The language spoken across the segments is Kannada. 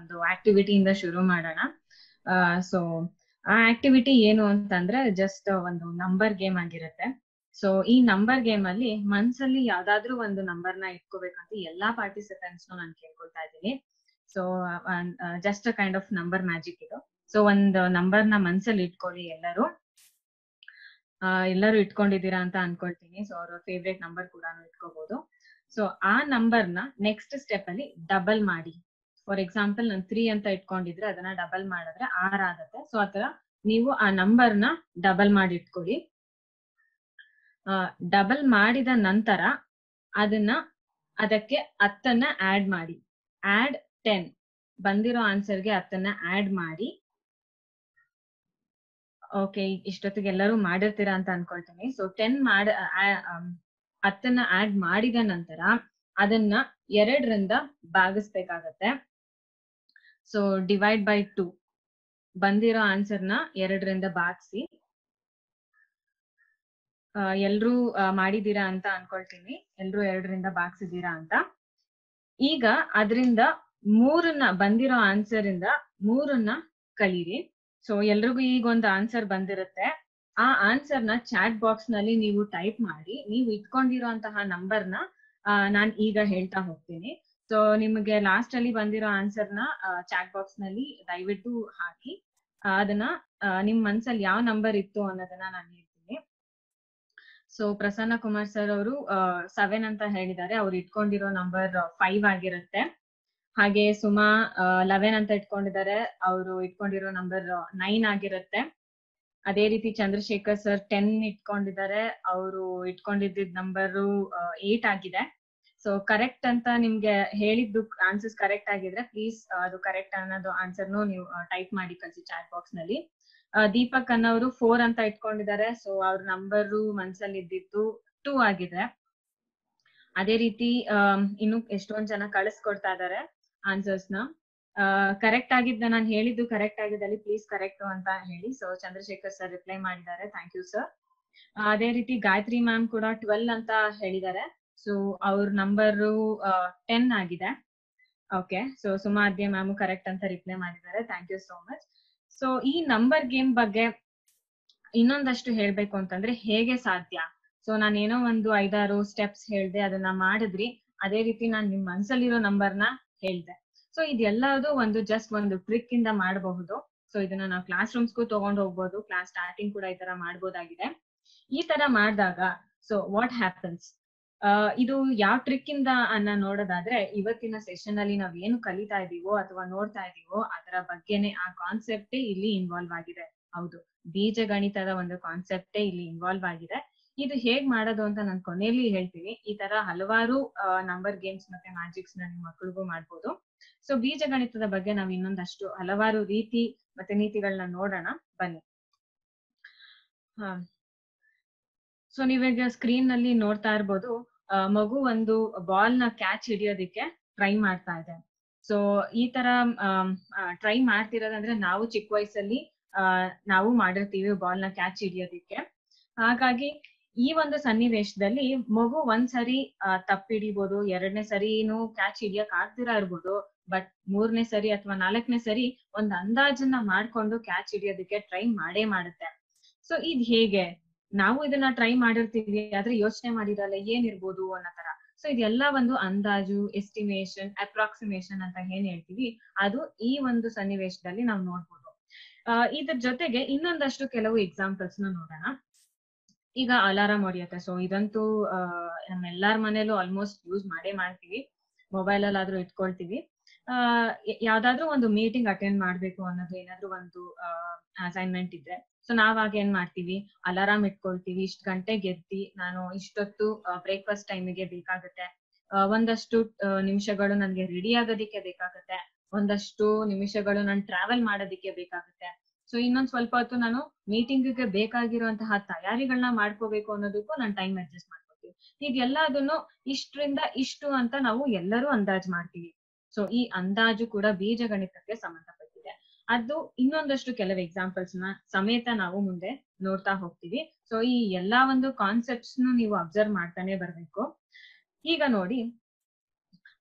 ಒಂದು ಆಕ್ಟಿವಿಟಿಯಿಂದ ಶುರು ಮಾಡೋಣ ಸೊ ಆ ಆಕ್ಟಿವಿಟಿ ಏನು ಅಂತಂದ್ರೆ ಜಸ್ಟ್ ಒಂದು ನಂಬರ್ ಗೇಮ್ ಆಗಿರುತ್ತೆ ಸೊ ಈ ನಂಬರ್ ಗೇಮ್ ಅಲ್ಲಿ ಮನ್ಸಲ್ಲಿ ಯಾವ್ದಾದ್ರು ಒಂದು ನಂಬರ್ ನ ಇಟ್ಕೋಬೇಕಂತ ಎಲ್ಲಾ ಪಾರ್ಟಿಸಿಪೆಂಟ್ಸ್ ನಾನು ಕೇಳ್ಕೊಳ್ತಾ ಇದ್ದೀನಿ so just kind of number magic ಇದು ಸೊ ಒಂದು ನಂಬರ್ ನ ಮನ್ಸಲ್ಲಿ ಇಟ್ಕೊಳ್ಳಿ ಎಲ್ಲರೂ ಆ, ಎಲ್ಲರೂ ಇಟ್ಕೊಂಡಿದ್ದೀರಾ ಅಂತ ಅನ್ಕೊಳ್ತೀನಿ ಸೊ ಅವ್ರ ಫೇವ್ರೆಟ್ ನಂಬರ್ ಕೂಡ ಇಟ್ಕೋಬಹುದು ಸೊ ಆ ನಂಬರ್ ನ ನೆಕ್ಸ್ಟ್ ಸ್ಟೆಪ್ ಅಲ್ಲಿ ಡಬಲ್ ಮಾಡಿ ಫಾರ್ ಎಕ್ಸಾಂಪಲ್ ನಾನು ತ್ರೀ ಅಂತ ಇಟ್ಕೊಂಡಿದ್ರೆ ಅದನ್ನ ಡಬಲ್ ಮಾಡಿದ್ರೆ ಆರ್ ಆಗತ್ತೆ ಸೊ ಆತರ ನೀವು ಆ ನಂಬರ್ ನ ಡಬಲ್ ಮಾಡಿ ಇಟ್ಕೊಳ್ಳಿ ಡಬಲ್ ಮಾಡಿದ ನಂತರ ಅದನ್ನ ಅದಕ್ಕೆ ಹತ್ತನ್ನ ಆಡ್ ಮಾಡಿ ಆಡ್ ಟೆನ್ ಬಂದಿರೋ ಆನ್ಸರ್ಗೆ ಹತ್ತನ್ನ ಆಡ್ ಮಾಡಿ ಓಕೆ ಇಷ್ಟೊತ್ತಿಗೆ ಎಲ್ಲರೂ ಮಾಡಿರ್ತೀರಾ ಅಂತ ಅನ್ಕೊಳ್ತೀನಿ ಸೊ ಟೆನ್ ಮಾಡ ಆ- ಆಮ್, ಹತ್ತನ್ನ ಆಡ್ ಮಾಡಿದ ನಂತರ ಅದನ್ನ ಎರಡರಿಂದ ಭಾಗಿಸ್ಬೇಕಾಗತ್ತೆ ಸೊ ಡಿವೈಡ್ ಬೈ ಟೂ ಬಂದಿರೋ ಆನ್ಸರ್ನ ಎರಡರಿಂದ ಭಾಗಿಸಿ ಎಲ್ರೂ ಆ, ಮಾಡಿದೀರಾ ಅಂತ ಅನ್ಕೊಳ್ತೀನಿ ಎಲ್ರೂ ಎರಡರಿಂದ ಭಾಗಿಸಿದೀರಾ ಅಂತ ಈಗ ಅದರಿಂದ ಮೂರನ್ನ ಬಂದಿರೋ ಆನ್ಸರ್ ಇಂದ ಮೂರನ್ನ ಕಲೀರಿ ಸೊ ಎಲ್ರಿಗೂ ಈಗ ಒಂದು ಆನ್ಸರ್ ಬಂದಿರುತ್ತೆ ಆ ಆನ್ಸರ್ ನ ಚಾಟ್ ಬಾಕ್ಸ್ ನಲ್ಲಿ ನೀವು ಟೈಪ್ ಮಾಡಿ ನೀವು ಇಟ್ಕೊಂಡಿರೋಂತಹ ನಂಬರ್ ನ ನಾನ್ ಈಗ ಹೇಳ್ತಾ ಹೋಗ್ತೀನಿ ಸೊ ನಿಮಗೆ ಲಾಸ್ಟ್ ಅಲ್ಲಿ ಬಂದಿರೋ ಆನ್ಸರ್ ನ ಚಾಟ್ ಬಾಕ್ಸ್ ನಲ್ಲಿ ದಯವಿಟ್ಟು ಹಾಕಿ ಆ, ಅದನ್ನ ಆ, ನಿಮ್ ಮನ್ಸಲ್ಲಿ ಯಾವ ನಂಬರ್ ಇತ್ತು ಅನ್ನೋದನ್ನ ನಾನು ಹೇಳ್ತೀನಿ ಸೊ ಪ್ರಸನ್ನ ಕುಮಾರ್ ಸರ್ ಅವರು ಸೆವೆನ್ ಅಂತ ಹೇಳಿದ್ದಾರೆ ಅವ್ರು ಇಟ್ಕೊಂಡಿರೋ ನಂಬರ್ ಫೈವ್ ಆಗಿರುತ್ತೆ ಹಾಗೆ ಸುಮಾ ಲೆವೆನ್ ಅಂತ ಇಟ್ಕೊಂಡಿದ್ದಾರೆ ಅವರು ಇಟ್ಕೊಂಡಿರೋ ನಂಬರ್ ನೈನ್ ಆಗಿರುತ್ತೆ ಅದೇ ರೀತಿ ಚಂದ್ರಶೇಖರ್ ಸರ್ ಟೆನ್ ಇಟ್ಕೊಂಡಿದ್ದಾರೆ ಅವರು ಇಟ್ಕೊಂಡಿದ್ದ ನಂಬರು ಏಟ್ ಆಗಿದೆ ಸೊ ಕರೆಕ್ಟ್ ಅಂತ ನಿಮ್ಗೆ ಹೇಳಿದ್ದು ಆನ್ಸರ್ಸ್ ಕರೆಕ್ಟ್ ಆಗಿದ್ರೆ ಪ್ಲೀಸ್ ಅದು ಕರೆಕ್ಟ್ ಅನ್ನೋದು ಆನ್ಸರ್ನು ನೀವು ಟೈಪ್ ಮಾಡಿ ಕಳಿಸಿ ಚಾಟ್ ಬಾಕ್ಸ್ ನಲ್ಲಿ ಆ, ದೀಪಕ್ ಅನ್ನೋರು ಫೋರ್ ಅಂತ ಇಟ್ಕೊಂಡಿದ್ದಾರೆ ಸೊ ಅವ್ರ ನಂಬರು ಮನ್ಸಲ್ಲಿ ಇದ್ದಿದ್ದು ಟೂ ಆಗಿದೆ ಅದೇ ರೀತಿ ಆಮ್, ಇನ್ನು ಎಷ್ಟೊಂದ್ ಜನ ಕಳಿಸ್ಕೊಡ್ತಾ ಇದಾರೆ ಆನ್ಸರ್ಸ್ ನ ಕರೆಕ್ಟ್ ಆಗಿದ್ದ ನಾನು ಹೇಳಿದ್ದು ಕರೆಕ್ಟ್ ಆಗಿದ್ದಲ್ಲಿ ಪ್ಲೀಸ್ ಕರೆಕ್ಟ್ ಅಂತ ಹೇಳಿ ಸೊ ಚಂದ್ರಶೇಖರ್ ಸರ್ ರಿಪ್ಲೈ ಮಾಡಿದ್ದಾರೆ ಥ್ಯಾಂಕ್ ಯು ಸರ್ ಅದೇ ರೀತಿ ಗಾಯತ್ರಿ ಮ್ಯಾಮ್ ಕೂಡ ಟ್ವೆಲ್ ಅಂತ ಹೇಳಿದ್ದಾರೆ ಸೊ ಅವ್ರ ನಂಬರು ಟೆನ್ ಆಗಿದೆ okay so Sumadya ma'am correct ಅಂತ ರಿಪ್ಲೈ ಮಾಡಿದ್ದಾರೆ thank you so much so ಈ ನಂಬರ್ ಗೇಮ್ ಬಗ್ಗೆ ಇನ್ನೊಂದಷ್ಟು ಹೇಳ್ಬೇಕು ಅಂತಂದ್ರೆ ಹೇಗೆ ಸಾಧ್ಯ ಸೊ ನಾನು ಏನೋ ಒಂದು ಐದಾರು ಸ್ಟೆಪ್ಸ್ ಹೇಳ್ದೆ ಅದನ್ನ ಮಾಡಿದ್ರಿ ಅದೇ ರೀತಿ ನಾನು ನಿಮ್ ಮನ್ಸಲ್ಲಿರೋ ನಂಬರ್ನ ಹೇಳ್ದೆ ಸೊ ಇದೆಲ್ಲದು ಒಂದು ಜಸ್ಟ್ ಒಂದು ಟ್ರಿಕ್ ಇಂದ ಮಾಡಬಹುದು ಸೊ ಇದನ್ನ ನಾವು ಕ್ಲಾಸ್ ರೂಮ್ಸ್ಗೂ ತಗೊಂಡ್ ಹೋಗ್ಬೋದು ಕ್ಲಾಸ್ ಸ್ಟಾರ್ಟಿಂಗ್ ಕೂಡ ಈ ತರ ಮಾಡ್ಬೋದಾಗಿದೆ ಈ ತರ ಮಾಡಿದಾಗ ಸೊ ವಾಟ್ ಹ್ಯಾಪನ್ಸ್ ಇದು ಯಾವ ಟ್ರಿಕ್ ಇಂದ ಅನ್ನ ನೋಡೋದಾದ್ರೆ ಇವತ್ತಿನ ಸೆಷನ್ ಅಲ್ಲಿ ನಾವ್ ಏನು ಕಲಿತಾ ಇದೀವೋ ಅಥವಾ ನೋಡ್ತಾ ಇದೀವೋ ಅದರ ಬಗ್ಗೆನೆ ಆ ಕಾನ್ಸೆಪ್ಟೇ ಇಲ್ಲಿ ಇನ್ವಾಲ್ವ್ ಆಗಿದೆ ಹೌದು ಬೀಜ ಗಣಿತದ ಒಂದು ಕಾನ್ಸೆಪ್ಟೇ ಇಲ್ಲಿ ಇನ್ವಾಲ್ವ್ ಆಗಿದೆ ಇದು ಹೇಗ್ ಮಾಡೋದು ಅಂತ ನಾನು ಕೊನೆಯಲ್ಲಿ ಹೇಳ್ತೀನಿ ಈ ತರ ಹಲವಾರು ನಂಬರ್ ಗೇಮ್ಸ್ ಮತ್ತೆ ಮ್ಯಾಜಿಕ್ಸ್ ನ ನಿಮ್ ಮಕ್ಳಿಗೂ ಮಾಡ್ಬೋದು ಸೊ ಬೀಜ ಗಣಿತದ ಬಗ್ಗೆ ನಾವ್ ಇನ್ನೊಂದಷ್ಟು ಹಲವಾರು ರೀತಿ ಮತ್ತೆ ನೀತಿಗಳನ್ನ ನೋಡೋಣ ಬನ್ನಿ ಹಾ ಸೊ ನೀವೀಗ ಸ್ಕ್ರೀನ್ ನಲ್ಲಿ ನೋಡ್ತಾ ಇರ್ಬೋದು ಆ, ಮಗು ಒಂದು ಬಾಲ್ ನ ಕ್ಯಾಚ್ ಹಿಡಿಯೋದಿಕ್ಕೆ ಟ್ರೈ ಮಾಡ್ತಾ ಇದೆ ಸೊ ಈ ತರ ಟ್ರೈ ಮಾಡ್ತಿರೋದಂದ್ರೆ ನಾವು ಚಿಕ್ಕ ವಯಸ್ಸಲ್ಲಿ ಆ, ನಾವು ಮಾಡಿರ್ತೀವಿ ಬಾಲ್ ನ ಕ್ಯಾಚ್ ಹಿಡಿಯೋದಿಕ್ಕೆ ಹಾಗಾಗಿ ಈ ಒಂದು ಸನ್ನಿವೇಶದಲ್ಲಿ ಮಗು ಒಂದ್ ಸರಿ ತಪ್ಪು ಹಿಡಿಬೋದು ಎರಡನೇ ಸರಿನು ಕ್ಯಾಚ್ ಹಿಡಿಯಕ್ ಆಗ್ದಿರಾ ಇರ್ಬೋದು ಬಟ್ ಮೂರನೇ ಸರಿ ಅಥವಾ ನಾಲ್ಕನೇ ಸರಿ ಒಂದ್ ಅಂದಾಜನ್ನ ಮಾಡ್ಕೊಂಡು ಕ್ಯಾಚ್ ಹಿಡಿಯೋದಕ್ಕೆ ಟ್ರೈ ಮಾಡೇ ಮಾಡುತ್ತೆ ಸೊ ಇದ್ ಹೇಗೆ ನಾವು ಇದನ್ನ ಟ್ರೈ ಮಾಡಿರ್ತೀವಿ ಆದ್ರೆ ಯೋಚನೆ ಮಾಡಿರಲ್ಲ ಏನಿರ್ಬೋದು ಅನ್ನೋ ತರ ಸೊ ಇದೆಲ್ಲ ಒಂದು ಅಂದಾಜು ಎಸ್ಟಿಮೇಶನ್ ಅಪ್ರಾಕ್ಸಿಮೇಶನ್ ಅಂತ ಏನ್ ಹೇಳ್ತೀವಿ ಅದು ಈ ಒಂದು ಸನ್ನಿವೇಶದಲ್ಲಿ ನಾವು ನೋಡ್ಬೋದು ಆ, ಇದ್ರ ಜೊತೆಗೆ ಇನ್ನೊಂದಷ್ಟು ಕೆಲವು ಎಕ್ಸಾಂಪಲ್ಸ್ ನ ನೋಡೋಣ ಈಗ ಅಲಾರಾಮ್ ಹೊಡಿಯತ್ತೆ ಸೊ ಇದಂತೂ ಆ, ನಮ್ಮೆಲ್ಲಾರ ಮನೇಲೂ ಆಲ್ಮೋಸ್ಟ್ ಯೂಸ್ ಮಾಡೇ ಮಾಡ್ತೀವಿ ಮೊಬೈಲ್ ಅಲ್ಲಿ ಆದ್ರೂ ಇಟ್ಕೊಳ್ತೀವಿ ಆ, ಯ- ಯಾವ್ದಾದ್ರು ಒಂದು ಮೀಟಿಂಗ್ ಅಟೆಂಡ್ ಮಾಡ್ಬೇಕು ಅನ್ನೋದು ಏನಾದ್ರು ಒಂದು ಅಸೈನ್ಮೆಂಟ್ ಇದ್ರೆ ಸೊ ನಾವಾಗ ಏನ್ ಮಾಡ್ತೀವಿ ಅಲಾರಾಮ್ ಇಟ್ಕೊಳ್ತೀವಿ ಇಷ್ಟ ಗಂಟೆಗೆ ಎದ್ದಿ ನಾನು ಇಷ್ಟೊತ್ತು ಬ್ರೇಕ್ಫಾಸ್ಟ್ ಟೈಮಿಗೆ ಬೇಕಾಗುತ್ತೆ ಆ, ಒಂದಷ್ಟು ಆ, ನಿಮಿಷಗಳು ನನ್ಗೆ ರೆಡಿ ಆಗೋದಿಕ್ಕೆ ಬೇಕಾಗುತ್ತೆ ಒಂದಷ್ಟು ನಿಮಿಷಗಳು ನಾನು ಟ್ರಾವೆಲ್ ಮಾಡೋದಿಕ್ಕೆ ಬೇಕಾಗುತ್ತೆ ಸೊ ಇನ್ನೊಂದ್ ಸ್ವಲ್ಪ ಹೊತ್ತು ನಾನು ಮೀಟಿಂಗ್ಗೆ ಬೇಕಾಗಿರುವಂತಹ ತಯಾರಿಗಳನ್ನ ಮಾಡ್ಕೋಬೇಕು ಅನ್ನೋದಕ್ಕೂ ನಾನು ಟೈಮ್ ಅಡ್ಜಸ್ಟ್ ಮಾಡ್ಕೋತೀವಿ ಇದೆಲ್ಲ ಅದನ್ನು ಇಷ್ಟರಿಂದ ಇಷ್ಟು ಅಂತ ನಾವು ಎಲ್ಲರೂ ಅಂದಾಜ್ ಮಾಡ್ತೀವಿ ಸೊ ಈ ಅಂದಾಜು ಕೂಡ ಬೀಜಗಣಿತಕ್ಕೆ ಸಂಬಂಧಪಟ್ಟಿದೆ ಅದು ಇನ್ನೊಂದಷ್ಟು ಕೆಲವು ಎಕ್ಸಾಂಪಲ್ಸ್ ನ ಸಮೇತ ನಾವು ಮುಂದೆ ನೋಡ್ತಾ ಹೋಗ್ತೀವಿ ಸೊ ಈ ಎಲ್ಲಾ ಒಂದು ಕಾನ್ಸೆಪ್ಟ್ಸ್ ನೀವು ಅಬ್ಸರ್ವ್ ಮಾಡ್ತಾನೆ ಬರ್ಬೇಕು ಈಗ ನೋಡಿ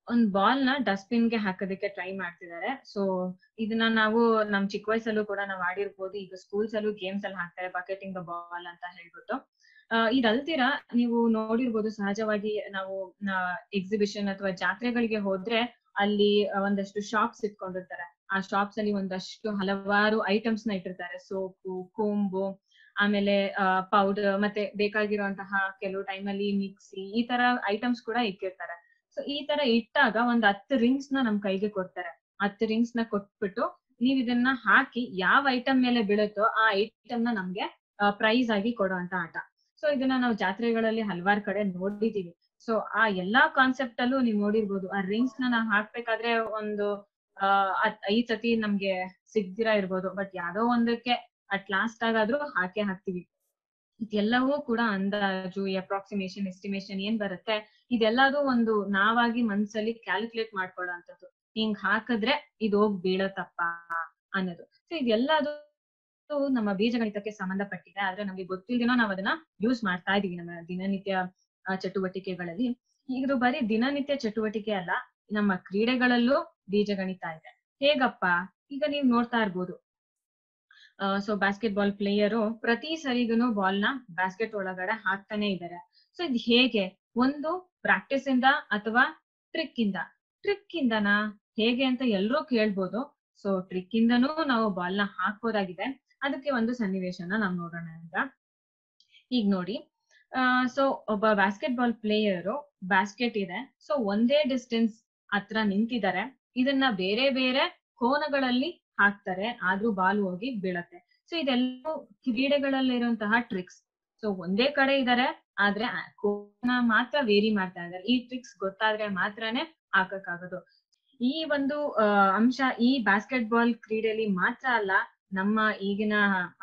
ಒಂದ್ ಬಾಲ್ ನ ಡಸ್ಟ್ಬಿನ್ ಗೆ ಹಾಕೋದಕ್ಕೆ ಟ್ರೈ ಮಾಡ್ತಿದ್ದಾರೆ ಸೊ ಇದನ್ನ ನಾವು ನಮ್ ಚಿಕ್ಕ ವಯಸ್ಸಲ್ಲೂ ಕೂಡ ನಾವ್ ಆಡಿರ್ಬೋದು ಈಗ ಸ್ಕೂಲ್ಸ್ ಅಲ್ಲೂ ಗೇಮ್ಸ್ ಅಲ್ಲಿ ಹಾಕ್ತಾರೆ ಬಕೆಟಿಂಗ್ ದ ಬಾಲ್ ಅಂತ ಹೇಳ್ಬಿಟ್ಟು ಇದಲ್ದಿರ ನೀವು ನೋಡಿರ್ಬೋದು ಸಹಜವಾಗಿ ನಾವು ಎಕ್ಸಿಬಿಷನ್ ಅಥವಾ ಜಾತ್ರೆಗಳಿಗೆ ಹೋದ್ರೆ ಅಲ್ಲಿ ಒಂದಷ್ಟು ಶಾಪ್ಸ್ ಇಟ್ಕೊಂಡಿರ್ತಾರೆ ಆ ಶಾಪ್ಸ್ ಅಲ್ಲಿ ಒಂದಷ್ಟು ಹಲವಾರು ಐಟಮ್ಸ್ ನ ಇಟ್ಟಿರ್ತಾರೆ ಸೋಪು ಕೋಂಬು ಆಮೇಲೆ ಪೌಡರ್ ಮತ್ತೆ ಬೇಕಾಗಿರುವಂತಹ ಕೆಲವು ಟೈಮ್ ಅಲ್ಲಿ ಮಿಕ್ಸಿ ಈ ತರ ಐಟಮ್ಸ್ ಕೂಡ ಇಟ್ಟಿರ್ತಾರೆ ಸೊ ಈ ತರ ಇಟ್ಟಾಗ ಒಂದ್ ಹತ್ತು ರಿಂಗ್ಸ್ ನ ನಮ್ ಕೈಗೆ ಕೊಡ್ತಾರೆ ಹತ್ತು ರಿಂಗ್ಸ್ ನ ಕೊಟ್ಬಿಟ್ಟು ನೀವ್ ಇದನ್ನ ಹಾಕಿ ಯಾವ ಐಟಮ್ ಮೇಲೆ ಬೀಳುತ್ತೋ ಆ ಐಟಮ್ ನ ನಮ್ಗೆ ಪ್ರೈಸ್ ಆಗಿ ಕೊಡುವಂತ ಆಟ ಸೊ ಇದನ್ನ ನಾವು ಜಾತ್ರೆಗಳಲ್ಲಿ ಹಲವಾರು ಕಡೆ ನೋಡಿದೀವಿ ಸೊ ಆ ಎಲ್ಲಾ ಕಾನ್ಸೆಪ್ಟ್ ಅಲ್ಲೂ ನೀವ್ ನೋಡಿರ್ಬೋದು ಆ ರಿಂಗ್ಸ್ ನ ನಾವ್ ಹಾಕ್ಬೇಕಾದ್ರೆ ಒಂದು ಆ ಐದ್ ಸತಿ ನಮ್ಗೆ ಸಿಗ್ದಿರಾ ಇರ್ಬೋದು ಬಟ್ ಯಾವ್ದೋ ಒಂದಕ್ಕೆ ಅಟ್ ಲಾಸ್ಟ್ ಆಗಾದ್ರೂ ಹಾಕೇ ಹಾಕ್ತಿವಿ ಇದೆಲ್ಲವೂ ಕೂಡ ಅಂದಾಜು ಅಪ್ರಾಕ್ಸಿಮೇಷನ್ ಎಸ್ಟಿಮೇಷನ್ ಏನ್ ಬರುತ್ತೆ ಇದೆಲ್ಲದೂ ಒಂದು ನಾವಾಗಿ ಮನ್ಸಲ್ಲಿ ಕ್ಯಾಲ್ಕುಲೇಟ್ ಮಾಡ್ಕೊಳ್ಳೋಂಥದ್ದು ಹಿಂಗ್ ಹಾಕಿದ್ರೆ ಇದು ಹೋಗ್ ಬೀಳತ್ತಪ್ಪ ಅನ್ನೋದು ಸೊ ಇದೆಲ್ಲದು ನಮ್ಮ ಬೀಜಗಣಿತಕ್ಕೆ ಸಂಬಂಧಪಟ್ಟಿದೆ ಆದ್ರೆ ನಮ್ಗೆ ಗೊತ್ತಿಲ್ದಿನೋ ನಾವ್ ಅದನ್ನ ಯೂಸ್ ಮಾಡ್ತಾ ಇದೀವಿ ನಮ್ಮ ದಿನನಿತ್ಯ ಚಟುವಟಿಕೆಗಳಲ್ಲಿ ಇದು ಬರೀ ದಿನನಿತ್ಯ ಚಟುವಟಿಕೆ ಅಲ್ಲ ನಮ್ಮ ಕ್ರೀಡೆಗಳಲ್ಲೂ ಬೀಜಗಣಿತ ಇದೆ ಹೇಗಪ್ಪ ಈಗ ನೀವ್ ನೋಡ್ತಾ ಇರ್ಬೋದು ಸೊ ಬಾಸ್ಕೆಟ್ ಬಾಲ್ ಪ್ಲೇಯರು ಪ್ರತಿ ಸರಿಗೂ ಬಾಲ್ ನ ಬಾಸ್ಕೆಟ್ ಒಳಗಡೆ ಹಾಕ್ತಾನೆ ಇದ್ದಾರೆ ಸೊ ಇದು ಹೇಗೆ ಒಂದು ಪ್ರಾಕ್ಟೀಸ್ ಇಂದ ಅಥವಾ ಟ್ರಿಕ್ ಇಂದ ಟ್ರಿಕ್ ಇಂದನಾ ಹೇಗೆ ಅಂತ ಎಲ್ರೂ ಕೇಳ್ಬೋದು ಸೊ ಟ್ರಿಕ್ ಇಂದನೂ ನಾವು ಬಾಲ್ ನ ಹಾಕ್ಬೋದಾಗಿದೆ ಅದಕ್ಕೆ ಒಂದು ಸನ್ನಿವೇಶನ ನಾವ್ ನೋಡೋಣ ಈಗ ಈಗ ನೋಡಿ ಸೊ ಒಬ್ಬ ಬಾಸ್ಕೆಟ್ ಬಾಲ್ ಪ್ಲೇಯರು ಬಾಸ್ಕೆಟ್ ಇದೆ ಸೊ ಒಂದೇ ಡಿಸ್ಟೆನ್ಸ್ ಹತ್ರ ನಿಂತಿದ್ದಾರೆ ಇದನ್ನ ಬೇರೆ ಬೇರೆ ಕೋನಗಳಲ್ಲಿ ಹಾಕ್ತಾರೆ ಆದ್ರೂ ಬಾಲ್ ಹೋಗಿ ಬೀಳತ್ತೆ ಸೊ ಇದೆಲ್ಲ ಕ್ರೀಡೆಗಳಲ್ಲಿರುವಂತಹ ಟ್ರಿಕ್ಸ್ ಸೊ ಒಂದೇ ಕಡೆ ಇದಾರೆ ಆದ್ರೆ ಕೋನ ಮಾತ್ರ ವೇರಿ ಮಾಡ್ತಾ ಇದಾರೆ ಈ ಟ್ರಿಕ್ಸ್ ಗೊತ್ತಾದ್ರೆ ಮಾತ್ರನೇ ಹಾಕಕ್ಕಾಗೋದು ಈ ಒಂದು ಅಂಶ ಈ ಬಾಸ್ಕೆಟ್ ಬಾಲ್ ಕ್ರೀಡೆಯಲ್ಲಿ ಮಾತ್ರ ಅಲ್ಲ ನಮ್ಮ ಈಗಿನ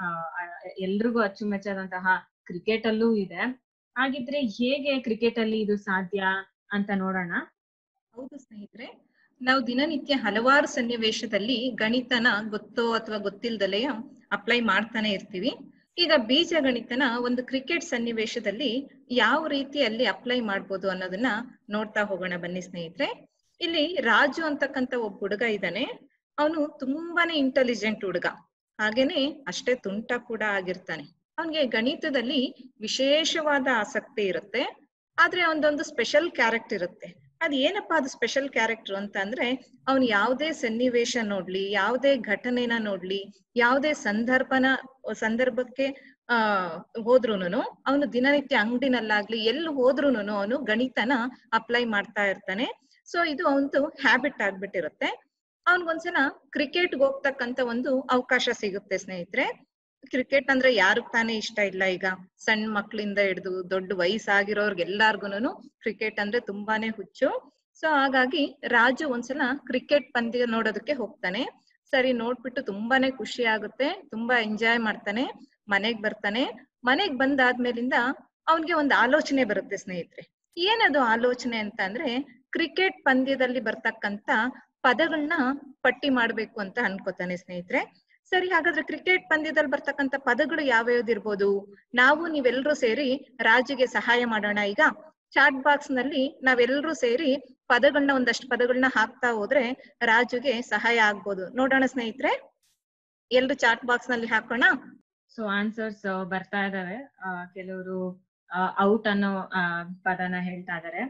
ಎಲ್ರಿಗೂ ಅಚ್ಚುಮೆಚ್ಚಾದಂತಹ ಕ್ರಿಕೆಟ್ ಅಲ್ಲೂ ಇದೆ ಹಾಗಿದ್ರೆ ಹೇಗೆ ಕ್ರಿಕೆಟ್ ಅಲ್ಲಿ ಇದು ಸಾಧ್ಯ ಅಂತ ನೋಡೋಣ ಹೌದು ಸ್ನೇಹಿತರೆ ನಾವು ದಿನನಿತ್ಯ ಹಲವಾರು ಸನ್ನಿವೇಶದಲ್ಲಿ ಗಣಿತನ ಗೊತ್ತೋ ಅಥವಾ ಗೊತ್ತಿಲ್ದಲೆಯ ಅಪ್ಲೈ ಮಾಡ್ತಾನೆ ಇರ್ತೀವಿ ಈಗ ಬೀಜ ಗಣಿತನ ಒಂದು ಕ್ರಿಕೆಟ್ ಸನ್ನಿವೇಶದಲ್ಲಿ ಯಾವ ರೀತಿಯಲ್ಲಿ ಅಪ್ಲೈ ಮಾಡ್ಬೋದು ಅನ್ನೋದನ್ನ ನೋಡ್ತಾ ಹೋಗೋಣ ಬನ್ನಿ ಸ್ನೇಹಿತರೆ ಇಲ್ಲಿ ರಾಜು ಅಂತಕ್ಕಂತ ಒಬ್ಬ ಹುಡುಗ ಇದ್ದಾನೆ ಅವನು ತುಂಬಾನೇ ಇಂಟೆಲಿಜೆಂಟ್ ಹುಡುಗ ಹಾಗೇನೆ ಅಷ್ಟೇ ತುಂಟ ಕೂಡ ಆಗಿರ್ತಾನೆ ಅವನ್ಗೆ ಗಣಿತದಲ್ಲಿ ವಿಶೇಷವಾದ ಆಸಕ್ತಿ ಇರುತ್ತೆ ಆದ್ರೆ ಅವನದೊಂದು ಸ್ಪೆಷಲ್ ಕ್ಯಾರೆಕ್ಟರ್ ಇರುತ್ತೆ ಅದ್ ಏನಪ್ಪಾ ಅದು ಸ್ಪೆಷಲ್ ಕ್ಯಾರೆಕ್ಟರ್ ಅಂತ ಅಂದ್ರೆ ಅವ್ನು ಯಾವುದೇ ಸನ್ನಿವೇಶ ನೋಡ್ಲಿ ಯಾವುದೇ ಘಟನೆನ ನೋಡ್ಲಿ ಯಾವುದೇ ಸಂದರ್ಭನ ಸಂದರ್ಭಕ್ಕೆ ಆ ಹೋದ್ರುನು ಅವನು ದಿನನಿತ್ಯ ಅಂಗಡಿನಲ್ಲಾಗ್ಲಿ ಎಲ್ಲಿ ಹೋದ್ರುನು ಅವನು ಗಣಿತನ ಅಪ್ಲೈ ಮಾಡ್ತಾ ಇರ್ತಾನೆ ಸೊ ಇದು ಅವನದು ಹ್ಯಾಬಿಟ್ ಆಗ್ಬಿಟ್ಟಿರುತ್ತೆ ಅವನ್ಗೊಂದ್ಸಲ ಕ್ರಿಕೆಟ್ಗೆ ಹೋಗ್ತಕ್ಕಂತ ಒಂದು ಅವಕಾಶ ಸಿಗುತ್ತೆ ಸ್ನೇಹಿತರೆ ಕ್ರಿಕೆಟ್ ಅಂದ್ರೆ ಯಾರಿಗ್ ತಾನೇ ಇಷ್ಟ ಇಲ್ಲ ಈಗ ಸಣ್ಣ ಮಕ್ಳಿಂದ ಹಿಡಿದು ದೊಡ್ಡ ವಯಸ್ಸಾಗಿರೋರ್ಗೆಲ್ಲಾರ್ಗುನು ಕ್ರಿಕೆಟ್ ಅಂದ್ರೆ ತುಂಬಾನೇ ಹುಚ್ಚು ಸೊ ಹಾಗಾಗಿ ರಾಜು ಒಂದ್ಸಲ ಕ್ರಿಕೆಟ್ ಪಂದ್ಯ ನೋಡೋದಕ್ಕೆ ಹೋಗ್ತಾನೆ ಸರಿ ನೋಡ್ಬಿಟ್ಟು ತುಂಬಾನೇ ಖುಷಿ ಆಗುತ್ತೆ ತುಂಬಾ ಎಂಜಾಯ್ ಮಾಡ್ತಾನೆ ಮನೆಗ್ ಬರ್ತಾನೆ ಮನೆಗ್ ಬಂದಾದ್ಮೇಲಿಂದ ಅವನ್ಗೆ ಒಂದು ಆಲೋಚನೆ ಬರುತ್ತೆ ಸ್ನೇಹಿತರೆ ಏನದು ಆಲೋಚನೆ ಅಂತ ಅಂದ್ರೆ ಕ್ರಿಕೆಟ್ ಪಂದ್ಯದಲ್ಲಿ ಬರ್ತಕ್ಕಂತ ಪದಗಳನ್ನ ಪಟ್ಟಿ ಮಾಡ್ಬೇಕು ಅಂತ ಅನ್ಕೋತಾನೆ ಸ್ನೇಹಿತರೆ ಸರಿ ಹಾಗಾದ್ರೆ ಕ್ರಿಕೆಟ್ ಪಂದ್ಯದಲ್ಲಿ ಬರ್ತಕ್ಕಂತ ಪದಗಳು ಯಾವ್ಯಾವ್ದಿರ್ಬೋದು ನಾವು ನೀವೆಲ್ಲರೂ ಸೇರಿ ರಾಜುಗೆ ಸಹಾಯ ಮಾಡೋಣ ಈಗ ಚಾಟ್ ಬಾಕ್ಸ್ ನಲ್ಲಿ ನಾವೆಲ್ಲರೂ ಸೇರಿ ಪದಗಳನ್ನ ಒಂದಷ್ಟು ಪದಗಳನ್ನ ಹಾಕ್ತಾ ಹೋದ್ರೆ ರಾಜುಗೆ ಸಹಾಯ ಆಗ್ಬೋದು ನೋಡೋಣ ಸ್ನೇಹಿತರೆ ಎಲ್ರು ಚಾಟ್ ಬಾಕ್ಸ್ ನಲ್ಲಿ ಹಾಕೋಣ ಸೊ ಆನ್ಸರ್ಸ್ ಬರ್ತಾ ಇದಾವೆ ಕೆಲವರು ಔಟ್ ಅನ್ನೋ ಪದನ ಹೇಳ್ತಾ ಇದಾರೆ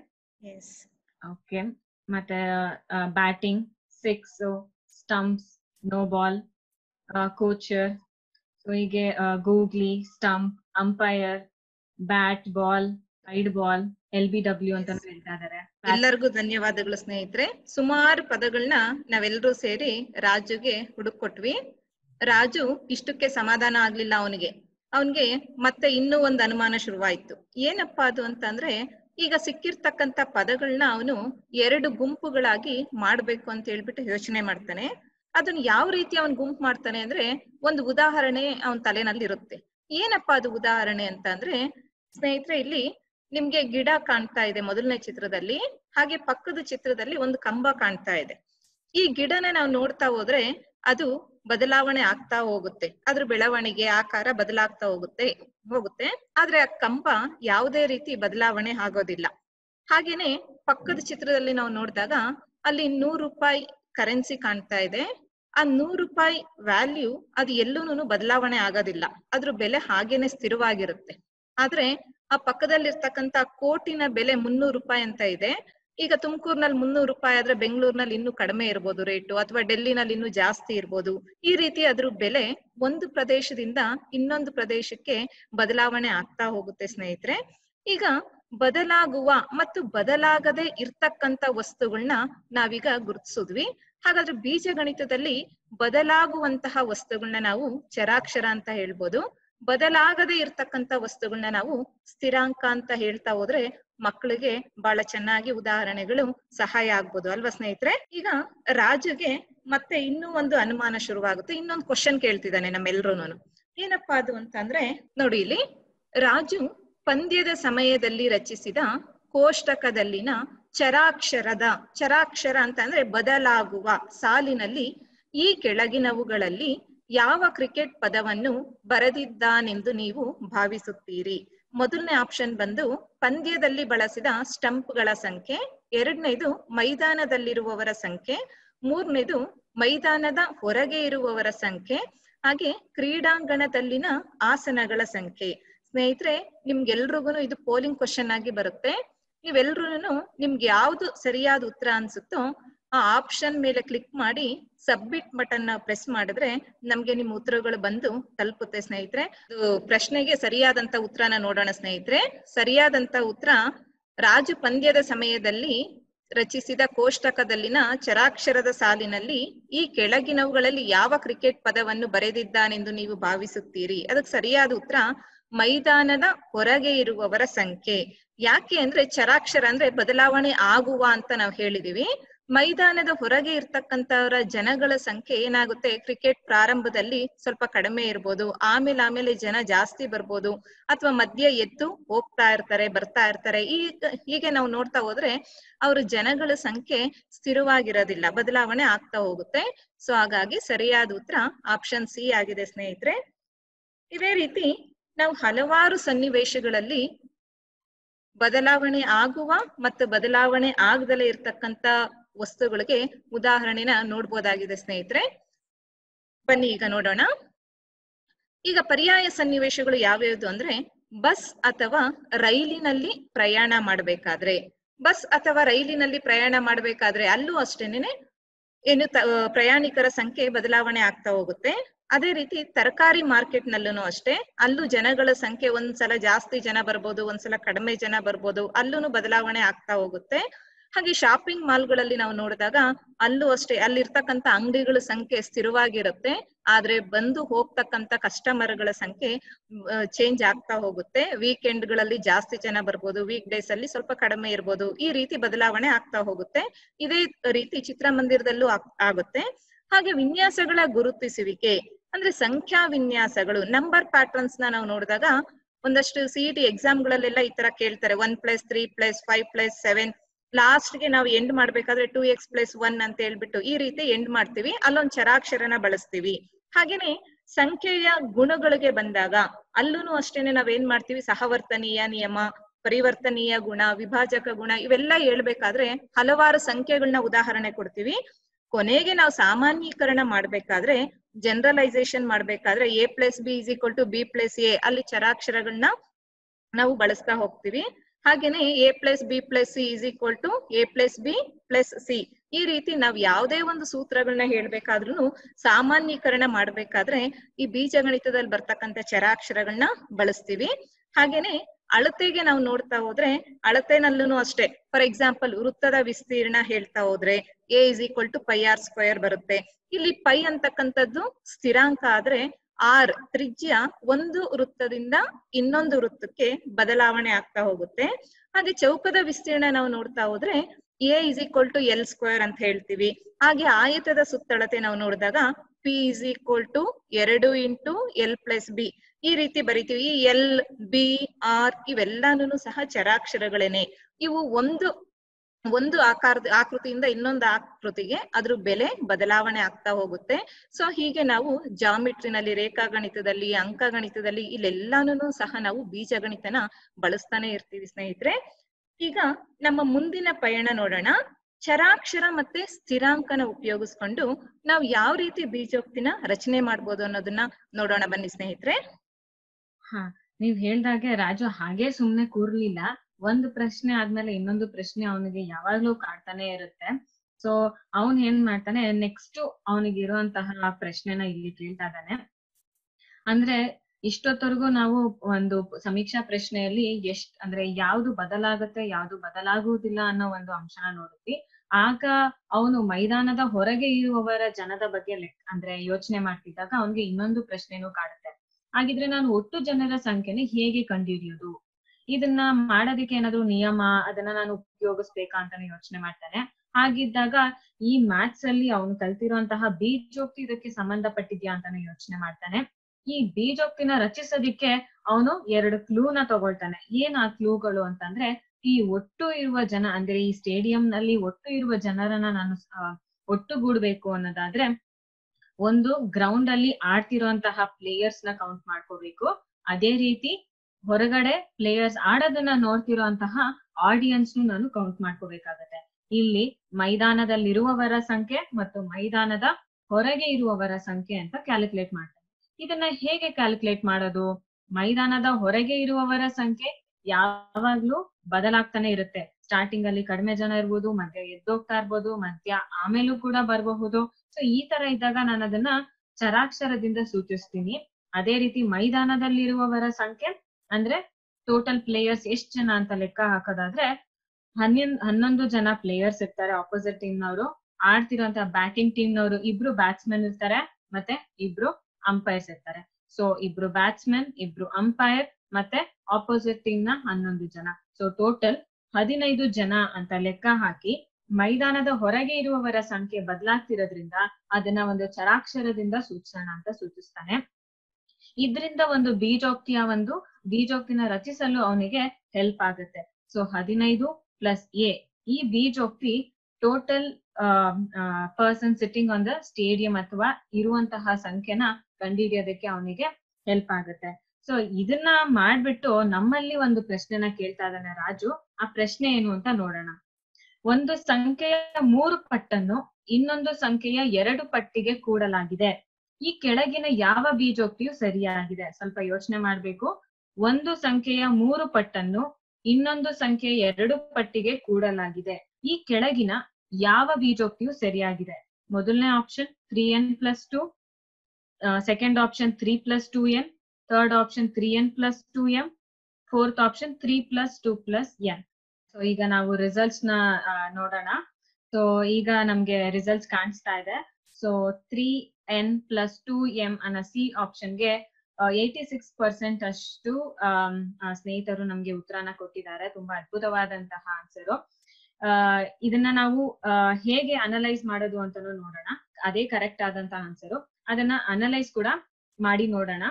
ಓಕೆ ಮತ್ತೆ batting six stumps no ball ಕೋಚರ್ ಸೊ ಹೀಗೆ googly stump umpire bat ball side ball L B W ಅಂತ ಹೇಳ್ತಾ ಇದಾರೆ ಎಲ್ಲರಿಗೂ ಧನ್ಯವಾದಗಳು ಸ್ನೇಹಿತರೆ ಸುಮಾರು ಪದಗಳನ್ನ ನಾವೆಲ್ಲರೂ ಸೇರಿ ರಾಜುಗೆ ಹುಡುಕ್ ಕೊಟ್ವಿ ರಾಜು ಇಷ್ಟಕ್ಕೆ ಸಮಾಧಾನ ಆಗ್ಲಿಲ್ಲ ಅವನಿಗೆ ಅವನ್ಗೆ ಮತ್ತೆ ಇನ್ನೂ ಒಂದ್ ಅನುಮಾನ ಶುರುವಾಯ್ತು ಏನಪ್ಪಾ ಅದು ಅಂತಂದ್ರೆ ಈಗ ಸಿಕ್ಕಿರ್ತಕ್ಕಂತ ಪದಗಳನ್ನ ಅವನು ಎರಡು ಗುಂಪುಗಳಾಗಿ ಮಾಡ್ಬೇಕು ಅಂತ ಹೇಳ್ಬಿಟ್ಟು ಯೋಚನೆ ಮಾಡ್ತಾನೆ ಅದನ್ನ ಯಾವ ರೀತಿ ಅವನ್ ಗುಂಪು ಮಾಡ್ತಾನೆ ಅಂದ್ರೆ ಒಂದು ಉದಾಹರಣೆ ಅವನ್ ತಲೆನಲ್ಲಿ ಇರುತ್ತೆ ಏನಪ್ಪಾ ಅದು ಉದಾಹರಣೆ ಅಂತ ಅಂದ್ರೆ ಸ್ನೇಹಿತರೆ ಇಲ್ಲಿ ನಿಮ್ಗೆ ಗಿಡ ಕಾಣ್ತಾ ಇದೆ ಮೊದಲನೇ ಚಿತ್ರದಲ್ಲಿ ಹಾಗೆ ಪಕ್ಕದ ಚಿತ್ರದಲ್ಲಿ ಒಂದು ಕಂಬ ಕಾಣ್ತಾ ಇದೆ ಈ ಗಿಡನ ನಾವು ನೋಡ್ತಾ ಹೋದ್ರೆ ಅದು ಬದಲಾವಣೆ ಆಗ್ತಾ ಹೋಗುತ್ತೆ ಅದ್ರ ಬೆಳವಣಿಗೆ ಆಕಾರ ಬದಲಾಗ್ತಾ ಹೋಗುತ್ತೆ ಹೋಗುತ್ತೆ ಆದ್ರೆ ಆ ಕಂಬ ಯಾವುದೇ ರೀತಿ ಬದಲಾವಣೆ ಆಗೋದಿಲ್ಲ ಹಾಗೇನೆ ಪಕ್ಕದ ಚಿತ್ರದಲ್ಲಿ ನಾವು ನೋಡಿದಾಗ ಅಲ್ಲಿ ನೂರು ರೂಪಾಯಿ ಕರೆನ್ಸಿ ಕಾಣ್ತಾ ಇದೆ ಆ ನೂರು ರೂಪಾಯಿ ವ್ಯಾಲ್ಯೂ ಅದು ಎಲ್ಲೂನು ಬದಲಾವಣೆ ಆಗೋದಿಲ್ಲ ಅದ್ರ ಬೆಲೆ ಹಾಗೇನೆ ಸ್ಥಿರವಾಗಿರುತ್ತೆ ಆದ್ರೆ ಆ ಪಕ್ಕದಲ್ಲಿರ್ತಕ್ಕಂತ ಕೋಟಿನ ಬೆಲೆ ಮುನ್ನೂರು ರೂಪಾಯಿ ಅಂತ ಇದೆ ಈಗ ತುಮಕೂರ್ನಲ್ಲಿ ಮುನ್ನೂರು ರೂಪಾಯಿ ಆದ್ರೆ ಬೆಂಗಳೂರಿನಲ್ಲಿ ಇನ್ನೂ ಕಡಿಮೆ ಇರ್ಬೋದು ರೇಟು ಅಥವಾ ಡೆಲ್ಲಿನಲ್ಲಿ ಇನ್ನೂ ಜಾಸ್ತಿ ಇರ್ಬೋದು ಈ ರೀತಿ ಅದ್ರ ಬೆಲೆ ಒಂದು ಪ್ರದೇಶದಿಂದ ಇನ್ನೊಂದು ಪ್ರದೇಶಕ್ಕೆ ಬದಲಾವಣೆ ಆಗ್ತಾ ಹೋಗುತ್ತೆ ಸ್ನೇಹಿತರೆ ಈಗ ಬದಲಾಗುವ ಮತ್ತು ಬದಲಾಗದೆ ಇರ್ತಕ್ಕಂತ ವಸ್ತುಗಳನ್ನ ನಾವೀಗ ಗುರುತಿಸಿದ್ವಿ ಹಾಗಾದ್ರೆ ಬೀಜಗಣಿತದಲ್ಲಿ ಬದಲಾಗುವಂತಹ ವಸ್ತುಗಳನ್ನ ನಾವು ಚರಾಕ್ಷರ ಅಂತ ಹೇಳ್ಬೋದು ಬದಲಾಗದೆ ಇರ್ತಕ್ಕಂತ ವಸ್ತುಗಳನ್ನ ನಾವು ಸ್ಥಿರಾಂಕ ಅಂತ ಹೇಳ್ತಾ ಹೋದ್ರೆ ಮಕ್ಕಳಿಗೆ ಬಹಳ ಚೆನ್ನಾಗಿ ಉದಾಹರಣೆಗಳು ಸಹಾಯ ಆಗ್ಬೋದು ಅಲ್ವಾ ಸ್ನೇಹಿತರೆ ಈಗ ರಾಜುಗೆ ಮತ್ತೆ ಇನ್ನೂ ಒಂದು ಅನುಮಾನ ಶುರುವಾಗುತ್ತೆ ಇನ್ನೊಂದು ಕ್ವಶನ್ ಕೇಳ್ತಿದ್ದಾನೆ ನಮ್ಮೆಲ್ರೂನು ಏನಪ್ಪಾ ಅದು ಅಂತಂದ್ರೆ ನೋಡಿ ಇಲ್ಲಿ ರಾಜು ಪಂದ್ಯದ ಸಮಯದಲ್ಲಿ ರಚಿಸಿದ ಕೋಷ್ಟಕದಲ್ಲಿನ ಚರಾಕ್ಷರದ ಚರಾಕ್ಷರ ಅಂತ ಅಂದ್ರೆ ಬದಲಾಗುವ ಸಾಲಿನಲ್ಲಿ ಈ ಕೆಳಗಿನವುಗಳಲ್ಲಿ ಯಾವ ಕ್ರಿಕೆಟ್ ಪದವನ್ನು ಬರೆದಿದ್ದಾನೆಂದು ನೀವು ಭಾವಿಸುತ್ತೀರಿ ಮೊದಲನೇ ಆಪ್ಷನ್ ಬಂದು ಪಂದ್ಯದಲ್ಲಿ ಬಳಸಿದ ಸ್ಟಂಪ್ಗಳ ಸಂಖ್ಯೆ ಎರಡನೇದು ಮೈದಾನದಲ್ಲಿರುವವರ ಸಂಖ್ಯೆ ಮೂರನೇದು ಮೈದಾನದ ಹೊರಗೆ ಇರುವವರ ಸಂಖ್ಯೆ ಹಾಗೆ ಕ್ರೀಡಾಂಗಣದಲ್ಲಿನ ಆಸನಗಳ ಸಂಖ್ಯೆ ಸ್ನೇಹಿತರೆ ನಿಮ್ಗೆಲ್ರಿಗೂ ಇದು ಪೋಲಿಂಗ್ ಕ್ವಶನ್ ಆಗಿ ಬರುತ್ತೆ ನೀವೆಲ್ರೂ ನಿಮ್ಗೆ ಯಾವ್ದು ಸರಿಯಾದ ಉತ್ತರ ಅನ್ಸುತ್ತೋ ಆ ಆಪ್ಷನ್ ಮೇಲೆ ಕ್ಲಿಕ್ ಮಾಡಿ ಸಬ್ಮಿಟ್ ಬಟನ್ ಪ್ರೆಸ್ ಮಾಡಿದ್ರೆ ನಮ್ಗೆ ನಿಮ್ ಉತ್ತರಗಳು ಬಂದು ತಲುಪುತ್ತೆ ಸ್ನೇಹಿತರೆ ಇದು ಪ್ರಶ್ನೆಗೆ ಸರಿಯಾದಂತ ಉತ್ತರನ ನೋಡೋಣ ಸ್ನೇಹಿತರೆ ಸರಿಯಾದಂತ ಉತ್ತರ ರಾಜು ಪಂದ್ಯದ ಸಮಯದಲ್ಲಿ ರಚಿಸಿದ ಕೋಷ್ಟಕದಲ್ಲಿನ ಚರಾಕ್ಷರದ ಸಾಲಿನಲ್ಲಿ ಈ ಕೆಳಗಿನವುಗಳಲ್ಲಿ ಯಾವ ಕ್ರಿಕೆಟ್ ಪದವನ್ನು ಬರೆದಿದ್ದಾನೆಂದು ನೀವು ಭಾವಿಸುತ್ತೀರಿ ಅದಕ್ಕೆ ಸರಿಯಾದ ಉತ್ತರ ಮೈದಾನದ ಹೊರಗೆ ಇರುವವರ ಸಂಖ್ಯೆ ಯಾಕೆ ಅಂದ್ರೆ ಚರಾಕ್ಷರ ಅಂದ್ರೆ ಬದಲಾವಣೆ ಆಗುವ ಅಂತ ನಾವು ಹೇಳಿದೀವಿ ಮೈದಾನದ ಹೊರಗೆ ಇರ್ತಕ್ಕಂತವರ ಜನಗಳ ಸಂಖ್ಯೆ ಏನಾಗುತ್ತೆ ಕ್ರಿಕೆಟ್ ಪ್ರಾರಂಭದಲ್ಲಿ ಸ್ವಲ್ಪ ಕಡಿಮೆ ಇರ್ಬೋದು ಆಮೇಲೆ ಆಮೇಲೆ ಜನ ಜಾಸ್ತಿ ಬರ್ಬೋದು ಅಥವಾ ಮಧ್ಯ ಎದ್ದು ಹೋಗ್ತಾ ಇರ್ತಾರೆ ಬರ್ತಾ ಇರ್ತಾರೆ ಈಗ ಹೀಗೆ ನಾವು ನೋಡ್ತಾ ಹೋದ್ರೆ ಅವ್ರ ಜನಗಳ ಸಂಖ್ಯೆ ಸ್ಥಿರವಾಗಿರೋದಿಲ್ಲ ಬದಲಾವಣೆ ಆಗ್ತಾ ಹೋಗುತ್ತೆ ಸೊ ಹಾಗಾಗಿ ಸರಿಯಾದ ಉತ್ತರ ಆಪ್ಷನ್ ಸಿ ಆಗಿದೆ ಸ್ನೇಹಿತರೆ ಇದೇ ರೀತಿ ನಾವು ಹಲವಾರು ಸನ್ನಿವೇಶಗಳಲ್ಲಿ ಬದಲಾವಣೆ ಆಗುವ ಮತ್ತು ಬದಲಾವಣೆ ಆಗದಲೇ ಇರ್ತಕ್ಕಂತ ವಸ್ತುಗಳಿಗೆ ಉದಾಹರಣೆನ ನೋಡ್ಬೋದಾಗಿದೆ ಸ್ನೇಹಿತರೆ ಬನ್ನಿ ಈಗ ನೋಡೋಣ ಈಗ ಪರ್ಯಾಯ ಸನ್ನಿವೇಶಗಳು ಯಾವ್ಯಾವ್ದು ಅಂದ್ರೆ ಬಸ್ ಅಥವಾ ರೈಲಿನಲ್ಲಿ ಪ್ರಯಾಣ ಮಾಡ್ಬೇಕಾದ್ರೆ ಬಸ್ ಅಥವಾ ರೈಲಿನಲ್ಲಿ ಪ್ರಯಾಣ ಮಾಡ್ಬೇಕಾದ್ರೆ ಅಲ್ಲೂ ಅಷ್ಟೇನೆ ಏನು ತ- ಪ್ರಯಾಣಿಕರ ಸಂಖ್ಯೆ ಬದಲಾವಣೆ ಆಗ್ತಾ ಹೋಗುತ್ತೆ ಅದೇ ರೀತಿ ತರಕಾರಿ ಮಾರ್ಕೆಟ್ ನಲ್ಲೂ ಅಷ್ಟೇ ಅಲ್ಲೂ ಜನಗಳ ಸಂಖ್ಯೆ ಒಂದ್ಸಲ ಜಾಸ್ತಿ ಜನ ಬರ್ಬೋದು ಒಂದ್ಸಲ ಕಡಿಮೆ ಜನ ಬರ್ಬೋದು ಅಲ್ಲೂ ಬದಲಾವಣೆ ಆಗ್ತಾ ಹೋಗುತ್ತೆ ಹಾಗೆ ಶಾಪಿಂಗ್ ಮಾಲ್ಗಳಲ್ಲಿ ನಾವು ನೋಡಿದಾಗ ಅಲ್ಲೂ ಅಷ್ಟೇ ಅಲ್ಲಿರ್ತಕ್ಕಂಥ ಅಂಗಡಿಗಳ ಸಂಖ್ಯೆ ಸ್ಥಿರವಾಗಿರುತ್ತೆ ಆದ್ರೆ ಬಂದು ಹೋಗ್ತಕ್ಕಂತ ಕಸ್ಟಮರ್ಗಳ ಸಂಖ್ಯೆ ಚೇಂಜ್ ಆಗ್ತಾ ಹೋಗುತ್ತೆ ವೀಕೆಂಡ್ ಗಳಲ್ಲಿ ಜಾಸ್ತಿ ಜನ ಬರ್ಬೋದು ವೀಕ್ ಡೇಸ್ ಅಲ್ಲಿ ಸ್ವಲ್ಪ ಕಡಿಮೆ ಇರ್ಬೋದು ಈ ರೀತಿ ಬದಲಾವಣೆ ಆಗ್ತಾ ಹೋಗುತ್ತೆ ಇದೇ ರೀತಿ ಚಿತ್ರಮಂದಿರದಲ್ಲೂ ಆಗ್- ಆಗುತ್ತೆ ಹಾಗೆ ವಿನ್ಯಾಸಗಳ ಗುರುತಿಸುವಿಕೆ ಅಂದ್ರೆ ಸಂಖ್ಯಾ ವಿನ್ಯಾಸಗಳು ನಂಬರ್ ಪ್ಯಾಟರ್ನ್ಸ್ ನ ನಾವು ನೋಡಿದಾಗ ಒಂದಷ್ಟು ಸಿಇಟಿ ಎಕ್ಸಾಮ್ ಗಳಲ್ಲೆಲ್ಲ ಈ ತರ ಕೇಳ್ತಾರೆ one plus three plus five plus seven last ಗೆ ನಾವು ಎಂಡ್ ಮಾಡ್ಬೇಕಾದ್ರೆ ಟೂ ಎಕ್ಸ್ ಪ್ಲಸ್ ಒನ್ ಅಂತ ಹೇಳ್ಬಿಟ್ಟು ಈ ರೀತಿ ಎಂಡ್ ಮಾಡ್ತೀವಿ ಅಲ್ಲೊಂದ್ ಚರಾಕ್ಷರನ ಬಳಸ್ತೀವಿ ಹಾಗೇನೆ ಸಂಖ್ಯೆಯ ಗುಣಗಳಿಗೆ ಬಂದಾಗ ಅಲ್ಲೂ ಅಷ್ಟೇನೆ ನಾವೇನ್ ಮಾಡ್ತೀವಿ ಸಹವರ್ತನೀಯ ನಿಯಮ ಪರಿವರ್ತನೀಯ ಗುಣ ವಿಭಾಜಕ ಗುಣ ಇವೆಲ್ಲ ಹೇಳ್ಬೇಕಾದ್ರೆ ಹಲವಾರು ಸಂಖ್ಯೆಗಳನ್ನ ಉದಾಹರಣೆ ಕೊಡ್ತೀವಿ ಕೊನೆಗೆ ನಾವು ಸಾಮಾನ್ಯೀಕರಣ ಮಾಡ್ಬೇಕಾದ್ರೆ ಜನರಲೈಸೇಷನ್ ಮಾಡ್ಬೇಕಾದ್ರೆ A plus B is equal to B plus A ಅಲ್ಲಿ ಚರಾಕ್ಷರಗಳನ್ನ ನಾವು ಬಳಸ್ತಾ ಹೋಗ್ತೀವಿ ಹಾಗೇನೆ A plus B plus C is equal to A plus B plus C ಈ ರೀತಿ ನಾವ್ ಯಾವುದೇ ಒಂದು ಸೂತ್ರಗಳನ್ನ ಹೇಳ್ಬೇಕಾದ್ರೂ ಸಾಮಾನ್ಯೀಕರಣ ಮಾಡ್ಬೇಕಾದ್ರೆ ಈ ಬೀಜಗಣಿತದಲ್ಲಿ ಬರ್ತಕ್ಕಂಥ ಚರಾಕ್ಷರಗಳನ್ನ ಬಳಸ್ತೀವಿ ಹಾಗೇನೆ ಅಳತೆಗೆ ನಾವು ನೋಡ್ತಾ ಹೋದ್ರೆ ಅಳತೆನಲ್ಲೂ ಅಷ್ಟೇ ಫಾರ್ ಎಕ್ಸಾಂಪಲ್ ವೃತ್ತದ ವಿಸ್ತೀರ್ಣ ಹೇಳ್ತಾ ಹೋದ್ರೆ A is equal to pi R square ಬರುತ್ತೆ ಇಲ್ಲಿ ಪೈ ಅಂತಕ್ಕಂಥದ್ದು ಸ್ಥಿರಾಂಕ ಆದ್ರೆ ಆರ್ ತ್ರಿಜ್ಯ ಒಂದು ವೃತ್ತದಿಂದ ಇನ್ನೊಂದು ವೃತ್ತಕ್ಕೆ ಬದಲಾವಣೆ ಆಗ್ತಾ ಹೋಗುತ್ತೆ ಹಾಗೆ ಚೌಕದ ವಿಸ್ತೀರ್ಣ ನಾವು ನೋಡ್ತಾ ಹೋದ್ರೆ A is equal to L square ಅಂತ ಹೇಳ್ತೀವಿ ಹಾಗೆ ಆಯತದ ಸುತ್ತಳತೆ ನಾವು ನೋಡಿದಾಗ ಪಿ ಇಸ್ ಈಕ್ವಲ್ ಟು ಎರಡು ಇಂಟು ಎಲ್ ಪ್ಲಸ್ ಬಿ ಈ ರೀತಿ ಬರಿತೀವಿ ಈ ಎಲ್ ಬಿ ಆರ್ ಇವೆಲ್ಲಾನು ಸಹ ಚರಾಕ್ಷರಗಳೇನೆ ಇವು ಒಂದು ಒಂದು ಆಕಾರದ ಆಕೃತಿಯಿಂದ ಇನ್ನೊಂದು ಆಕೃತಿಗೆ ಅದ್ರ ಬೆಲೆ ಬದಲಾವಣೆ ಆಗ್ತಾ ಹೋಗುತ್ತೆ ಸೊ ಹೀಗೆ ನಾವು ಜಾಮಿಟ್ರಿನಲ್ಲಿ ರೇಖಾಗಣಿತದಲ್ಲಿ ಅಂಕಗಣಿತದಲ್ಲಿ ಇಲ್ಲೆಲ್ಲಾನು ಸಹ ನಾವು ಬೀಜಗಣಿತನ ಬಳಸ್ತಾನೆ ಇರ್ತೀವಿ ಸ್ನೇಹಿತರೆ ಈಗ ನಮ್ಮ ಮುಂದಿನ ಪಯಣ ನೋಡೋಣ ಚರಾಕ್ಷರ ಮತ್ತೆ ಸ್ಥಿರಾಂಕನ ಉಪಯೋಗಿಸ್ಕೊಂಡು ನಾವು ಯಾವ ರೀತಿ ಬೀಜೋಕ್ತಿನ ರಚನೆ ಮಾಡ್ಬೋದು ಅನ್ನೋದನ್ನ ನೋಡೋಣ ಬನ್ನಿ ಸ್ನೇಹಿತರೆ ಹಾ ನೀವ್ ಹೇಳ್ದಾಗೆ ರಾಜು ಹಾಗೆ ಸುಮ್ನೆ ಕೂರ್ಲಿಲ್ಲ ಒಂದು ಪ್ರಶ್ನೆ ಆದ್ಮೇಲೆ ಇನ್ನೊಂದು ಪ್ರಶ್ನೆ ಅವನಿಗೆ ಯಾವಾಗ್ಲೂ ಕಾಡ್ತಾನೆ ಇರುತ್ತೆ ಸೊ ಅವನ್ ಏನ್ ಮಾಡ್ತಾನೆ ನೆಕ್ಸ್ಟ್ ಅವನಿಗೆ ಇರುವಂತಹ ಪ್ರಶ್ನೆನ ಇಲ್ಲಿ ಕೇಳ್ತಾ ಇದ್ದಾನೆ ಅಂದ್ರೆ ಇಷ್ಟೊತ್ತವರೆಗೂ ನಾವು ಒಂದು ಸಮೀಕ್ಷಾ ಪ್ರಶ್ನೆಯಲ್ಲಿ ಎಷ್ಟ್ ಅಂದ್ರೆ ಯಾವ್ದು ಬದಲಾಗುತ್ತೆ ಯಾವ್ದು ಬದಲಾಗುವುದಿಲ್ಲ ಅನ್ನೋ ಒಂದು ಅಂಶನ ನೋಡಿದ್ವಿ ಆಗ ಅವನು ಮೈದಾನದ ಹೊರಗೆ ಇರುವವರ ಜನದ ಬಗ್ಗೆ ಲೆಕ್ಕ ಅಂದ್ರೆ ಯೋಚನೆ ಮಾಡ್ತಿದ್ದಾಗ ಅವನಿಗೆ ಇನ್ನೊಂದು ಪ್ರಶ್ನೆನೂ ಕಾಡುತ್ತೆ ಹಾಗಿದ್ರೆ ನಾನು ಒಟ್ಟು ಜನರ ಸಂಖ್ಯೆನ ಹೇಗೆ ಕಂಡುಹಿಡಿಯೋದು ಇದನ್ನ ಮಾಡೋದಕ್ಕೆ ಏನಾದ್ರು ನಿಯಮ ಅದನ್ನ ನಾನು ಉಪಯೋಗಿಸ್ಬೇಕಾ ಅಂತಾನೆ ಯೋಚನೆ ಮಾಡ್ತಾನೆ ಹಾಗಿದ್ದಾಗ ಈ ಮ್ಯಾಥ್ಸ್ ಅಲ್ಲಿ ಅವನು ಕಲ್ತಿರುವಂತಹ ಬೀಜೋಕ್ತಿ ಇದಕ್ಕೆ ಸಂಬಂಧಪಟ್ಟಿದ್ಯಾ ಅಂತಾನೆ ಯೋಚನೆ ಮಾಡ್ತಾನೆ ಈ ಬೀಜೋಕ್ತಿನ ರಚಿಸೋದಿಕ್ಕೆ ಅವನು ಎರಡು ಕ್ಲೂನ ತಗೊಳ್ತಾನೆ ಏನ್ ಆ ಕ್ಲೂಗಳು ಅಂತಂದ್ರೆ ಈ ಒಟ್ಟು ಇರುವ ಜನ ಅಂದ್ರೆ ಈ ಸ್ಟೇಡಿಯಂ ನಲ್ಲಿ ಒಟ್ಟು ಇರುವ ಜನರನ್ನ ನಾನು ಆ, ಒಟ್ಟುಗೂಡ್ಬೇಕು ಅನ್ನೋದಾದ್ರೆ ಒಂದು ಗ್ರೌಂಡ್ ಅಲ್ಲಿ ಆಡ್ತಿರುವಂತಹ ಪ್ಲೇಯರ್ಸ್ ನ ಕೌಂಟ್ ಮಾಡ್ಕೋಬೇಕು ಅದೇ ರೀತಿ ಹೊರಗಡೆ ಪ್ಲೇಯರ್ಸ್ ಆಡೋದನ್ನ ನೋಡ್ತಿರುವಂತಹ ಆಡಿಯನ್ಸ್ ನಾನು ಕೌಂಟ್ ಮಾಡ್ಕೋಬೇಕಾಗತ್ತೆ ಇಲ್ಲಿ ಮೈದಾನದಲ್ಲಿರುವವರ ಸಂಖ್ಯೆ ಮತ್ತು ಮೈದಾನದ ಹೊರಗೆ ಇರುವವರ ಸಂಖ್ಯೆ ಅಂತ ಕ್ಯಾಲ್ಕುಲೇಟ್ ಮಾಡ್ತಾರೆ ಇದನ್ನ ಹೇಗೆ ಕ್ಯಾಲ್ಕುಲೇಟ್ ಮಾಡೋದು ಮೈದಾನದ ಹೊರಗೆ ಇರುವವರ ಸಂಖ್ಯೆ ಯಾವಾಗ್ಲೂ ಬದಲಾಗ್ತಾನೆ ಇರುತ್ತೆ ಸ್ಟಾರ್ಟಿಂಗ್ ಅಲ್ಲಿ ಕಡಿಮೆ ಜನ ಇರ್ಬೋದು ಮಧ್ಯ ಎದ್ದೋಗ್ತಾ ಇರ್ಬೋದು ಮಧ್ಯ ಆಮೇಲೂ ಕೂಡ ಬರಬಹುದು ಸೊ ಈ ತರ ಇದ್ದಾಗ ನಾನು ಅದನ್ನ ಚರಾಕ್ಷರದಿಂದ ಸೂಚಿಸ್ತೀನಿ ಅದೇ ರೀತಿ ಮೈದಾನದಲ್ಲಿರುವವರ ಸಂಖ್ಯೆ ಅಂದ್ರೆ ಟೋಟಲ್ ಪ್ಲೇಯರ್ಸ್ ಎಷ್ಟ್ ಜನ ಅಂತ ಲೆಕ್ಕ ಹಾಕೋದಾದ್ರೆ ಹನ್ನೊಂದ್ ಹನ್ನೊಂದು ಜನ ಪ್ಲೇಯರ್ಸ್ ಇರ್ತಾರೆ ಆಪೋಸಿಟ್ ಟೀಮ್ ನವರು ಆಡ್ತಿರುವಂತ ಬ್ಯಾಟಿಂಗ್ ಟೀಮ್ ನವರು ಇಬ್ರು ಬ್ಯಾಟ್ಸ್ಮನ್ ಇರ್ತಾರೆ ಮತ್ತೆ ಇಬ್ರು ಅಂಪೈರ್ಸ್ ಇರ್ತಾರೆ ಸೊ ಇಬ್ರು ಬ್ಯಾಟ್ಸ್ಮನ್ ಇಬ್ರು ಅಂಪೈರ್ ಮತ್ತೆ ಆಪೋಸಿಟ್ ಟೀಮ್ ನ ಹನ್ನೊಂದು ಜನ ಸೊ ಟೋಟಲ್ ಹದಿನೈದು ಜನ ಅಂತ ಲೆಕ್ಕ ಹಾಕಿ ಮೈದಾನದ ಹೊರಗೆ ಇರುವವರ ಸಂಖ್ಯೆ ಬದಲಾಗ್ತಿರೋದ್ರಿಂದ ಅದನ್ನ ಒಂದು ಚರಾಕ್ಷರದಿಂದ ಸೂಚಿಸೋಣ ಅಂತ ಸೂಚಿಸ್ತಾನೆ ಇದ್ರಿಂದ ಒಂದು ಬೀಜೋಕ್ತಿಯ ಒಂದು ಬೀಜೋಕ್ತಿನ ರಚಿಸಲು ಅವನಿಗೆ ಹೆಲ್ಪ್ ಆಗುತ್ತೆ ಸೊ ಹದಿನೈದು ಪ್ಲಸ್ ಎ ಈ ಬೀಜೋಕ್ತಿ total person sitting on the stadium ಅಥವಾ ಇರುವಂತಹ ಸಂಖ್ಯೆನ ಕಂಡುಹಿಡಿಯೋದಕ್ಕೆ ಅವನಿಗೆ ಹೆಲ್ಪ್ ಆಗುತ್ತೆ ಸೊ ಇದನ್ನ ಮಾಡ್ಬಿಟ್ಟು ನಮ್ಮಲ್ಲಿ ಒಂದು ಪ್ರಶ್ನೆನ ಕೇಳ್ತಾ ಇದ್ದಾನೆ ರಾಜು ಆ ಪ್ರಶ್ನೆ ಏನು ಅಂತ ನೋಡೋಣ ಒಂದು ಸಂಖ್ಯೆಯ ಮೂರು ಪಟ್ಟನ್ನು ಇನ್ನೊಂದು ಸಂಖ್ಯೆಯ ಎರಡು ಪಟ್ಟಿಗೆ ಕೂಡಲಾಗಿದೆ ಈ ಕೆಳಗಿನ ಯಾವ ಬೀಜೋಕ್ತಿಯು ಸರಿಯಾಗಿದೆ ಸ್ವಲ್ಪ ಯೋಚನೆ ಮಾಡ್ಬೇಕು ಒಂದು ಸಂಖ್ಯೆಯ ಮೂರು ಪಟ್ಟನ್ನು ಇನ್ನೊಂದು ಸಂಖ್ಯೆಯ ಎರಡು ಪಟ್ಟಿಗೆ ಕೂಡಲಾಗಿದೆ ಈ ಕೆಳಗಿನ ಯಾವ ಬೀಜೋಕ್ತಿಯು ಸರಿಯಾಗಿದೆ ಮೊದಲನೇ option three N plus two second option three plus two N third option three N plus two M fourth option three plus two plus N so ಈಗ ನಾವು ರಿಸಲ್ಟ್ಸ್ ನ ಆ, ನೋಡೋಣ ಸೊ ಈಗ ನಮ್ಗೆ ರಿಸಲ್ಟ್ಸ್ ಕಾಣಿಸ್ತಾ ಇದೆ so three N plus two M ಅನ್ನೋ ಸಿ ಆಪ್ಷನ್ಗೆ ಏಯ್ಟಿ ಸಿಕ್ಸ್ ಪರ್ಸೆಂಟ್ ಅಷ್ಟು ಆಮ್, ಆ, ಸ್ನೇಹಿತರು ನಮ್ಗೆ ಉತ್ತರನ ಕೊಟ್ಟಿದ್ದಾರೆ ತುಂಬಾ ಅದ್ಭುತವಾದಂತಹ ಆನ್ಸರು ಇದನ್ನ ನಾವು ಆ, ಹೇಗೆ ಅನಲೈಸ್ ಮಾಡೋದು ಅಂತಾನು ನೋಡೋಣ ಅದೇ ಕರೆಕ್ಟ್ ಆದಂತಹ ಆನ್ಸರು ಅದನ್ನ ಅನಲೈಸ್ ಕೂಡ ಮಾಡಿ ನೋಡೋಣ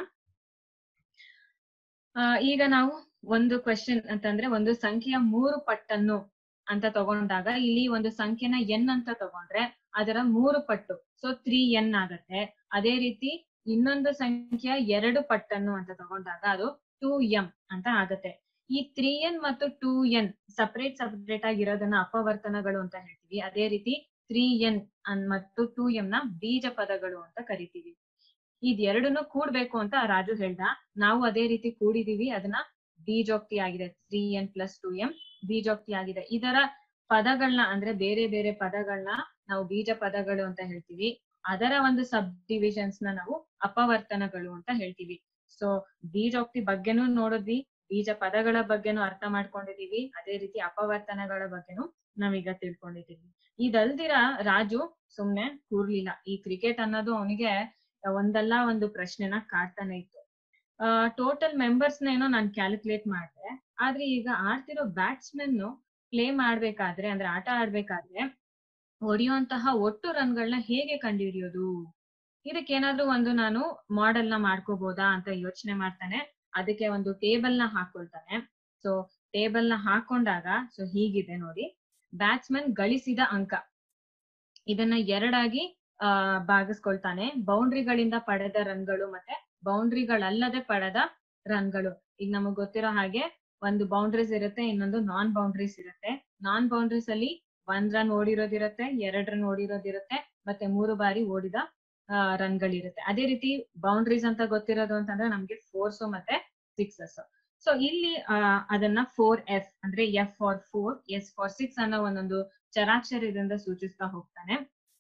ಆ, ಈಗ ನಾವು ಒಂದು ಕ್ವೆಶನ್ ಅಂತಂದ್ರೆ ಒಂದು ಸಂಖ್ಯೆಯ ಮೂರು ಪಟ್ಟನ್ನು ಅಂತ ತಗೊಂಡಾಗ ಇಲ್ಲಿ ಒಂದು ಸಂಖ್ಯೆನ ಎನ್ ಅಂತ ತಗೊಂಡ್ರೆ ಅದರ ಮೂರು ಪಟ್ಟು ಸೊ ತ್ರೀ ಎನ್ ಆಗತ್ತೆ ಅದೇ ರೀತಿ ಇನ್ನೊಂದು ಸಂಖ್ಯೆಯ ಎರಡು ಪಟ್ಟನ್ನು ಅಂತ ತಗೊಂಡಾಗ ಅದು ಟೂ ಎಂ ಅಂತ ಆಗತ್ತೆ ಈ ತ್ರೀ ಎನ್ ಮತ್ತು ಟೂ ಎನ್ ಸಪರೇಟ್ ಸಪರೇಟ್ ಆಗಿರೋದನ್ನ ಅಪವರ್ತನಗಳು ಅಂತ ಹೇಳ್ತೀವಿ ಅದೇ ರೀತಿ ತ್ರೀ ಎನ್ ಮತ್ತು ಟೂ ಎಂ ನ ಬೀಜ ಪದಗಳು ಅಂತ ಕರಿತೀವಿ ಇದೆರಡನ್ನು ಕೂಡ್ಬೇಕು ಅಂತ ರಾಜು ಹೇಳ್ದ ನಾವು ಅದೇ ರೀತಿ ಕೂಡಿದೀವಿ ಅದನ್ನ ಬೀಜೋಕ್ತಿ ಆಗಿದೆ three N plus two M ಬೀಜೋಕ್ತಿ ಆಗಿದೆ ಇದರ ಪದಗಳನ್ನ ಅಂದ್ರೆ ಬೇರೆ ಬೇರೆ ಪದಗಳನ್ನ ನಾವು ಬೀಜ ಪದಗಳು ಅಂತ ಹೇಳ್ತೀವಿ ಅದರ ಒಂದು ಸಬ್ ಡಿವಿಷನ್ಸ್ ನ ನಾವು ಅಪವರ್ತನಗಳು ಅಂತ ಹೇಳ್ತೀವಿ ಸೊ ಬೀಜೋಕ್ತಿ ಬಗ್ಗೆನೂ ನೋಡಿದ್ವಿ ಬೀಜ ಪದಗಳ ಬಗ್ಗೆನೂ ಅರ್ಥ ಮಾಡ್ಕೊಂಡಿದೀವಿ ಅದೇ ರೀತಿ ಅಪವರ್ತನಗಳ ಬಗ್ಗೆನೂ ನಾವೀಗ ತಿಳ್ಕೊಂಡಿದೀವಿ ಇದಲ್ದಿರ ರಾಜು ಸುಮ್ನೆ ಕೂರ್ಲಿಲ್ಲ ಈ ಕ್ರಿಕೆಟ್ ಅನ್ನೋದು ಅವನಿಗೆ ಒಂದಲ್ಲ ಒಂದು ಪ್ರಶ್ನೆನ ಕಾಡ್ತಾನೆ ಇತ್ತು ಟೋಟಲ್ ಮೆಂಬರ್ಸ್ ಏನೋ ನಾನು ಕ್ಯಾಲ್ಕುಲೇಟ್ ಮಾಡಿದೆ ಆದ್ರೆ ಈಗ ಆಡ್ತಿರೋ ಬ್ಯಾಟ್ಸ್ಮನ್ ಪ್ಲೇ ಮಾಡ್ಬೇಕಾದ್ರೆ ಅಂದ್ರೆ ಆಟ ಆಡ್ಬೇಕಾದ್ರೆ ಹೊಡೆಯುವಂತಹ ಒಟ್ಟು ರನ್ಗಳನ್ನ ಹೇಗೆ ಕಂಡುಹಿಡಿಯೋದು ಇದಕ್ಕೆ ಏನಾದ್ರೂ ಒಂದು ನಾನು ಮಾಡೆಲ್ ನ ಮಾಡ್ಕೋಬಹುದಾ ಅಂತ ಯೋಚನೆ ಮಾಡ್ತಾನೆ ಅದಕ್ಕೆ ಒಂದು ಟೇಬಲ್ ನ ಹಾಕೊಳ್ತಾನೆ ಸೊ ಟೇಬಲ್ ನ ಹಾಕೊಂಡಾಗ ಸೊ ಹೀಗಿದೆ ನೋಡಿ ಬ್ಯಾಟ್ಸ್ಮನ್ ಗಳಿಸಿದ ಅಂಕ ಇದನ್ನ ಎರಡಾಗಿ ಆ ಭಾಗಿಸ್ಕೊಳ್ತಾನೆ ಬೌಂಡ್ರಿಗಳಿಂದ ಪಡೆದ ರನ್ಗಳು ಮತ್ತೆ ಬೌಂಡ್ರಿಗಳಲ್ಲದೆ ಪಡೆದ ರನ್ಗಳು ಈಗ ನಮಗ್ ಗೊತ್ತಿರೋ ಹಾಗೆ ಒಂದು ಬೌಂಡ್ರೀಸ್ ಇರುತ್ತೆ ಇನ್ನೊಂದು ನಾನ್ ಬೌಂಡ್ರೀಸ್ ಇರುತ್ತೆ ನಾನ್ ಬೌಂಡ್ರೀಸ್ ಅಲ್ಲಿ ಒಂದ್ ರನ್ ಓಡಿರೋದಿರುತ್ತೆ ಎರಡ್ ರನ್ ಓಡಿರೋದಿರುತ್ತೆ ಮತ್ತೆ ಮೂರು ಬಾರಿ ಓಡಿದ ರನ್ ಗಳಿರುತ್ತೆ ಅದೇ ರೀತಿ ಬೌಂಡ್ರೀಸ್ ಅಂತ ಗೊತ್ತಿರೋದು ಅಂತಂದ್ರೆ ನಮ್ಗೆ ಫೋರ್ಸ್ ಮತ್ತೆ ಸಿಕ್ಸಸ್ ಸೊ ಇಲ್ಲಿ ಆ, ಅದನ್ನ ಫೋರ್ ಎಫ್ ಅಂದ್ರೆ F for four S for six ಅನ್ನೋ ಒಂದೊಂದು ಚರಾಕ್ಷರದಿಂದ ಸೂಚಿಸ್ತಾ ಹೋಗ್ತಾನೆ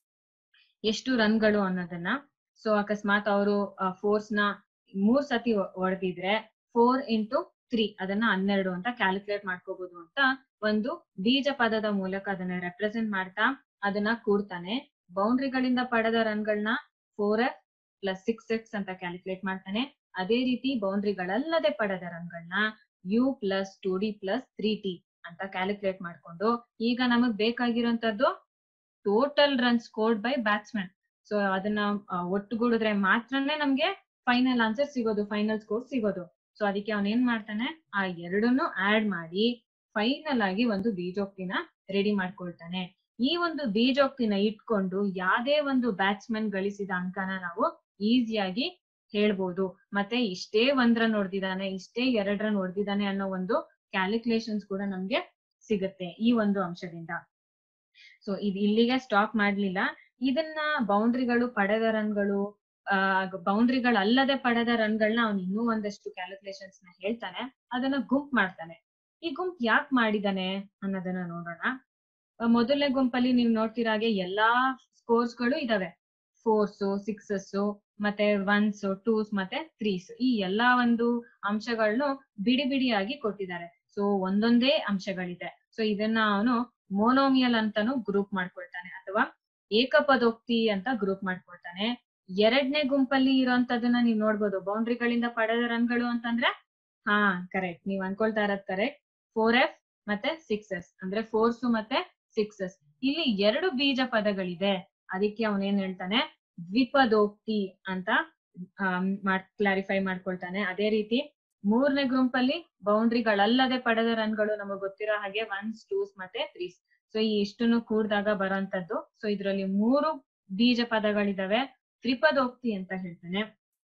ಎಷ್ಟು ರನ್ಗಳು ಅನ್ನೋದನ್ನ ಸೊ ಅಕಸ್ಮಾತ್ ಅವರು ಫೋರ್ಸ್ ನ ಮೂರ್ ಸತಿ ಹೊಡೆದಿದ್ರೆ ಫೋರ್ ಇಂಟು ತ್ರೀ ಅದನ್ನ ಹನ್ನೆರಡು ಅಂತ ಕ್ಯಾಲ್ಕುಲೇಟ್ ಮಾಡ್ಕೋಬಹುದು ಅಂತ ಒಂದು ಬೀಜ ಪದದ ಮೂಲಕ ಅದನ್ನ ರೆಪ್ರೆಸೆಂಟ್ ಮಾಡ್ತಾ ಅದನ್ನ ಕೂಡ್ತಾನೆ ಬೌಂಡ್ರಿಗಳಿಂದ ಪಡೆದ ರನ್ಗಳನ್ನ four F plus six X ಅಂತ ಕ್ಯಾಲ್ಕುಲೇಟ್ ಮಾಡ್ತಾನೆ ಅದೇ ರೀತಿ ಬೌಂಡ್ರಿಗಳಲ್ಲದೆ ಪಡೆದ ರನ್ಗಳನ್ನ U plus two D plus three T ಅಂತ ಕ್ಯಾಲ್ಕುಲೇಟ್ ಮಾಡ್ಕೊಂಡು ಈಗ ನಮಗ್ ಬೇಕಾಗಿರೋಂಥದ್ದು total run scored by batsman so ಅದನ್ನ ಆ, ಒಟ್ಟುಗೂಡಿದ್ರೆ ಮಾತ್ರನೇ ನಮ್ಗೆ ಫೈನಲ್ ಆನ್ಸರ್ ಸಿಗೋದು ಫೈನಲ್ ಸ್ಕೋರ್ ಸಿಗೋದು ಸೊ ಅದಕ್ಕೆ ಅವನ್ ಏನ್ ಮಾಡ್ತಾನೆ ಆ ಎರಡನ್ನು ಆಡ್ ಮಾಡಿ ಫೈನಲ್ ಆಗಿ ಒಂದು ಬೀಜೋಕ್ತಿನ ರೆಡಿ ಮಾಡ್ಕೊಳ್ತಾನೆ ಈ ಒಂದು ಬೀಜೋಕ್ತಿನ ಇಟ್ಕೊಂಡು ಯಾವ್ದೇ ಒಂದು ಬ್ಯಾಟ್ಸ್ಮನ್ ಗಳಿಸಿದ ಅಂಕನ ನಾವು ಈಸಿಯಾಗಿ ಹೇಳ್ಬೋದು ಮತ್ತೆ ಇಷ್ಟೇ ಒಂದ್ ರನ್ ಹೊಡೆದಿದ್ದಾನೆ ಇಷ್ಟೇ ಎರಡ್ ರನ್ ಹೊಡೆದಿದ್ದಾನೆ ಅನ್ನೋ ಒಂದು ಕ್ಯಾಲ್ಕುಲೇಷನ್ಸ್ ಕೂಡ ನಮ್ಗೆ ಸಿಗುತ್ತೆ ಈ ಒಂದು ಅಂಶದಿಂದ ಸೊ ಇದು ಇಲ್ಲಿಗೆ ಸ್ಟಾಪ್ ಮಾಡ್ಲಿಲ್ಲ ಇದನ್ನ ಬೌಂಡ್ರಿಗಳು ಪಡೆದ ರನ್ಗಳು ಬೌಂಡ್ರಿಗಳಲ್ಲದೆ ಪಡೆದ ರನ್ಗಳನ್ನ ಅವ್ನು ಇನ್ನೂ ಒಂದಷ್ಟು ಕ್ಯಾಲ್ಕುಲೇಷನ್ಸ್ ನ ಹೇಳ್ತಾನೆ ಅದನ್ನ ಗುಂಪ್ ಮಾಡ್ತಾನೆ ಈ ಗುಂಪ್ ಯಾಕೆ ಮಾಡಿದಾನೆ ಅನ್ನೋದನ್ನ ನೋಡೋಣ ಆ, ಮೊದಲನೇ ಗುಂಪಲ್ಲಿ ನೀವು ನೋಡ್ತಿರೋ ಹಾಗೆ ಎಲ್ಲಾ ಸ್ಕೋರ್ಸ್ ಗಳು ಇದಾವೆ ಫೋರ್ಸ್ ಸಿಕ್ಸಸ್ ಮತ್ತೆ ಒನ್ಸ್ ಟೂಸ್ ಮತ್ತೆ ತ್ರೀಸ್ ಈ ಎಲ್ಲಾ ಒಂದು ಅಂಶಗಳನ್ನು ಬಿಡಿ ಬಿಡಿಯಾಗಿ ಕೊಟ್ಟಿದ್ದಾರೆ ಸೊ ಒಂದೊಂದೇ ಅಂಶಗಳಿದೆ ಸೊ ಇದನ್ನ ಅವನು ಮೋನೋಮಿಯಲ್ ಅಂತಾನು ಗ್ರೂಪ್ ಮಾಡ್ಕೊಳ್ತಾನೆ ಅಥವಾ ಏಕಪದೋಕ್ತಿ ಅಂತ ಗ್ರೂಪ್ ಮಾಡ್ಕೊಳ್ತಾನೆ ಎರಡನೇ ಗುಂಪಲ್ಲಿ ಇರೋಂತದನ್ನ ನೀವ್ ನೋಡ್ಬೋದು ಬೌಂಡ್ರಿಗಳಿಂದ ಪಡೆದ ರನ್ಗಳು ಅಂತಂದ್ರೆ ಹಾ ಕರೆಕ್ಟ್ ನೀವ್ ಅನ್ಕೊಳ್ತಾ ಇರೋದ್ ಕರೆಕ್ಟ್ ಫೋರ್ ಎಫ್ ಮತ್ತೆ ಸಿಕ್ಸ್ ಎಸ್ ಅಂದ್ರೆ ಫೋರ್ಸ್ ಮತ್ತೆ ಸಿಕ್ಸ್ ಎಸ್ ಇಲ್ಲಿ ಎರಡು ಬೀಜ ಪದಗಳಿದೆ ಅದಕ್ಕೆ ಅವನೇನ್ ಹೇಳ್ತಾನೆ ದ್ವಿಪದೋಕ್ತಿ ಅಂತ ಕ್ಲಾರಿಫೈ ಮಾಡ್ಕೊಳ್ತಾನೆ ಅದೇ ರೀತಿ ಮೂರನೇ ಗುಂಪಲ್ಲಿ ಬೌಂಡ್ರಿಗಳಲ್ಲದೆ ಪಡೆದ ರನ್ಗಳು ನಮಗ್ ಗೊತ್ತಿರೋ ಹಾಗೆ ಒನ್ಸ್ ಟೂಸ್ ಮತ್ತೆ ತ್ರೀಸ್ ಸೊ ಈ ಇಷ್ಟನ್ನು ಕೂಡಿದಾಗ ಬರೋಂತದ್ದು ಸೊ ಇದ್ರಲ್ಲಿ ಮೂರು ಬೀಜ ಪದಗಳಿದಾವೆ ತ್ರಿಪದೋಕ್ತಿ ಅಂತ ಹೇಳ್ತಾನೆ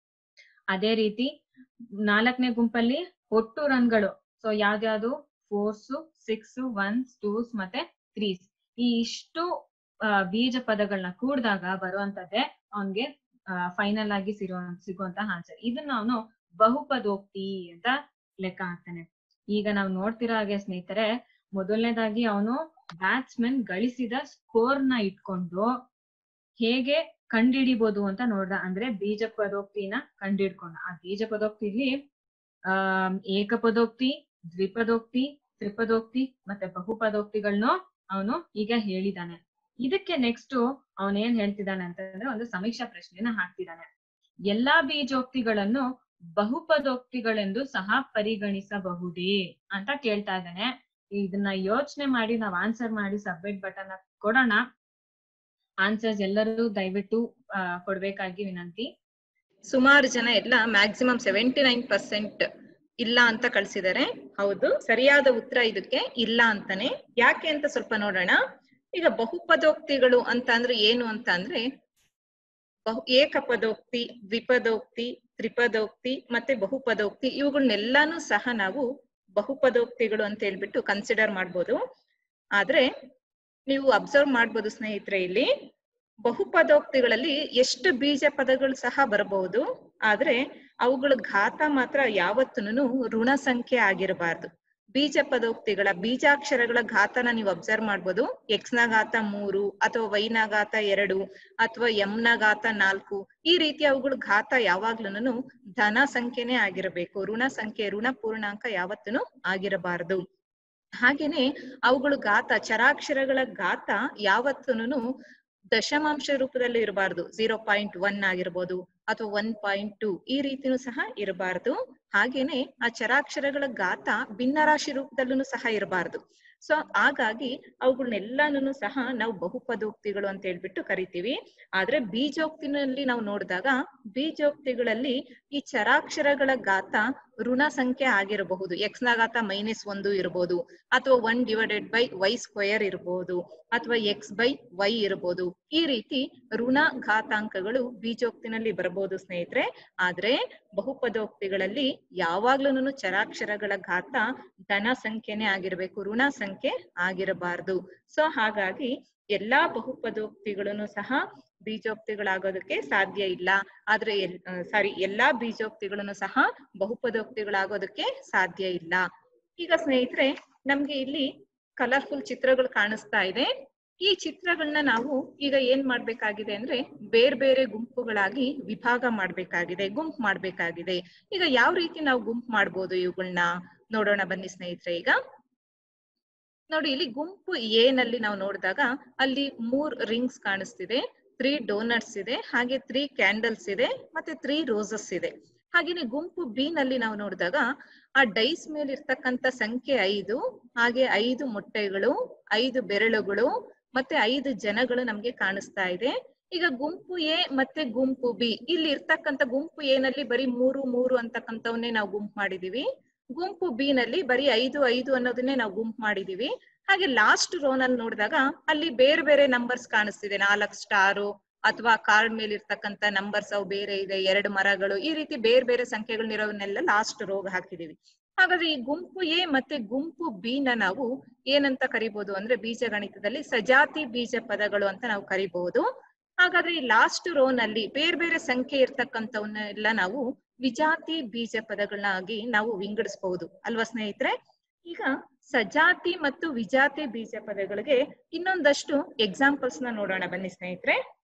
ಅದೇ ರೀತಿ ನಾಲ್ಕನೇ ಗುಂಪಲ್ಲಿ ಒಟ್ಟು ರನ್ಗಳು ಸೊ ಯಾವ್ದ್ಯಾವ್ದು ಫೋರ್ಸ್ ಸಿಕ್ಸ್ ಒನ್ಸ್ ಟೂಸ್ ಮತ್ತೆ ತ್ರೀಸ್ ಈ ಇಷ್ಟು ಆ, ಬೀಜ ಪದಗಳನ್ನ ಕೂಡಿದಾಗ ಬರುವಂತದ್ದೇ ಅವನ್ಗೆ ಫೈನಲ್ ಆಗಿ ಸಿರೋ ಸಿಗುವಂತ ಆನ್ಸರ್ ಇದನ್ನ ಅವನು ಬಹುಪದೋಕ್ತಿ ಅಂತ ಲೆಕ್ಕ ಹಾಕ್ತಾನೆ ಈಗ ನಾವು ನೋಡ್ತಿರೋ ಹಾಗೆ ಸ್ನೇಹಿತರೆ ಮೊದಲನೇದಾಗಿ ಅವನು ಬ್ಯಾಟ್ಸ್ಮನ್ ಗಳಿಸಿದ ಸ್ಕೋರ್ ನ ಇಟ್ಕೊಂಡು ಹೇಗೆ ಕಂಡಿಡಿಬಹುದು ಅಂತ ನೋಡ್ದ ಅಂದ್ರೆ ಬೀಜ ಪದೋಕ್ತಿನ ಕಂಡಿಡ್ಕೊಂಡ ಆ ಬೀಜ ಪದೋಕ್ತಿಲಿ ಆ ಏಕಪದೋಕ್ತಿ ದ್ವಿಪದೋಕ್ತಿ ತ್ರಿಪದೋಕ್ತಿ ಮತ್ತೆ ಬಹುಪದೋಕ್ತಿಗಳನ್ನು ಅವನು ಈಗ ಹೇಳಿದಾನೆ ಇದಕ್ಕೆ ನೆಕ್ಸ್ಟ್ ಅವನ್ ಏನ್ ಹೇಳ್ತಿದ್ದಾನೆ ಅಂತಂದ್ರೆ ಒಂದು ಸಮೀಕ್ಷಾ ಪ್ರಶ್ನೆನ ಹಾಕ್ತಿದ್ದಾನೆ ಎಲ್ಲಾ ಬೀಜೋಕ್ತಿಗಳನ್ನು ಬಹುಪದೋಕ್ತಿಗಳೆಂದು ಸಹ ಪರಿಗಣಿಸಬಹುದೇ ಅಂತ ಕೇಳ್ತಾ ಇದ್ದಾನೆ ಇದನ್ನ ಯೋಚನೆ ಮಾಡಿ ನಾವ್ ಆನ್ಸರ್ ಮಾಡಿ ಸಬ್ಮಿಟ್ ಬಟನ್ ಕೊಡೋಣ ಆನ್ಸರ್ಸ್ ಎಲ್ಲರೂ ದಯವಿಟ್ಟು ಆ, ಕೊಡ್ಬೇಕಾಗಿ ವಿನಂತಿ ಸುಮಾರು ಜನ ಎಲ್ಲ ಮ್ಯಾಕ್ಸಿಮಮ್ ಸೆವೆಂಟಿ ನೈನ್ ಪರ್ಸೆಂಟ್ ಇಲ್ಲ ಅಂತ ಕಳ್ಸಿದ್ದಾರೆ ಹೌದು ಸರಿಯಾದ ಉತ್ತರ ಇದಕ್ಕೆ ಇಲ್ಲ ಅಂತಾನೆ ಯಾಕೆ ಅಂತ ಸ್ವಲ್ಪ ನೋಡೋಣ ಈಗ ಬಹುಪದೋಕ್ತಿಗಳು ಅಂತ ಅಂದ್ರೆ ಏನು ಅಂತ ಅಂದ್ರೆ ಬಹು ಏಕಪದೋಕ್ತಿ ದ್ವಿಪದೋಕ್ತಿ ತ್ರಿಪದೋಕ್ತಿ ಮತ್ತೆ ಬಹುಪದೋಕ್ತಿ ಇವುಗಳನ್ನೆಲ್ಲಾನು ಸಹ ನಾವು ಬಹುಪದೋಕ್ತಿಗಳು ಅಂತ ಹೇಳ್ಬಿಟ್ಟು ಕನ್ಸಿಡರ್ ಮಾಡ್ಬೋದು ಆದ್ರೆ ನೀವು ಅಬ್ಸರ್ವ್ ಮಾಡ್ಬೋದು ಸ್ನೇಹಿತರೆ ಇಲ್ಲಿ ಬಹುಪದೋಕ್ತಿಗಳಲ್ಲಿ ಎಷ್ಟು ಬೀಜ ಪದಗಳು ಸಹ ಬರಬಹುದು ಆದ್ರೆ ಅವುಗಳ ಘಾತ ಮಾತ್ರ ಯಾವತ್ತೂ ಋಣ ಸಂಖ್ಯೆ ಆಗಿರಬಾರ್ದು ಬೀಜ ಪದೋಕ್ತಿಗಳ ಬೀಜಾಕ್ಷರಗಳ ಘಾತನ ನೀವು ಅಬ್ಸರ್ವ್ ಮಾಡ್ಬೋದು ಎಕ್ಸ್ ನ ಘಾತ ಮೂರು ಅಥವಾ ವೈ ನ ಘಾತ ಎರಡು ಅಥವಾ ಎಂ ನ ಘಾತ ನಾಲ್ಕು ಈ ರೀತಿ ಅವುಗಳ ಘಾತ ಯಾವಾಗ್ಲೂ ಧನ ಸಂಖ್ಯೆನೇ ಆಗಿರಬೇಕು ಋಣ ಸಂಖ್ಯೆ ಋಣ ಪೂರ್ಣಾಂಕ ಯಾವತ್ತೂ ಆಗಿರಬಾರದು ಹಾಗೇನೆ ಅವುಗಳು ಘಾತ ಚರಾಕ್ಷರಗಳ ಘಾತ ಯಾವತ್ತೂನು ದಶಮಾಂಶ ರೂಪದಲ್ಲಿ ಇರಬಾರ್ದು ಝೀರೋ ಪಾಯಿಂಟ್ ಒನ್ ಆಗಿರ್ಬೋದು ಅಥವಾ ಒನ್ ಪಾಯಿಂಟ್ ಟೂ ಈ ರೀತಿನೂ ಸಹ ಇರಬಾರ್ದು ಹಾಗೇನೆ ಆ ಚರಾಕ್ಷರಗಳ ಘಾತ ಭಿನ್ನರಾಶಿ ರೂಪದಲ್ಲೂ ಸಹ ಇರಬಾರ್ದು ಸೊ ಹಾಗಾಗಿ ಅವುಗಳನ್ನೆಲ್ಲಾನು ಸಹ ನಾವು ಬಹುಪದೋಕ್ತಿಗಳು ಅಂತ ಹೇಳ್ಬಿಟ್ಟು ಕರಿತೀವಿ ಆದ್ರೆ ಬೀಜೋಕ್ತಿನಲ್ಲಿ ನಾವು ನೋಡಿದಾಗ ಬೀಜೋಕ್ತಿಗಳಲ್ಲಿ ಈ ಚರಾಕ್ಷರಗಳ ಘಾತ ಋಣ ಸಂಖ್ಯೆ ಆಗಿರಬಹುದು ಎಕ್ಸ್ ನ ಘಾತ ಮೈನಸ್ ಒಂದು ಇರಬಹುದು ಅಥವಾ one divided by Y square ಇರಬಹುದು ಅಥವಾ ಎಕ್ಸ್ ಬೈ ವೈ ಇರಬಹುದು ಈ ರೀತಿ ಋಣ ಘಾತಾಂಕಗಳು ಬೀಜೋಕ್ತಿನಲ್ಲಿ ಬರಬಹುದು ಸ್ನೇಹಿತರೆ ಆದ್ರೆ ಬಹುಪದೋಕ್ತಿಗಳಲ್ಲಿ ಯಾವಾಗ್ಲೂ ಚರಾಕ್ಷರಗಳ ಘಾತ ಧನ ಸಂಖ್ಯೆನೇ ಆಗಿರ್ಬೇಕು ಋಣ ಸಂಖ್ಯೆ ಆಗಿರಬಾರ್ದು ಸೊ ಹಾಗಾಗಿ ಎಲ್ಲಾ ಬಹುಪದೋಕ್ತಿಗಳನ್ನು ಸಹ ಬೀಜೋಕ್ತಿಗಳಾಗೋದಕ್ಕೆ ಸಾಧ್ಯ ಇಲ್ಲ ಆದ್ರೆ ಎಲ್ ಸಾರಿ ಎಲ್ಲಾ ಬೀಜೋಕ್ತಿಗಳನ್ನು ಸಹ ಬಹುಪದೋಕ್ತಿಗಳಾಗೋದಕ್ಕೆ ಸಾಧ್ಯ ಇಲ್ಲ ಈಗ ಸ್ನೇಹಿತರೆ ನಮ್ಗೆ ಇಲ್ಲಿ ಕಲರ್ಫುಲ್ ಚಿತ್ರಗಳು ಕಾಣಿಸ್ತಾ ಇದೆ ಈ ಚಿತ್ರಗಳನ್ನ ನಾವು ಈಗ ಏನ್ ಮಾಡ್ಬೇಕಾಗಿದೆ ಅಂದ್ರೆ ಬೇರೆ ಬೇರೆ ಗುಂಪುಗಳಾಗಿ ವಿಭಾಗ ಮಾಡ್ಬೇಕಾಗಿದೆ ಗುಂಪು ಮಾಡ್ಬೇಕಾಗಿದೆ ಈಗ ಯಾವ ರೀತಿ ನಾವು ಗುಂಪು ಮಾಡ್ಬೋದು ಇವುಗಳನ್ನ ನೋಡೋಣ ಬನ್ನಿ ಸ್ನೇಹಿತರೆ ಈಗ ನೋಡಿ ಇಲ್ಲಿ ಗುಂಪು ಎ ನಲ್ಲಿ ನಾವು ನೋಡಿದಾಗ ಅಲ್ಲಿ ಮೂರ್ ರಿಂಗ್ಸ್ ಕಾಣಿಸ್ತಿದೆ ತ್ರೀ ಡೋನಟ್ಸ್ ಇದೆ ಹಾಗೆ ತ್ರೀ ಕ್ಯಾಂಡಲ್ಸ್ ಇದೆ ಮತ್ತೆ ತ್ರೀ ರೋಸಸ್ ಇದೆ ಹಾಗೇನೆ ಗುಂಪು ಬಿ ನಲ್ಲಿ ನಾವು ನೋಡಿದಾಗ ಆ ಡೈಸ್ ಮೇಲೆ ಇರ್ತಕ್ಕಂತ ಸಂಖ್ಯೆ ಐದು ಹಾಗೆ ಐದು ಮೊಟ್ಟೆಗಳು ಐದು ಬೆರಳುಗಳು ಮತ್ತೆ ಐದು ಜನಗಳು ನಮ್ಗೆ ಕಾಣಿಸ್ತಾ ಇದೆ ಈಗ ಗುಂಪು ಎ ಮತ್ತೆ ಗುಂಪು ಬಿ ಇಲ್ಲಿ ಇರ್ತಕ್ಕಂತ ಗುಂಪು ಎ ನಲ್ಲಿ ಬರೀ ಮೂರು ಮೂರು ಅಂತಕ್ಕಂಥವನ್ನೇ ನಾವು ಗುಂಪು ಮಾಡಿದೀವಿ ಗುಂಪು ಬಿ ನಲ್ಲಿ ಬರೀ ಐದು ಐದು ಅನ್ನೋದನ್ನೇ ನಾವು ಗುಂಪು ಮಾಡಿದೀವಿ ಹಾಗೆ ಲಾಸ್ಟ್ ರೋ ನಲ್ಲಿ ನೋಡಿದಾಗ ಅಲ್ಲಿ ಬೇರೆ ಬೇರೆ ನಂಬರ್ಸ್ ಕಾಣಿಸ್ತಿದೆ ನಾಲ್ಕು ಸ್ಟಾರು ಅಥವಾ ಕಾರ್ಡ್ ಮೇಲೆ ಇರ್ತಕ್ಕಂತ ನಂಬರ್ಸ್ ಅವು ಬೇರೆ ಇದೆ ಎರಡು ಮರಗಳು ಈ ರೀತಿ ಬೇರೆ ಬೇರೆ ಸಂಖ್ಯೆಗಳನ್ನಿರೋವನ್ನೆಲ್ಲ ಲಾಸ್ಟ್ ರೋಗ್ ಹಾಕಿದೀವಿ ಹಾಗಾದ್ರೆ ಈ ಗುಂಪು ಎ ಮತ್ತೆ ಗುಂಪು ಬಿ ನ ನಾವು ಏನಂತ ಕರಿಬಹುದು ಅಂದ್ರೆ ಬೀಜಗಣಿತದಲ್ಲಿ ಸಜಾತಿ ಬೀಜ ಪದಗಳು ಅಂತ ನಾವು ಕರಿಬಹುದು ಹಾಗಾದ್ರೆ ಈ ಲಾಸ್ಟ್ ರೋ ನಲ್ಲಿ ಬೇರೆ ಬೇರೆ ಸಂಖ್ಯೆ ಇರ್ತಕ್ಕಂಥವನ್ನೆಲ್ಲ ನಾವು ವಿಜಾತಿ ಬೀಜ ಪದಗಳನ್ನಾಗಿ ನಾವು ವಿಂಗಡಿಸಬಹುದು ಅಲ್ವಾ ಸ್ನೇಹಿತರೆ ಈಗ ಸಜಾತಿ ಮತ್ತು ವಿಜಾತಿ ಬೀಜ ಪದಗಳಿಗೆ ಇನ್ನೊಂದಷ್ಟು ಎಕ್ಸಾಂಪಲ್ಸ್ ನ ನೋಡೋಣ ಬನ್ನಿ ಸ್ನೇಹಿತರೆ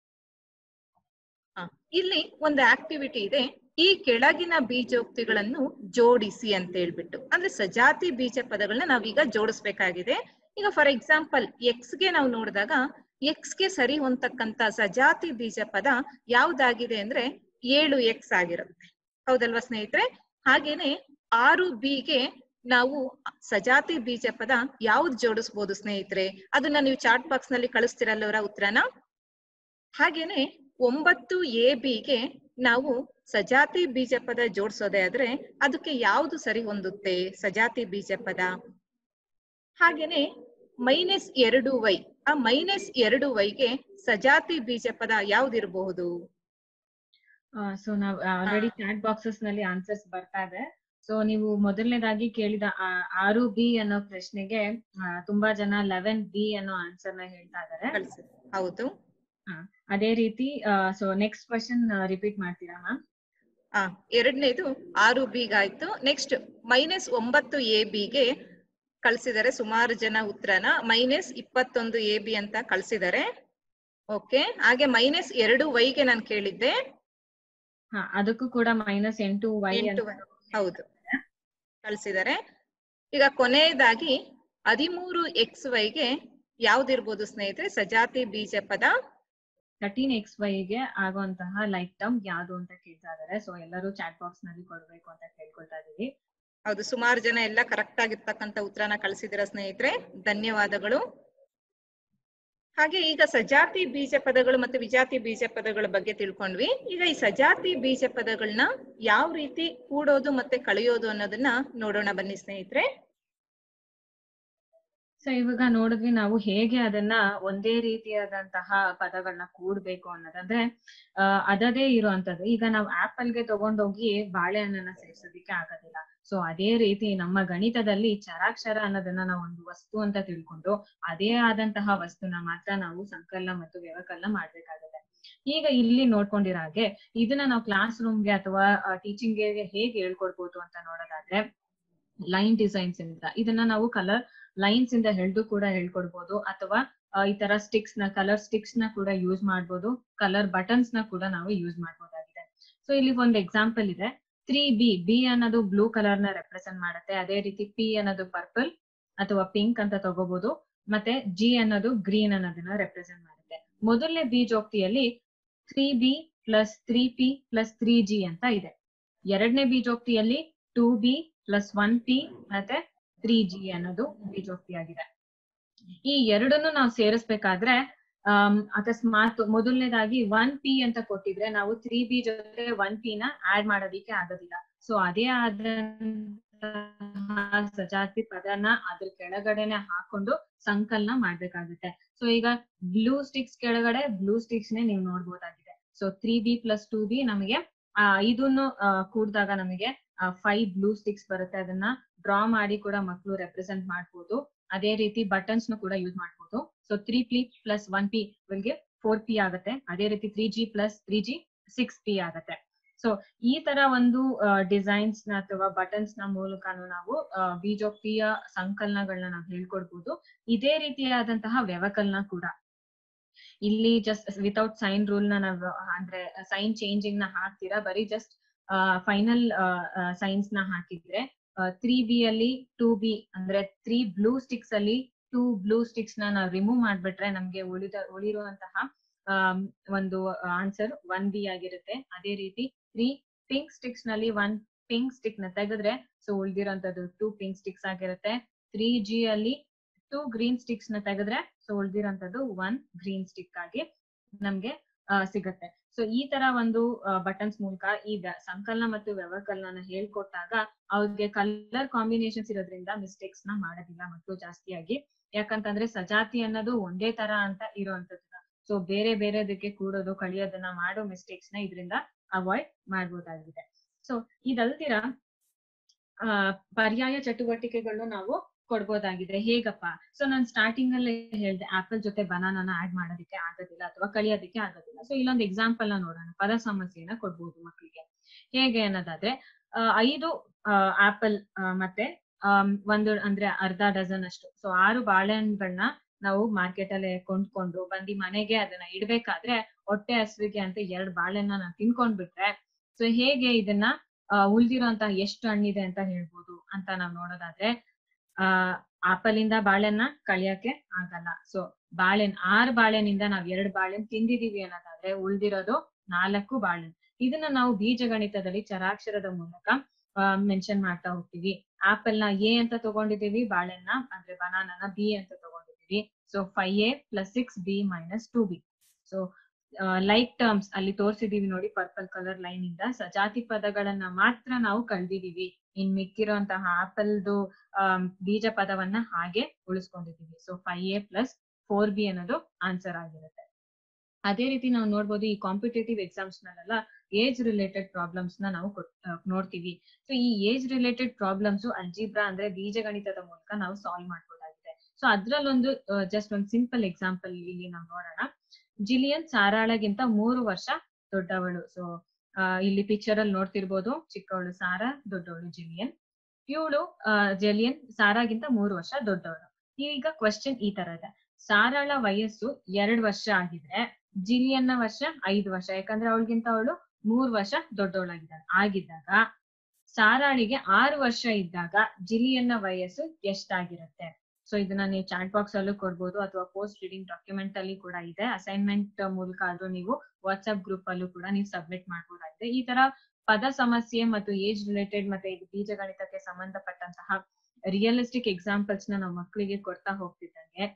ಹ, ಇಲ್ಲಿ ಒಂದು ಆಕ್ಟಿವಿಟಿ ಇದೆ ಈ ಕೆಳಗಿನ ಬೀಜೋಕ್ತಿಗಳನ್ನು ಜೋಡಿಸಿ ಅಂತ ಹೇಳ್ಬಿಟ್ಟು ಅಂದ್ರೆ ಸಜಾತಿ ಬೀಜ ಪದಗಳನ್ನ ನಾವೀಗ ಜೋಡಿಸ್ಬೇಕಾಗಿದೆ ಈಗ ಫಾರ್ ಎಕ್ಸಾಂಪಲ್ ಎಕ್ಸ್ ಗೆ ನಾವು ನೋಡಿದಾಗ ಎಕ್ಸ್ ಗೆ ಸರಿ ಹೊಂದತಕ್ಕಂತ ಸಜಾತಿ ಬೀಜ ಪದ ಯಾವ್ದಾಗಿದೆ ಅಂದ್ರೆ ಏಳು ಎಕ್ಸ್ ಆಗಿರುತ್ತೆ ಹೌದಲ್ವಾ ಸ್ನೇಹಿತರೆ ಹಾಗೇನೆ ಆರು ಬಿ ಗೆ ನಾವು ಸಜಾತಿ ಬೀಜ ಪದ ಯಾವ್ದು ಜೋಡಿಸ್ಬೋದು ಸ್ನೇಹಿತರೆ ಅದನ್ನ ನೀವು ಚಾಟ್ ಬಾಕ್ಸ್ ನಲ್ಲಿ ಕಳಿಸ್ತಿರಲ್ಲವರ ಉತ್ತರನ ಹಾಗೇನೆ ಒಂಬತ್ತು ಎ ಬಿಗೆ ನಾವು ಸಜಾತಿ ಬೀಜ ಪದ ಜೋಡಿಸೋದೇ ಆದ್ರೆ ಅದಕ್ಕೆ ಯಾವುದು ಸರಿ ಹೊಂದುತ್ತೆ ಸಜಾತಿ ಬೀಜ ಪದ ಹಾಗೇನೆ ಮೈನಸ್ ಎರಡು ವೈ ಆ ಮೈನಸ್ ಎರಡು ವೈಗೆ ಸಜಾತಿ ಬೀಜ ಪದ ಯಾವ್ದಿರಬಹುದು ಸೊ ನಾವ್ ಆಲ್ರೆಡಿ ಚಾಟ್ ಬಾಕ್ಸಸ್ ನಲ್ಲಿ ಆನ್ಸರ್ಸ್ ಬರ್ತಾ ಇದೆ ಸೊ ನೀವು ಮೊದಲನೇದಾಗಿ ಕೇಳಿದ ಆ, ಆರು ಬಿ ಅನ್ನೋ ಪ್ರಶ್ನೆಗೆ ಆ, ತುಂಬಾ ಜನ ಲೆವೆನ್ ಬಿ ಅನ್ನೋ ಆನ್ಸರ್ ನ ಹೇಳ್ತಾ ಇದಾರೆ ಕಳ್ಸಿ ಹೌದು ಅದೇ ರೀತಿ ಸೊ ನೆಕ್ಸ್ಟ್ ಕ್ವಶನ್ ರಿಪೀಟ್ ಮಾಡ್ತೀರಾ ಮ್ಯಾಮ್ ಆ ಎರಡನೇದು ಆರು ಬಿಗಾಯ್ತು ನೆಕ್ಸ್ಟ್ ಮೈನಸ್ ಒಂಬತ್ತು ಎ ಬಿಗೆ ಕಳ್ಸಿದ್ದಾರೆ ಸುಮಾರು ಜನ ಉತ್ತರನ ಮೈನಸ್ ಇಪ್ಪತ್ತೊಂದು ಎ ಬಿ ಅಂತ ಕಳ್ಸಿದ್ದಾರೆ ಓಕೆ ಹಾಗೆ ಮೈನಸ್ ಎರಡು ವೈಗೆ ನಾನು ಕೇಳಿದ್ದೆ ಹಾ ಅದಕ್ಕೂ ಕೂಡ ಮೈನಸ್ ಎಂಟು ವೈ ಎಂಟು ಹೌದು ಕಳ್ಸಿದ್ದಾರೆ ಈಗ ಕೊನೆಯದಾಗಿ ಹದಿಮೂರು ಎಕ್ಸ್ ವೈಗೆ ಯಾವ್ದಿರ್ಬೋದು ಸ್ನೇಹಿತರೆ ಸಜಾತಿ ಬೀಜ ಪದ ತರ್ಟೀನ್ ಎಕ್ಸ್ ವೈಗೆ ಆಗುವಂತಹ ಲೈಕ್ ಟರ್ಮ್ ಯಾವ್ದು ಅಂತ ಕೇಳ್ತಾ ಇದಾರೆ ಸೊ ಎಲ್ಲರೂ ಚಾಟ್ ಬಾಕ್ಸ್ ನಲ್ಲಿ ಕೊಡ್ಬೇಕು ಅಂತ ಕೇಳ್ಕೊಳ್ತಾ ಇದೀವಿ ಹೌದು ಸುಮಾರು ಜನ ಎಲ್ಲ ಕರೆಕ್ಟ್ ಆಗಿರ್ತಕ್ಕಂಥ ಉತ್ತರನ ಕಳಿಸಿದಿರ ಸ್ನೇಹಿತರೆ ಧನ್ಯವಾದಗಳು ಹಾಗೆ ಈಗ ಸಜಾತಿ ಬೀಜ ಪದಗಳು ಮತ್ತೆ ವಿಜಾತಿ ಬೀಜ ಪದಗಳ ಬಗ್ಗೆ ತಿಳ್ಕೊಂಡ್ವಿ ಈಗ ಈ ಸಜಾತಿ ಬೀಜ ಪದಗಳನ್ನ ಯಾವ ರೀತಿ ಕೂಡೋದು ಮತ್ತೆ ಕಳೆಯೋದು ಅನ್ನೋದನ್ನ ನೋಡೋಣ ಬನ್ನಿ ಸ್ನೇಹಿತರೆ ಸೊ ಇವಾಗ ನೋಡಿದ್ವಿ ನಾವು ಹೇಗೆ ಅದನ್ನ ಒಂದೇ ರೀತಿಯಾದಂತಹ ಪದಗಳನ್ನ ಕೂಡ್ಬೇಕು ಅನ್ನೋದಂದ್ರೆ ಆ ಅದದೇ ಇರುವಂತದ್ದು ಈಗ ನಾವು ಆಪಲ್ ಗೆ ತಗೊಂಡೋಗಿ ಬಾಳೆಹಣ್ಣನ್ನ ಸೇರ್ಸೋದಿಕ್ಕೆ ಆಗೋದಿಲ್ಲ ಸೊ ಅದೇ ರೀತಿ ನಮ್ಮ ಗಣಿತದಲ್ಲಿ ಚರಾಕ್ಷರ ಅನ್ನೋದನ್ನ ನಾವು ಒಂದು ವಸ್ತು ಅಂತ ತಿಳ್ಕೊಂಡು ಅದೇ ಆದಂತಹ ವಸ್ತುನ ಮಾತ್ರ ನಾವು ಸಂಕಲನ ಮತ್ತು ವ್ಯವಕಲನ ಮಾಡ್ಬೇಕಾಗುತ್ತೆ ಈಗ ಇಲ್ಲಿ ನೋಡ್ಕೊಂಡಿರೋ ಹಾಗೆ ಇದನ್ನ ನಾವು ಕ್ಲಾಸ್ ರೂಮ್ಗೆ ಅಥವಾ ಟೀಚಿಂಗ್ ಗೆ ಹೇಗೆ ಹೇಳ್ಕೊಡ್ಬೋದು ಅಂತ ನೋಡೋದಾದ್ರೆ ಲೈನ್ ಡಿಸೈನ್ಸ್ ಇಂದ ಇದನ್ನ ನಾವು ಕಲರ್ ಲೈನ್ಸ್ ಇಂದ ಹಿಡಿದು ಕೂಡ ಹೇಳ್ಕೊಡ್ಬೋದು ಅಥವಾ ಆ, ಈ ತರ ಸ್ಟಿಕ್ಸ್ ನ ಕಲರ್ ಸ್ಟಿಕ್ಸ್ ನ ಕೂಡ ಯೂಸ್ ಮಾಡ್ಬೋದು ಕಲರ್ ಬಟನ್ಸ್ ನ ಕೂಡ ನಾವು ಯೂಸ್ ಮಾಡ್ಬೋದಾಗಿದೆ ಸೊ ಇಲ್ಲಿ ಒಂದು ಎಕ್ಸಾಂಪಲ್ ಇದೆ ತ್ರೀ ಬಿ ಬಿ ಅನ್ನೋದು ಬ್ಲೂ ಕಲರ್ ನ ರೆಪ್ರೆಸೆಂಟ್ ಮಾಡುತ್ತೆ ಅದೇ ರೀತಿ ಪಿ ಅನ್ನೋದು ಪರ್ಪಲ್ ಅಥವಾ ಪಿಂಕ್ ಅಂತ ತಗೋಬಹುದು ಮತ್ತೆ ಜಿ ಅನ್ನೋದು ಗ್ರೀನ್ ಅನ್ನೋದನ್ನ ರೆಪ್ರೆಸೆಂಟ್ ಮಾಡುತ್ತೆ ಮೊದಲನೇ ಬೀಜೋಕ್ತಿಯಲ್ಲಿ three B plus three P plus three G ಅಂತ ಇದೆ ಎರಡನೇ ಬೀಜೋಕ್ತಿಯಲ್ಲಿ two B plus one P ಮತ್ತೆ ತ್ರೀ ಜಿ ಅನ್ನೋದು ಬೀಜೋಕ್ತಿ ಆಗಿದೆ ಈ ಎರಡನ್ನು ನಾವು ಸೇರಿಸ್ಬೇಕಾದ್ರೆ ಆಮ್, ಅಕಸ್ಮಾತ್ ಮೊದಲನೇದಾಗಿ ಒನ್ ಪಿ ಅಂತ ಕೊಟ್ಟಿದ್ರೆ ನಾವು ತ್ರೀ ಬಿ ಜೊತೆ ಒನ್ ಪಿ ನ ಆಡ್ ಮಾಡೋದಿಕ್ಕೆ ಆಗೋದಿಲ್ಲ ಸೊ ಅದೇ ಆದಂತ ಸಜಾತಿ ಪದನ ಅದ್ರ ಕೆಳಗಡೆನೆ ಹಾಕೊಂಡು ಸಂಕಲನ ಮಾಡ್ಬೇಕಾಗುತ್ತೆ ಸೊ ಈಗ ಬ್ಲೂ ಸ್ಟಿಕ್ಸ್ ಕೆಳಗಡೆ ಬ್ಲೂ ಸ್ಟಿಕ್ಸ್ ನೇ ನೀವು ನೋಡ್ಬೋದಾಗಿದೆ so three B plus two B ನಮಗೆ ಆ ಇದನ್ನು ಕೂಡಿದಾಗ ನಮಗೆ ಫೈವ್ ಬ್ಲೂ ಸ್ಟಿಕ್ಸ್ ಬರುತ್ತೆ ಅದನ್ನ ಡ್ರಾ ಮಾಡಿ ಕೂಡ ಮಕ್ಕಳು ರೆಪ್ರೆಸೆಂಟ್ ಮಾಡ್ಬೋದು ಅದೇ ರೀತಿ ಬಟನ್ಸ್ ಕೂಡ ಯೂಸ್ ಮಾಡ್ಬೋದು so three P plus one P ಗೆ ಫೋರ್ ಪಿ ಆಗುತ್ತೆ ಅದೇ ರೀತಿ three G plus three G six P ಆಗುತ್ತೆ ಸೊ ಈ ತರ ಒಂದು ಡಿಸೈನ್ಸ್ ನ ಅಥವಾ ಬಟನ್ಸ್ ನ ಮೂಲಕನು ನಾವು ಬೀಜೋಕ್ತಿಯ ಸಂಕಲನಗಳನ್ನ ನಾವು ಹೇಳ್ಕೊಡ್ಬೋದು ಇದೇ ರೀತಿಯಾದಂತಹ ವ್ಯವಕಲನ ಕೂಡ ಇಲ್ಲಿ ಜಸ್ಟ್ ವಿತೌಟ್ ಸೈನ್ ರೂಲ್ ನ ನಾವು ಅಂದ್ರೆ ಸೈನ್ ಚೇಂಜಿಂಗ್ ನ ಹಾಕ್ತೀರಾ ಬರೀ ಜಸ್ಟ್ ಫೈನಲ್ ಸೈನ್ಸ್ ನ ಹಾಕಿದ್ರೆ ತ್ರೀ ಬಿ ಅಲ್ಲಿ ಟೂ ಬಿ ಅಂದ್ರೆ ತ್ರೀ ಬ್ಲೂ ಸ್ಟಿಕ್ಸ್ ಅಲ್ಲಿ ಟೂ ಬ್ಲೂ ಸ್ಟಿಕ್ಸ್ ನ ನಾವು ರಿಮೂವ್ ಮಾಡ್ಬಿಟ್ರೆ ನಮ್ಗೆ ಉಳಿದ ಉಳಿರುವಂತಹ ಒಂದು ಆನ್ಸರ್ ಒನ್ ಬಿ ಆಗಿರುತ್ತೆ ಅದೇ ರೀತಿ ತ್ರೀ ಪಿಂಕ್ ಸ್ಟಿಕ್ಸ್ ನಲ್ಲಿ ಒನ್ ಪಿಂಕ್ ಸ್ಟಿಕ್ ನ ತೆಗೆದ್ರೆ ಸೊ ಉಳಿದಿರೋಂಥದ್ದು ಟೂ ಪಿಂಕ್ ಸ್ಟಿಕ್ಸ್ ಆಗಿರುತ್ತೆ ತ್ರೀ ಜಿ ಅಲ್ಲಿ ಟೂ ಗ್ರೀನ್ ಸ್ಟಿಕ್ಸ್ ನ ತೆಗೆದ್ರೆ ಸೊ ಉಳಿದಿರೋಂಥದ್ದು ಒನ್ ಗ್ರೀನ್ ಸ್ಟಿಕ್ ಆಗಿ ನಮ್ಗೆ ಸಿಗತ್ತೆ ಸೊ ಈ ತರ ಒಂದು ಬಟನ್ಸ್ ಮೂಲಕ ಈ ಸಂಕಲನ ಮತ್ತು ವ್ಯವಕಲನ ಹೇಳ್ಕೊಟ್ಟಾಗ ಅವ್ರಿಗೆ ಕಲರ್ ಕಾಂಬಿನೇಷನ್ಸ್ ಇರೋದ್ರಿಂದ ಮಿಸ್ಟೇಕ್ಸ್ ನ ಮಾಡೋದಿಲ್ಲ ಮಕ್ಕಳು ಜಾಸ್ತಿಯಾಗಿ ಯಾಕಂತಂದ್ರೆ ಸಜಾತಿ ಅನ್ನೋದು ಒಂದೇ ತರ ಅಂತ ಇರುವಂತದ್ದು ಸೊ ಬೇರೆ ಬೇರೆದಕ್ಕೆ ಕೂಡೋದು ಕಳಿಯೋದನ್ನ ಮಾಡೋ ಮಿಸ್ಟೇಕ್ಸ್ ನ ಇದರಿಂದ ಅವಾಯ್ಡ್ ಮಾಡ್ಬೋದಾಗಿದೆ ಸೊ ಇದಲ್ದಿರ ಆ ಪರ್ಯಾಯ ಚಟುವಟಿಕೆಗಳನ್ನು ನಾವು ಕೊಡ್ಬೋದಾಗಿದೆ ಹೇಗಪ್ಪ ಸೊ ನಾನು ಸ್ಟಾರ್ಟಿಂಗ್ ಅಲ್ಲಿ ಹೇಳ್ದೆ ಆಪಲ್ ಜೊತೆ ಬನಾನಾನ ಆಡ್ ಮಾಡೋದಕ್ಕೆ ಆಗೋದಿಲ್ಲ ಅಥವಾ ಕಳಿಯೋದಕ್ಕೆ ಆಗೋದಿಲ್ಲ ಸೊ ಇಲ್ಲೊಂದು ಎಕ್ಸಾಂಪಲ್ ನ ನೋಡೋಣ ಪದ ಸಮಸ್ಯೆನ ಕೊಡ್ಬೋದು ಮಕ್ಕಳಿಗೆ ಹೇಗೆ ಅನ್ನೋದಾದ್ರೆ ಐದು ಆಪಲ್ ಮತ್ತೆ ಒಂದು ಅಂದ್ರೆ ಅರ್ಧ ಡಜನ್ ಅಷ್ಟು ಸೊ ಆರು ಬಾಳೆಹಣ್ಣುಗಳನ್ನ ನಾವು ಮಾರ್ಕೆಟ್ ಅಲ್ಲಿ ಕೊಂಡ್ಕೊಂಡು ಬಂದಿ ಮನೆಗೆ ಅದನ್ನ ಇಡ್ಬೇಕಾದ್ರೆ ಹೊಟ್ಟೆ ಹಸುವಿಗೆ ಅಂತ ಎರಡ್ ಬಾಳೆಹಣ್ಣ ನಾವು ತಿನ್ಕೊಂಡ್ಬಿಟ್ರೆ ಸೊ ಹೇಗೆ ಇದನ್ನ ಉಳ್ದಿರೋಂತ ಎಷ್ಟು ಹಣ್ಣಿದೆ ಅಂತ ಹೇಳ್ಬೋದು ಅಂತ ನಾವ್ ನೋಡೋದಾದ್ರೆ ಆ ಆಪಲ್ ಇಂದ ಬಾಳೆಹಣ್ಣ ಕಳಿಯಕ್ಕೆ ಆಗಲ್ಲ ಸೊ ಬಾಳೆಹಣ್ಣು ಆರು ಬಾಳೆಹಣ್ಣಿಂದ ನಾವ್ ಎರಡ್ ಬಾಳೆಹಣ್ಣು ತಿಂದಿದೀವಿ ಅನ್ನೋದಾದ್ರೆ ಉಳ್ದಿರೋದು ನಾಲ್ಕು ಬಾಳೆಹಣ್ಣು ಇದನ್ನ ನಾವು ಬೀಜಗಣಿತದಲ್ಲಿ ಚರಾಕ್ಷರದ ಮೂಲಕ ಮೆನ್ಷನ್ ಮಾಡ್ತಾ ಹೋಗ್ತೀವಿ ಆಪಲ್ ನ ಎ ಅಂತ ತಗೊಂಡಿದೀವಿ ಬಾಳೆಹಣ್ಣ ಅಂದ್ರೆ ಬನಾನನ ಬಿ ಅಂತ ತಗೊಂಡಿದೀವಿ so five A plus six B minus two B so like terms ಅಲ್ಲಿ ತೋರ್ಸಿದೀವಿ ನೋಡಿ ಪರ್ಪಲ್ ಕಲರ್ ಲೈನ್ ಇಂದ ಸಜಾತಿ ಪದಗಳನ್ನ ಮಾತ್ರ ನಾವು ಕಳ್ದಿದೀವಿ ಇನ್ ಮಿಕ್ಕಿರುವಂತಹ ಆಪಲ್ದು ಬೀಜ ಪದವನ್ನ ಹಾಗೆ ಉಳಿಸ್ಕೊಂಡಿದೀವಿ so five A plus four B ಅನ್ನೋದು ಆನ್ಸರ್ ಆಗಿರುತ್ತೆ ಅದೇ ರೀತಿ ನಾವು ನೋಡ್ಬೋದು ಈ ಕಾಂಪಿಟೇಟಿವ್ ಎಕ್ಸಾಮ್ಸ್ ನಲ್ಲೆಲ್ಲ ಏಜ್ ರಿಲೇಟೆಡ್ ಪ್ರಾಬ್ಲಮ್ಸ್ ನ ನಾವು ನೋಡ್ತೀವಿ ಸೊ ಈ ಏಜ್ ರಿಲೇಟೆಡ್ ಪ್ರಾಬ್ಲಮ್ಸ್ ಅಲ್ಜಿಬ್ರಾ ಅಂದ್ರೆ ಬೀಜಗಣಿತದ ಮೂಲಕ ನಾವು ಸಾಲ್ವ್ ಮಾಡ್ಬೋದಾಗಿದೆ ಸೊ ಅದ್ರಲ್ಲೊಂದು ಜಸ್ಟ್ ಒಂದು ಸಿಂಪಲ್ ಎಕ್ಸಾಂಪಲ್ ಇಲ್ಲಿ ನಾವು ನೋಡೋಣ ಜಿಲಿಯನ್ ಸಾರಾಳಗಿಂತ ಮೂರು ವರ್ಷ ದೊಡ್ಡವಳು ಸೊ ಇಲ್ಲಿ ಪಿಕ್ಚರ್ ಅಲ್ಲಿ ನೋಡ್ತಿರ್ಬೋದು ಚಿಕ್ಕವಳು ಸಾರಾ ದೊಡ್ಡವಳು ಜಿಲಿಯನ್ ಇವಳು ಜಲಿಯನ್ ಸಾರಾಗಿಂತ ಮೂರು ವರ್ಷ ದೊಡ್ಡವಳು ಈಗ ಕ್ವಶನ್ ಈ ತರ ಇದೆ ಸಾರಾಳ ವಯಸ್ಸು ಎರಡ್ ವರ್ಷ ಆಗಿದ್ರೆ ಜಿಲಿಯನ್ನ ವರ್ಷ ಐದು ವರ್ಷ ಯಾಕಂದ್ರೆ ಅವಳಿಗಿಂತ ಅವಳು ಮೂರ್ ವರ್ಷ ದೊಡ್ಡವಳಾಗಿದ್ದಾಳೆ ಆಗಿದ್ದಾಗ ಸಾರಾಳಿಗೆ ಆರು ವರ್ಷ ಇದ್ದಾಗ ಜಿಲಿಯನ್ನ ವಯಸ್ಸು ಎಷ್ಟಾಗಿರುತ್ತೆ ಸೊ ಇದನ್ನ ನೀವು ಚಾಟ್ ಬಾಕ್ಸ್ ಅಲ್ಲೂ ಕೊಡ್ಬೋದು ಅಥವಾ ಪೋಸ್ಟ್ ರೀಡಿಂಗ್ ಡಾಕ್ಯುಮೆಂಟ್ ಅಲ್ಲಿ ಕೂಡ ಇದೆ ಅಸೈನ್ಮೆಂಟ್ ಮೂಲಕ ಆದ್ರೂ ನೀವು ವಾಟ್ಸ್ಆಪ್ ಗ್ರೂಪ್ ಅಲ್ಲೂ ಕೂಡ ನೀವು ಸಬ್ಮಿಟ್ ಮಾಡ್ಬೋದಾಗಿದೆ ಈ ತರ ಪದ ಸಮಸ್ಯೆ ಮತ್ತು ಏಜ್ ರಿಲೇಟೆಡ್ ಮತ್ತೆ ಇದು ಬೀಜಗಣಿತಕ್ಕೆ ಸಂಬಂಧಪಟ್ಟಂತಹ ರಿಯಲಿಸ್ಟಿಕ್ ಎಕ್ಸಾಂಪಲ್ಸ್ ನ ನಾವು ಮಕ್ಕಳಿಗೆ ಕೊಡ್ತಾ ಹೋಗ್ತಿದ್ದಂಗೆ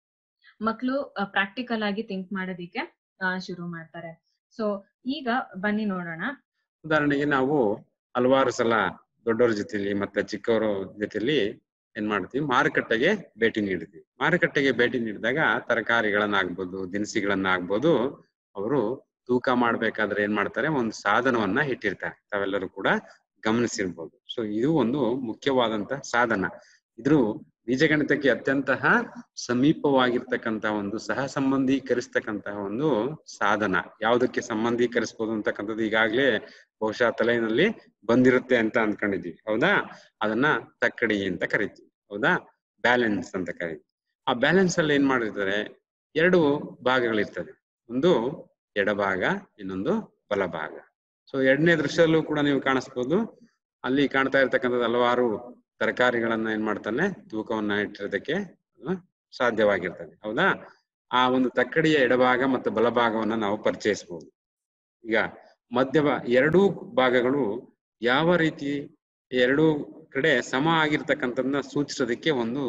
ಮಕ್ಕಳು ಪ್ರಾಕ್ಟಿಕಲ್ ಆಗಿ ಥಿಂಕ್ ಮಾಡೋದಿಕ್ಕೆ ಶುರು ಮಾಡ್ತಾರೆ ಸೊ ಈಗ ಬನ್ನಿ ನೋಡೋಣ ಉದಾಹರಣೆಗೆ ನಾವು ಹಲವಾರು ಸಲ ದೊಡ್ಡವ್ರ ಜೊತೆಲಿ ಮತ್ತೆ ಚಿಕ್ಕವರ ಜೊತೆಲಿ ಏನ್ ಮಾಡ್ತೀವಿ ಮಾರುಕಟ್ಟೆಗೆ ಭೇಟಿ ನೀಡ್ತೀವಿ ಮಾರುಕಟ್ಟೆಗೆ ಭೇಟಿ ನೀಡಿದಾಗ ತರಕಾರಿಗಳನ್ನ ಆಗ್ಬೋದು ದಿನಸಿಗಳನ್ನ ಆಗ್ಬೋದು ಅವರು ತೂಕ ಮಾಡ್ಬೇಕಾದ್ರೆ ಏನ್ ಮಾಡ್ತಾರೆ ಒಂದು ಸಾಧನವನ್ನ ಇಟ್ಟಿರ್ತಾರೆ ತಾವೆಲ್ಲರೂ ಕೂಡ ಗಮನಿಸಿರ್ಬೋದು ಸೊ ಇದು ಒಂದು ಮುಖ್ಯವಾದಂತ ಸಾಧನ ಇದ್ರ ಬೀಜಗಣಿತಕ್ಕೆ ಅತ್ಯಂತ ಸಮೀಪವಾಗಿರ್ತಕ್ಕಂತಹ ಒಂದು ಸಹ ಸಂಬಂಧೀಕರಿಸ್ತಕ್ಕಂತಹ ಒಂದು ಸಾಧನ ಯಾವುದಕ್ಕೆ ಸಂಬಂಧೀಕರಿಸಬಹುದು ಅಂತಕ್ಕಂಥದ್ದು ಈಗಾಗ್ಲೇ ಬಹುಶಃ ತಲೆಯಲ್ಲಿ ಬಂದಿರುತ್ತೆ ಅಂತ ಅನ್ಕೊಂಡಿದೀವಿ ಹೌದಾ ಅದನ್ನ ತಕ್ಕಡಿ ಅಂತ ಕರಿತೀವಿ ಹೌದಾ ಬ್ಯಾಲೆನ್ಸ್ ಅಂತ ಕರಿತೀವಿ ಆ ಬ್ಯಾಲೆನ್ಸ್ ಅಲ್ಲಿ ಏನ್ ಮಾಡಿರ್ತಾರೆ ಎರಡು ಭಾಗಗಳಿರ್ತದೆ ಒಂದು ಎಡಭಾಗ ಇನ್ನೊಂದು ಬಲಭಾಗ ಸೊ ಎರಡನೇ ದೃಶ್ಯದಲ್ಲೂ ಕೂಡ ನೀವು ಕಾಣಿಸ್ಬೋದು ಅಲ್ಲಿ ಕಾಣ್ತಾ ಇರ್ತಕ್ಕಂಥದ್ದು ಹಲವಾರು ತರಕಾರಿಗಳನ್ನ ಏನ್ ಮಾಡ್ತಾನೆ ತೂಕವನ್ನ ಇಟ್ಟಿರೋದಕ್ಕೆ ಸಾಧ್ಯವಾಗಿರ್ತದೆ ಹೌದಾ ಆ ಒಂದು ತಕ್ಕಡಿಯ ಎಡಭಾಗ ಮತ್ತು ಬಲಭಾಗವನ್ನ ನಾವು ಪರಿಚಯಿಸಬಹುದು ಈಗ ಮಧ್ಯ ಎರಡೂ ಭಾಗಗಳು ಯಾವ ರೀತಿ ಎರಡೂ ಕಡೆ ಸಮ ಆಗಿರ್ತಕ್ಕಂಥದ್ದನ್ನ ಸೂಚಿಸೋದಕ್ಕೆ ಒಂದು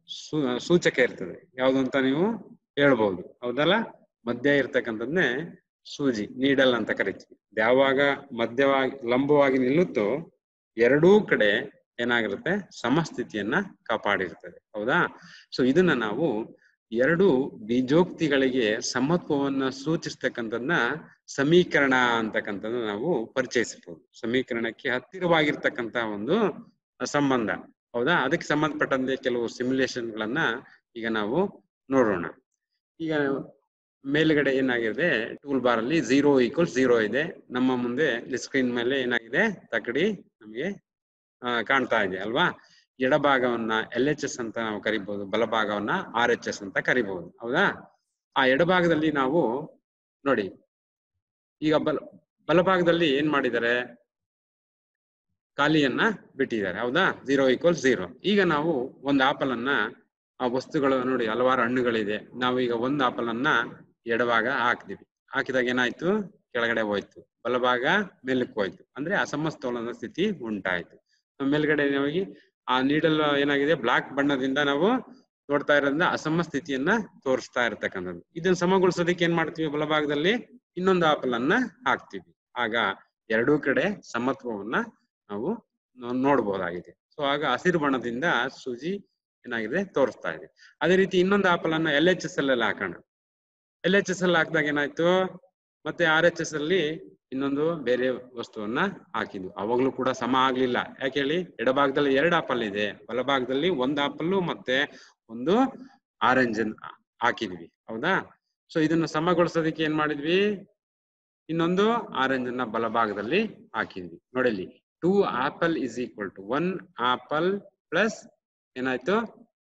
ಸೂಚಕ ಇರ್ತದೆ ಯಾವುದು ಅಂತ ನೀವು ಹೇಳ್ಬಹುದು ಹೌದಲ್ಲ ಮಧ್ಯ ಇರ್ತಕ್ಕಂಥದ್ನೇ ಸೂಜಿ ನೀಡಲ್ ಅಂತ ಕರಿತೀವಿ ಯಾವಾಗ ಮಧ್ಯವಾಗಿ ಲಂಬವಾಗಿ ನಿಲ್ಲುತ್ತೋ ಎರಡೂ ಕಡೆ ಏನಾಗಿರುತ್ತೆ ಸಮಸ್ಥಿತಿಯನ್ನ ಕಾಪಾಡಿರ್ತದೆ ಹೌದಾ ಸೊ ಇದನ್ನ ನಾವು ಎರಡು ಬೀಜೋಕ್ತಿಗಳಿಗೆ ಸಮತ್ವವನ್ನ ಸೂಚಿಸ್ತಕ್ಕಂಥದ್ನ ಸಮೀಕರಣ ಅಂತಕ್ಕಂಥದ್ದು ನಾವು ಪರಿಚಯಿಸಬಹುದು ಸಮೀಕರಣಕ್ಕೆ ಹತ್ತಿರವಾಗಿರ್ತಕ್ಕಂತ ಒಂದು ಸಂಬಂಧ ಹೌದಾ ಅದಕ್ಕೆ ಸಂಬಂಧಪಟ್ಟಂತೆ ಕೆಲವು ಸಿಮ್ಯುಲೇಷನ್ ಗಳನ್ನ ಈಗ ನಾವು ನೋಡೋಣ ಈಗ ಮೇಲ್ಗಡೆ ಏನಾಗಿದೆ ಟೂಲ್ ಬಾರ್ ಅಲ್ಲಿ ಝೀರೋ ಈಕ್ವಲ್ ಝೀರೋ ಇದೆ ನಮ್ಮ ಮುಂದೆ ಸ್ಕ್ರೀನ್ ಮೇಲೆ ಏನಾಗಿದೆ ತಕಡಿ ನಮಗೆ ಆ, ಕಾಣ್ತಾ ಇದೆ ಅಲ್ವಾ ಎಡಭಾಗವನ್ನ ಎಲ್ ಎಚ್ ಎಸ್ ಅಂತ ನಾವು ಕರಿಬಹುದು ಬಲಭಾಗವನ್ನ ಆರ್ ಎಚ್ ಎಸ್ ಅಂತ ಕರಿಬಹುದು ಹೌದಾ ಆ ಎಡಭಾಗದಲ್ಲಿ ನಾವು ನೋಡಿ ಈಗ ಬಲ ಬಲಭಾಗದಲ್ಲಿ ಏನ್ ಮಾಡಿದ್ದಾರೆ ಖಾಲಿಯನ್ನ ಬಿಟ್ಟಿದ್ದಾರೆ ಹೌದಾ ಝೀರೋ ಈಕ್ವಲ್ ಝೀರೋ ಈಗ ನಾವು ಒಂದು ಆಪಲ್ ಅನ್ನ ಆ ವಸ್ತುಗಳು ನೋಡಿ ಹಲವಾರು ಹಣ್ಣುಗಳಿದೆ ನಾವು ಈಗ ಒಂದು ಆಪಲ್ ಅನ್ನ ಎಡಭಾಗ ಹಾಕಿದ್ವಿ ಹಾಕಿದಾಗ ಏನಾಯ್ತು ಕೆಳಗಡೆ ಹೋಯ್ತು ಬಲಭಾಗ ಮೇಲಕ್ಕೆ ಹೋಯ್ತು ಅಂದ್ರೆ ಅಸಮತೋಲನ ಸ್ಥಿತಿ ಉಂಟಾಯ್ತು ಮೇಲ್ಗಡೆ ಹೋಗಿ ಆ ನೀಡಲ್ ಏನಾಗಿದೆ ಬ್ಲಾಕ್ ಬಣ್ಣದಿಂದ ನಾವು ನೋಡ್ತಾ ಇರೋದ್ರಿಂದ ಅಸಮ ಸ್ಥಿತಿಯನ್ನ ತೋರಿಸ್ತಾ ಇರ್ತಕ್ಕಂಥದ್ದು ಇದನ್ನ ಸಮಗೊಳಿಸೋದಕ್ಕೆ ಏನ್ ಮಾಡ್ತೀವಿ ಬಲಭಾಗದಲ್ಲಿ ಇನ್ನೊಂದು ಆಪಲ್ ಅನ್ನ ಹಾಕ್ತಿವಿ ಆಗ ಎರಡೂ ಕಡೆ ಸಮತ್ವವನ್ನ ನಾವು ನೋ- ನೋಡ್ಬೋದಾಗಿದೆ ಸೊ ಆಗ ಹಸಿರು ಬಣ್ಣದಿಂದ ಸೂಜಿ ಏನಾಗಿದೆ ತೋರಿಸ್ತಾ ಇದೆ ಅದೇ ರೀತಿ ಇನ್ನೊಂದು ಆಪಲ್ ಅನ್ನ ಎಲ್ ಎಚ್ ಎಸ್ ಅಲ್ಲಿ ಹಾಕೋಣ ಎಲ್ ಎಚ್ ಎಸ್ ಅಲ್ಲಿ ಹಾಕಿದಾಗ ಏನಾಯ್ತು ಮತ್ತೆ ಆರ್ ಎಚ್ ಎಸ್ ಅಲ್ಲಿ ಇನ್ನೊಂದು ಬೇರೆ ವಸ್ತುವನ್ನ ಹಾಕಿದ್ವಿ ಅವಾಗ್ಲೂ ಕೂಡ ಸಮ ಆಗ್ಲಿಲ್ಲ ಯಾಕೆ ಹೇಳಿ ಎಡಭಾಗದಲ್ಲಿ ಎರಡು ಆಪಲ್ ಇದೆ ಬಲಭಾಗದಲ್ಲಿ ಒಂದು ಆಪಲ್ಲು ಮತ್ತೆ ಒಂದು ಆರೆಂಜ್ ಹಾಕಿದ್ವಿ ಹೌದಾ ಸೊ ಇದನ್ನ ಸಮಗೊಳಿಸೋದಕ್ಕೆ ಏನ್ ಮಾಡಿದ್ವಿ ಇನ್ನೊಂದು ಆರೆಂಜ್ ಅನ್ನ ಬಲಭಾಗದಲ್ಲಿ ಹಾಕಿದ್ವಿ ನೋಡಿಲ್ಲಿ two apple is equal to one apple plus ಏನಾಯ್ತು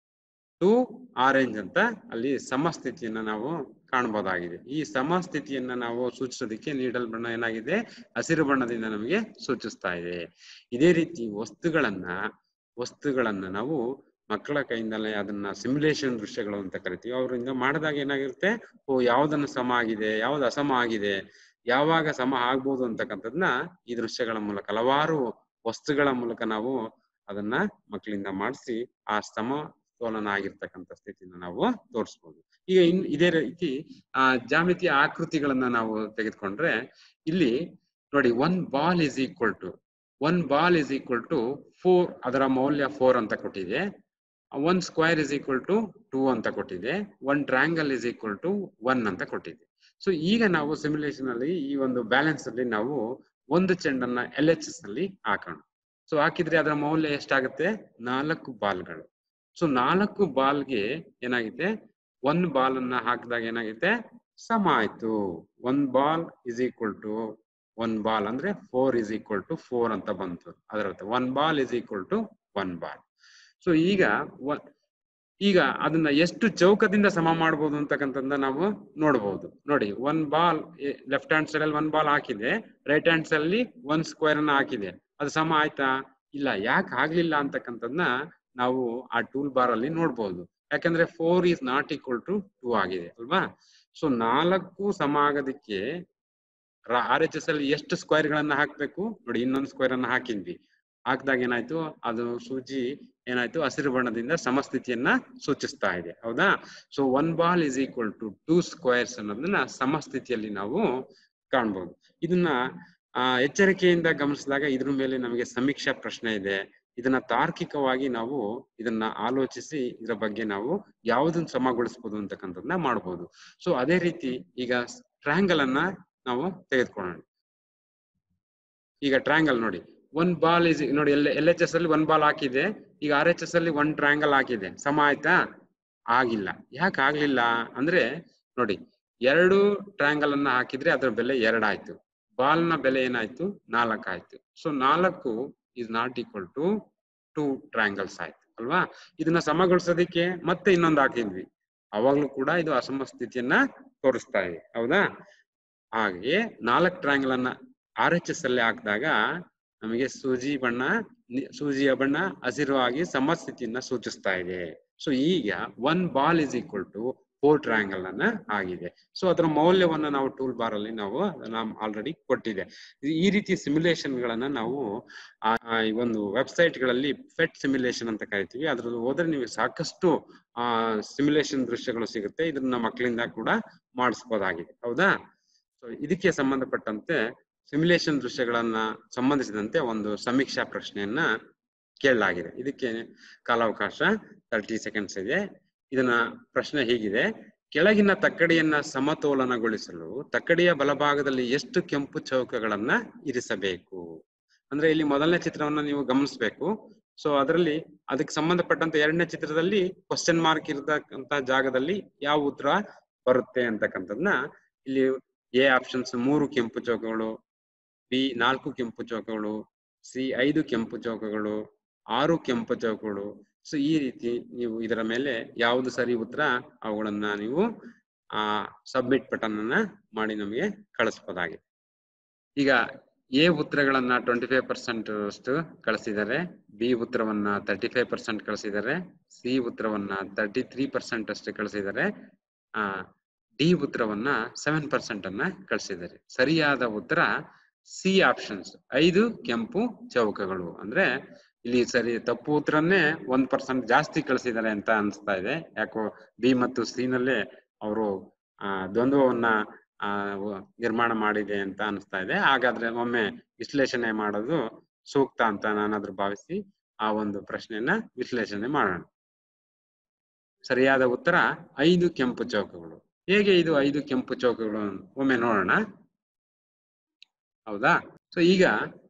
ಟೂ ಆರೆಂಜ್ ಅಂತ ಅಲ್ಲಿ ಸಮಸ್ಥಿತಿಯನ್ನ ನಾವು ಕಾಣಬಹುದಾಗಿದೆ ಈ ಸಮಸ್ಥಿತಿಯನ್ನ ನಾವು ಸೂಚಿಸೋದಕ್ಕೆ ನೀಡಲ್ ಬಣ್ಣ ಏನಾಗಿದೆ ಹಸಿರು ಬಣ್ಣದಿಂದ ನಮಗೆ ಸೂಚಿಸ್ತಾ ಇದೆ ಇದೇ ರೀತಿ ವಸ್ತುಗಳನ್ನ ವಸ್ತುಗಳನ್ನ ನಾವು ಮಕ್ಕಳ ಕೈಯಿಂದಲೇ ಅದನ್ನ ಸಿಮ್ಯುಲೇಷನ್ ದೃಶ್ಯಗಳು ಅಂತ ಕರಿತೀವಿ ಅವರಿಂದ ಮಾಡಿದಾಗ ಏನಾಗಿರುತ್ತೆ ಓ ಯಾವ್ದನ್ನ ಸಮ ಆಗಿದೆ ಯಾವ್ದು ಅಸಮ ಆಗಿದೆ ಯಾವಾಗ ಸಮ ಆಗ್ಬೋದು ಅಂತಕ್ಕಂಥದ್ನ ಈ ದೃಶ್ಯಗಳ ಮೂಲಕ ಹಲವಾರು ವಸ್ತುಗಳ ಮೂಲಕ ನಾವು ಅದನ್ನ ಮಕ್ಕಳಿಂದ ಮಾಡಿಸಿ ಆ ಸಮತೋಲನ ಆಗಿರ್ತಕ್ಕಂಥ ಸ್ಥಿತಿನ ನಾವು ತೋರಿಸ್ಬೋದು ಈಗ ಇನ್ ಇದೇ ರೀತಿ ಆ ಜಾಮಿತಿಯ ಆಕೃತಿಗಳನ್ನ ನಾವು ತೆಗೆದುಕೊಂಡ್ರೆ ಇಲ್ಲಿ ನೋಡಿ one ball is equal to one ball is equal to four ಅದರ ಮೌಲ್ಯ ಫೋರ್ ಅಂತ ಕೊಟ್ಟಿದೆ one square is equal to two ಅಂತ ಕೊಟ್ಟಿದೆ one triangle is equal to one ಅಂತ ಕೊಟ್ಟಿದೆ ಸೊ ಈಗ ನಾವು ಸಿಮ್ಯುಲೇಷನ್ ಅಲ್ಲಿ ಈ ಒಂದು ಬ್ಯಾಲೆನ್ಸ್ ಅಲ್ಲಿ ನಾವು ಒಂದು ಚೆಂಡನ್ನ ಎಲ್ ಎಚ್ ಎಸ್ ಅಲ್ಲಿ ಹಾಕೋಣ ಸೊ ಹಾಕಿದ್ರೆ ಅದರ ಮೌಲ್ಯ ಎಷ್ಟಾಗುತ್ತೆ ನಾಲ್ಕು ಬಾಲ್ಗಳು ಸೊ ನಾಲ್ಕು ಬಾಲ್ಗೆ ಏನಾಗಿದೆ ಒನ್ ಬಾಲ್ ಅನ್ನ ಹಾಕಿದಾಗ ಏನಾಗುತ್ತೆ ಸಮ ಆಯ್ತು one ball is equal to one ball ಅಂದ್ರೆ four is equal to four ಅಂತ ಬಂತು ಅದರ ಅರ್ಥ one ball is equal to one ball so ಈಗ ಒ- ಈಗ ಅದನ್ನ ಎಷ್ಟು ಚೌಕದಿಂದ ಸಮ ಮಾಡ್ಬೋದು ಅಂತಕ್ಕಂಥದ್ದನ್ನ ನಾವು ನೋಡ್ಬೋದು ನೋಡಿ one ball left hand side ಅಲ್ಲಿ ಒನ್ ಬಾಲ್ ಹಾಕಿದೆ ರೈಟ್ ಹ್ಯಾಂಡ್ ಸೈಡ್ ಅಲ್ಲಿ ಒನ್ ಸ್ಕ್ವೇರ್ ಅನ್ನ ಹಾಕಿದೆ ಅದು ಸಮ ಆಯ್ತಾ ಇಲ್ಲ ಯಾಕೆ ಆಗ್ಲಿಲ್ಲ ಅಂತಕ್ಕಂಥದ್ನ ನಾವು ಆ ಟೂಲ್ ಬಾರ್ ಅಲ್ಲಿ ನೋಡ್ಬೋದು ಯಾಕಂದ್ರೆ four is not equal to two ಆಗಿದೆ ಅಲ್ವಾ ಸೊ ನಾಲ್ಕು ಸಮ ಆಗೋದಕ್ಕೆ ಆರ್ ಎಚ್ ಎಸ್ ಅಲ್ಲಿ ಎಷ್ಟು ಸ್ಕ್ವೇರ್ ಗಳನ್ನ ಹಾಕ್ಬೇಕು ನೋಡಿ ಇನ್ನೊಂದು ಸ್ಕ್ವೇರ್ ಅನ್ನ ಹಾಕಿದ್ವಿ ಹಾಕಿದಾಗ ಏನಾಯ್ತು ಅದು ಸೂಜಿ ಏನಾಯ್ತು ಹಸಿರು ಬಣ್ಣದಿಂದ ಸಮಸ್ಥಿತಿಯನ್ನ ಸೂಚಿಸ್ತಾ ಇದೆ ಹೌದಾ so one ball is equal to two squares ಅನ್ನೋದನ್ನ ಸಮಸ್ಥಿತಿಯಲ್ಲಿ ನಾವು ಕಾಣ್ಬೋದು ಇದನ್ನ ಆ ಎಚ್ಚರಿಕೆಯಿಂದ ಗಮನಿಸಿದಾಗ ಇದ್ರ ಮೇಲೆ ನಮಗೆ ಸಮೀಕ್ಷಾ ಪ್ರಶ್ನೆ ಇದೆ ಇದನ್ನ ತಾರ್ಕಿಕವಾಗಿ ನಾವು ಇದನ್ನ ಆಲೋಚಿಸಿ ಇದರ ಬಗ್ಗೆ ನಾವು ಯಾವುದನ್ನ ಸಮಗೊಳಿಸಬಹುದು ಅಂತಕ್ಕಂಥದ್ದನ್ನ ಮಾಡ್ಬೋದು ಸೊ ಅದೇ ರೀತಿ ಈಗ ಟ್ರ್ಯಾಂಗಲ್ ಅನ್ನ ನಾವು ತೆಗೆದುಕೊಳ್ಳೋಣ ಈಗ ಟ್ರ್ಯಾಂಗಲ್ ನೋಡಿ ಒನ್ ಬಾಲ್ ಇಸ್ ನೋಡಿ ಎಲ್ ಎಲ್ ಎಚ್ ಎಸ್ ಅಲ್ಲಿ ಒನ್ ಬಾಲ್ ಹಾಕಿದೆ ಈಗ ಆರ್ ಎಚ್ ಎಸ್ ಅಲ್ಲಿ ಒನ್ ಟ್ರ್ಯಾಂಗಲ್ ಹಾಕಿದೆ ಸಮ ಆಯ್ತಾ ಆಗಿಲ್ಲ ಯಾಕೆ ಆಗ್ಲಿಲ್ಲ ಅಂದ್ರೆ ನೋಡಿ ಎರಡು ಟ್ರ್ಯಾಂಗಲ್ ಅನ್ನ ಹಾಕಿದ್ರೆ ಅದರ ಬೆಲೆ ಎರಡಾಯ್ತು ಬಾಲ್ ನ ಬೆಲೆ ಏನಾಯ್ತು ನಾಲ್ಕು ಆಯ್ತು ಸೊ ನಾಲ್ಕು is not equal to two triangles ಆಯ್ತು ಅಲ್ವಾ ಇದನ್ನ ಸಮಗೊಳಿಸೋದಿಕ್ಕೆ ಮತ್ತೆ ಇನ್ನೊಂದು ಹಾಕಿದ್ವಿ ಅವಾಗ್ಲೂ ಕೂಡ ಇದು ಅಸಮ ಸ್ಥಿತಿಯನ್ನ ತೋರಿಸ್ತಾ ಇದೆ ಹೌದಾ ಹಾಗೆ ನಾಲ್ಕು ಟ್ರ್ಯಾಂಗಲ್ ಅನ್ನ ಆರ್ ಎಚ್ ಎಸ್ ಅಲ್ಲಿ ಹಾಕಿದಾಗ ನಮಗೆ ಸೂಜಿ ಬಣ್ಣ ನಿ- ಸೂಜಿಯ ಬಣ್ಣ ಹಸಿರು ಆಗಿ ಸಮಸ್ಥಿತಿಯನ್ನ ಸೂಚಿಸ್ತಾ ಇದೆ ಸೊ ಈಗ one ball is equal to four triangle ಅನ್ನ ಆಗಿದೆ ಸೊ ಅದರ ಮೌಲ್ಯವನ್ನ ನಾವು ಟೂಲ್ ಬಾರ್ ಅಲ್ಲಿ ನಾವು ಅದನ್ನ ಆಲ್ರೆಡಿ ಕೊಟ್ಟಿದೆ ಈ- ಈ ರೀತಿ ಸಿಮ್ಯುಲೇಷನ್ ಗಳನ್ನ ನಾವು ಆ ಆ ಈ ಒಂದು ವೆಬ್ಸೈಟ್ ಗಳಲ್ಲಿ ಫೆಟ್ ಸಿಮ್ಯುಲೇಷನ್ ಅಂತ ಕರಿತೀವಿ ಅದ್ರಲ್ಲಿ ಹೋದ್ರೆ ನೀವು ಸಾಕಷ್ಟು ಆ ಸಿಮ್ಯುಲೇಷನ್ ದೃಶ್ಯಗಳು ಸಿಗುತ್ತೆ ಇದನ್ನ ಮಕ್ಕಳಿಂದ ಕೂಡ ಮಾಡಿಸ್ಬೋದಾಗಿದೆ ಹೌದಾ ಸೊ ಇದಕ್ಕೆ ಸಂಬಂಧಪಟ್ಟಂತೆ ಸಿಮ್ಯುಲೇಷನ್ ದೃಶ್ಯಗಳನ್ನ ಸಂಬಂಧಿಸಿದಂತೆ ಒಂದು ಸಮೀಕ್ಷಾ ಪ್ರಶ್ನೆಯನ್ನ ಕೇಳಲಾಗಿದೆ ಇದಕ್ಕೆ ಕಾಲಾವಕಾಶ ತರ್ಟಿ ಸೆಕೆಂಡ್ಸ್ ಇದೆ ಇದನ್ನ ಪ್ರಶ್ನೆ ಹೀಗಿದೆ ಕೆಳಗಿನ ತಕ್ಕಡಿಯನ್ನ ಸಮತೋಲನಗೊಳಿಸಲು ತಕ್ಕಡಿಯ ಬಲಭಾಗದಲ್ಲಿ ಎಷ್ಟು ಕೆಂಪು ಚೌಕಗಳನ್ನ ಇರಿಸಬೇಕು ಅಂದ್ರೆ ಇಲ್ಲಿ ಮೊದಲನೇ ಚಿತ್ರವನ್ನ ನೀವು ಗಮನಿಸಬೇಕು ಸೊ ಅದರಲ್ಲಿ ಅದಕ್ಕೆ ಸಂಬಂಧಪಟ್ಟಂತ ಎರಡನೇ ಚಿತ್ರದಲ್ಲಿ ಕ್ವಶನ್ ಮಾರ್ಕ್ ಇರತಕ್ಕಂತ ಜಾಗದಲ್ಲಿ ಯಾವ ಉತ್ತರ ಬರುತ್ತೆ ಅಂತಕ್ಕಂಥದ್ನ ಇಲ್ಲಿ ಎ ಆಪ್ಷನ್ಸ್ ಮೂರು ಕೆಂಪು ಚೌಕಗಳು ಬಿ ನಾಲ್ಕು ಕೆಂಪು ಚೌಕಗಳು ಸಿ ಐದು ಕೆಂಪು ಚೌಕಗಳು ಆರು ಕೆಂಪು ಚೌಕಗಳು ಸೊ ಈ ರೀತಿ ನೀವು ಇದರ ಮೇಲೆ ಯಾವುದು ಸರಿ ಉತ್ತರ ಅವುಗಳನ್ನ ನೀವು ಆ ಸಬ್ಮಿಟ್ ಬಟನ್ ಅನ್ನ ಮಾಡಿ ನಮಗೆ ಕಳಿಸ್ಬೋದಾಗಿದೆ ಈಗ ಎ ಉತ್ತರಗಳನ್ನ ಟ್ವೆಂಟಿ ಫೈವ್ ಪರ್ಸೆಂಟ್ ಅಷ್ಟು ಕಳಿಸಿದ್ದಾರೆ ಬಿ ಉತ್ತರವನ್ನ ತರ್ಟಿ ಫೈವ್ ಪರ್ಸೆಂಟ್ ಕಳಿಸಿದ್ದಾರೆ ಸಿ ಉತ್ತರವನ್ನ ತರ್ಟಿ ತ್ರೀ ಪರ್ಸೆಂಟ್ ಅಷ್ಟು ಕಳಿಸಿದ್ದಾರೆ ಆ ಡಿ ಉತ್ತರವನ್ನ ಸೆವೆನ್ ಪರ್ಸೆಂಟ್ ಅನ್ನ ಕಳಿಸಿದ್ದಾರೆ ಸರಿಯಾದ ಉತ್ತರ ಸಿ ಆಪ್ಷನ್ಸ್ ಐದು ಕೆಂಪು ಚೌಕಗಳು ಅಂದ್ರೆ ಇಲ್ಲಿ ಸರಿ ತಪ್ಪು ಉತ್ತರನ್ನೇ ಒಂದ್ ಪರ್ಸೆಂಟ್ ಜಾಸ್ತಿ ಕಳಿಸಿದ್ದಾರೆ ಅಂತ ಅನ್ಸ್ತಾ ಇದೆ ಯಾಕೋ ಬಿ ಮತ್ತು ಸಿ ನಲ್ಲೇ ಅವರು ಆ ದ್ವಂದ್ವವನ್ನ ಆ ವ- ನಿರ್ಮಾಣ ಮಾಡಿದೆ ಅಂತ ಅನಿಸ್ತಾ ಇದೆ ಹಾಗಾದ್ರೆ ಒಮ್ಮೆ ವಿಶ್ಲೇಷಣೆ ಮಾಡೋದು ಸೂಕ್ತ ಅಂತ ನಾನಾದ್ರೂ ಭಾವಿಸಿ ಆ ಒಂದು ಪ್ರಶ್ನೆಯನ್ನ ವಿಶ್ಲೇಷಣೆ ಮಾಡೋಣ ಸರಿಯಾದ ಉತ್ತರ ಐದು ಕೆಂಪು ಚೌಕಗಳು ಹೇಗೆ ಇದು ಐದು ಕೆಂಪು ಚೌಕಗಳು ಅಂತ ಒಮ್ಮೆ ನೋಡೋಣ ಹೌದಾ ಸೊ ಈಗ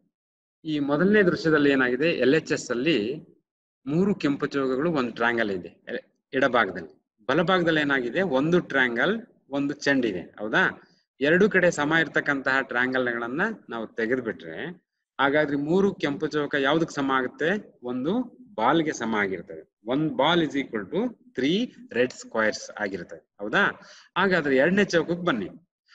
ಈ ಮೊದಲನೇ ದೃಶ್ಯದಲ್ಲಿ ಏನಾಗಿದೆ ಎಲ್ ಎಚ್ ಎಸ್ ಅಲ್ಲಿ ಮೂರು ಕೆಂಪು ಚೌಕಗಳು ಒಂದು ಟ್ರ್ಯಾಂಗಲ್ ಇದೆ ಎ- ಎಡಭಾಗದಲ್ಲಿ ಬಲಭಾಗದಲ್ಲಿ ಏನಾಗಿದೆ ಒಂದು ಟ್ರ್ಯಾಂಗಲ್ ಒಂದು ಚೆಂಡಿದೆ ಹೌದಾ ಎರಡು ಕಡೆ ಸಮ ಇರ್ತಕ್ಕಂತಹ ಟ್ರ್ಯಾಂಗಲ್ಗಳನ್ನ ನಾವು ತೆಗೆದ್ಬಿಟ್ರೆ ಹಾಗಾದ್ರೆ ಮೂರು ಕೆಂಪು ಚೌಕ ಯಾವ್ದಕ್ ಸಮ ಆಗುತ್ತೆ ಒಂದು ಬಾಲ್ಗೆ ಸಮ ಆಗಿರ್ತದೆ ಒಂದ್ ball is equal to three red squares ಆಗಿರ್ತದೆ ಹೌದಾ ಹಾಗಾದ್ರೆ ಎರಡನೇ ಚೌಕಕ್ಕೆ ಬನ್ನಿ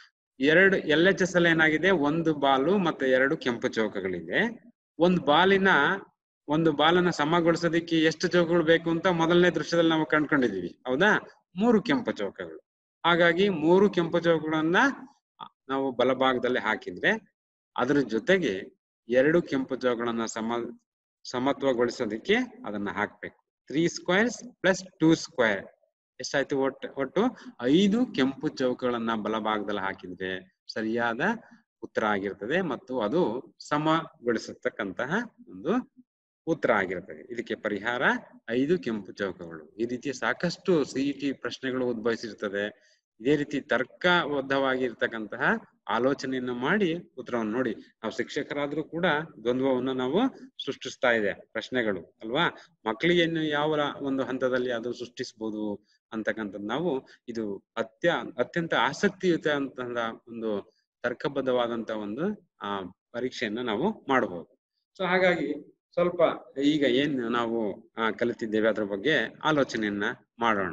ಎರಡು ಎಲ್ ಎಚ್ ಎಸ್ ಅಲ್ಲಿ ಏನಾಗಿದೆ ಒಂದು ಬಾಲು ಮತ್ತೆ ಎರಡು ಕೆಂಪು ಚೌಕಗಳಿದೆ ಒಂದು ಬಾಲಿನ ಒಂದು ಬಾಲನ್ನ ಸಮಗೊಳಿಸೋದಕ್ಕೆ ಎಷ್ಟು ಚೌಕಗಳು ಬೇಕು ಅಂತ ಮೊದಲನೇ ದೃಶ್ಯದಲ್ಲಿ ನಾವು ಕಂಡ್ಕೊಂಡಿದೀವಿ ಹೌದಾ ಮೂರು ಕೆಂಪು ಚೌಕಗಳು ಹಾಗಾಗಿ ಮೂರು ಕೆಂಪು ಚೌಕಗಳನ್ನ ನಾವು ಬಲಭಾಗದಲ್ಲಿ ಹಾಕಿದ್ರೆ ಅದ್ರ ಜೊತೆಗೆ ಎರಡು ಕೆಂಪು ಚೌಕಗಳನ್ನ ಸಮ ಸಮತ್ವಗೊಳಿಸೋದಕ್ಕೆ ಅದನ್ನ ಹಾಕ್ಬೇಕು three squares plus two square ಎಷ್ಟಾಯ್ತು ಒಟ್ಟು ಒಟ್ಟು ಐದು ಕೆಂಪು ಚೌಕಗಳನ್ನ ಬಲಭಾಗದಲ್ಲಿ ಹಾಕಿದ್ರೆ ಸರಿಯಾದ ಉತ್ತರ ಆಗಿರ್ತದೆ ಮತ್ತು ಅದು ಸಮಗೊಳಿಸತಕ್ಕಂತಹ ಒಂದು ಉತ್ತರ ಆಗಿರ್ತದೆ ಇದಕ್ಕೆ ಪರಿಹಾರ ಐದು ಕೆಂಪು ಚೌಕಗಳು ಈ ರೀತಿ ಸಾಕಷ್ಟು ಸಿಇಟಿ ಪ್ರಶ್ನೆಗಳು ಉದ್ಭವಿಸಿರ್ತದೆ ಇದೇ ರೀತಿ ತರ್ಕಬದ್ಧವಾಗಿರ್ತಕ್ಕಂತಹ ಆಲೋಚನೆಯನ್ನ ಮಾಡಿ ಉತ್ತರವನ್ನು ನೋಡಿ ನಾವು ಶಿಕ್ಷಕರಾದ್ರೂ ಕೂಡ ದ್ವಂದ್ವವನ್ನು ನಾವು ಸೃಷ್ಟಿಸ್ತಾ ಇದೆ ಪ್ರಶ್ನೆಗಳು ಅಲ್ವಾ ಮಕ್ಕಳಿಗೆ ಇನ್ನು ಯಾವ ಒಂದು ಹಂತದಲ್ಲಿ ಅದು ಸೃಷ್ಟಿಸಬಹುದು ಅಂತಕ್ಕಂಥದ್ದು ನಾವು ಇದು ಅತ್ಯ ಅತ್ಯಂತ ಆಸಕ್ತಿಯುತ ಅಂತ ಒಂದು ತರ್ಕಬದ್ಧವಾದಂತ ಒಂದು ಆ ಪರೀಕ್ಷೆಯನ್ನ ನಾವು ಮಾಡಬಹುದು ಸೊ ಹಾಗಾಗಿ ಸ್ವಲ್ಪ ಈಗ ಏನ್ ನಾವು ಆ, ಕಲಿತಿದ್ದೇವೆ ಅದ್ರ ಬಗ್ಗೆ ಆಲೋಚನೆಯನ್ನ ಮಾಡೋಣ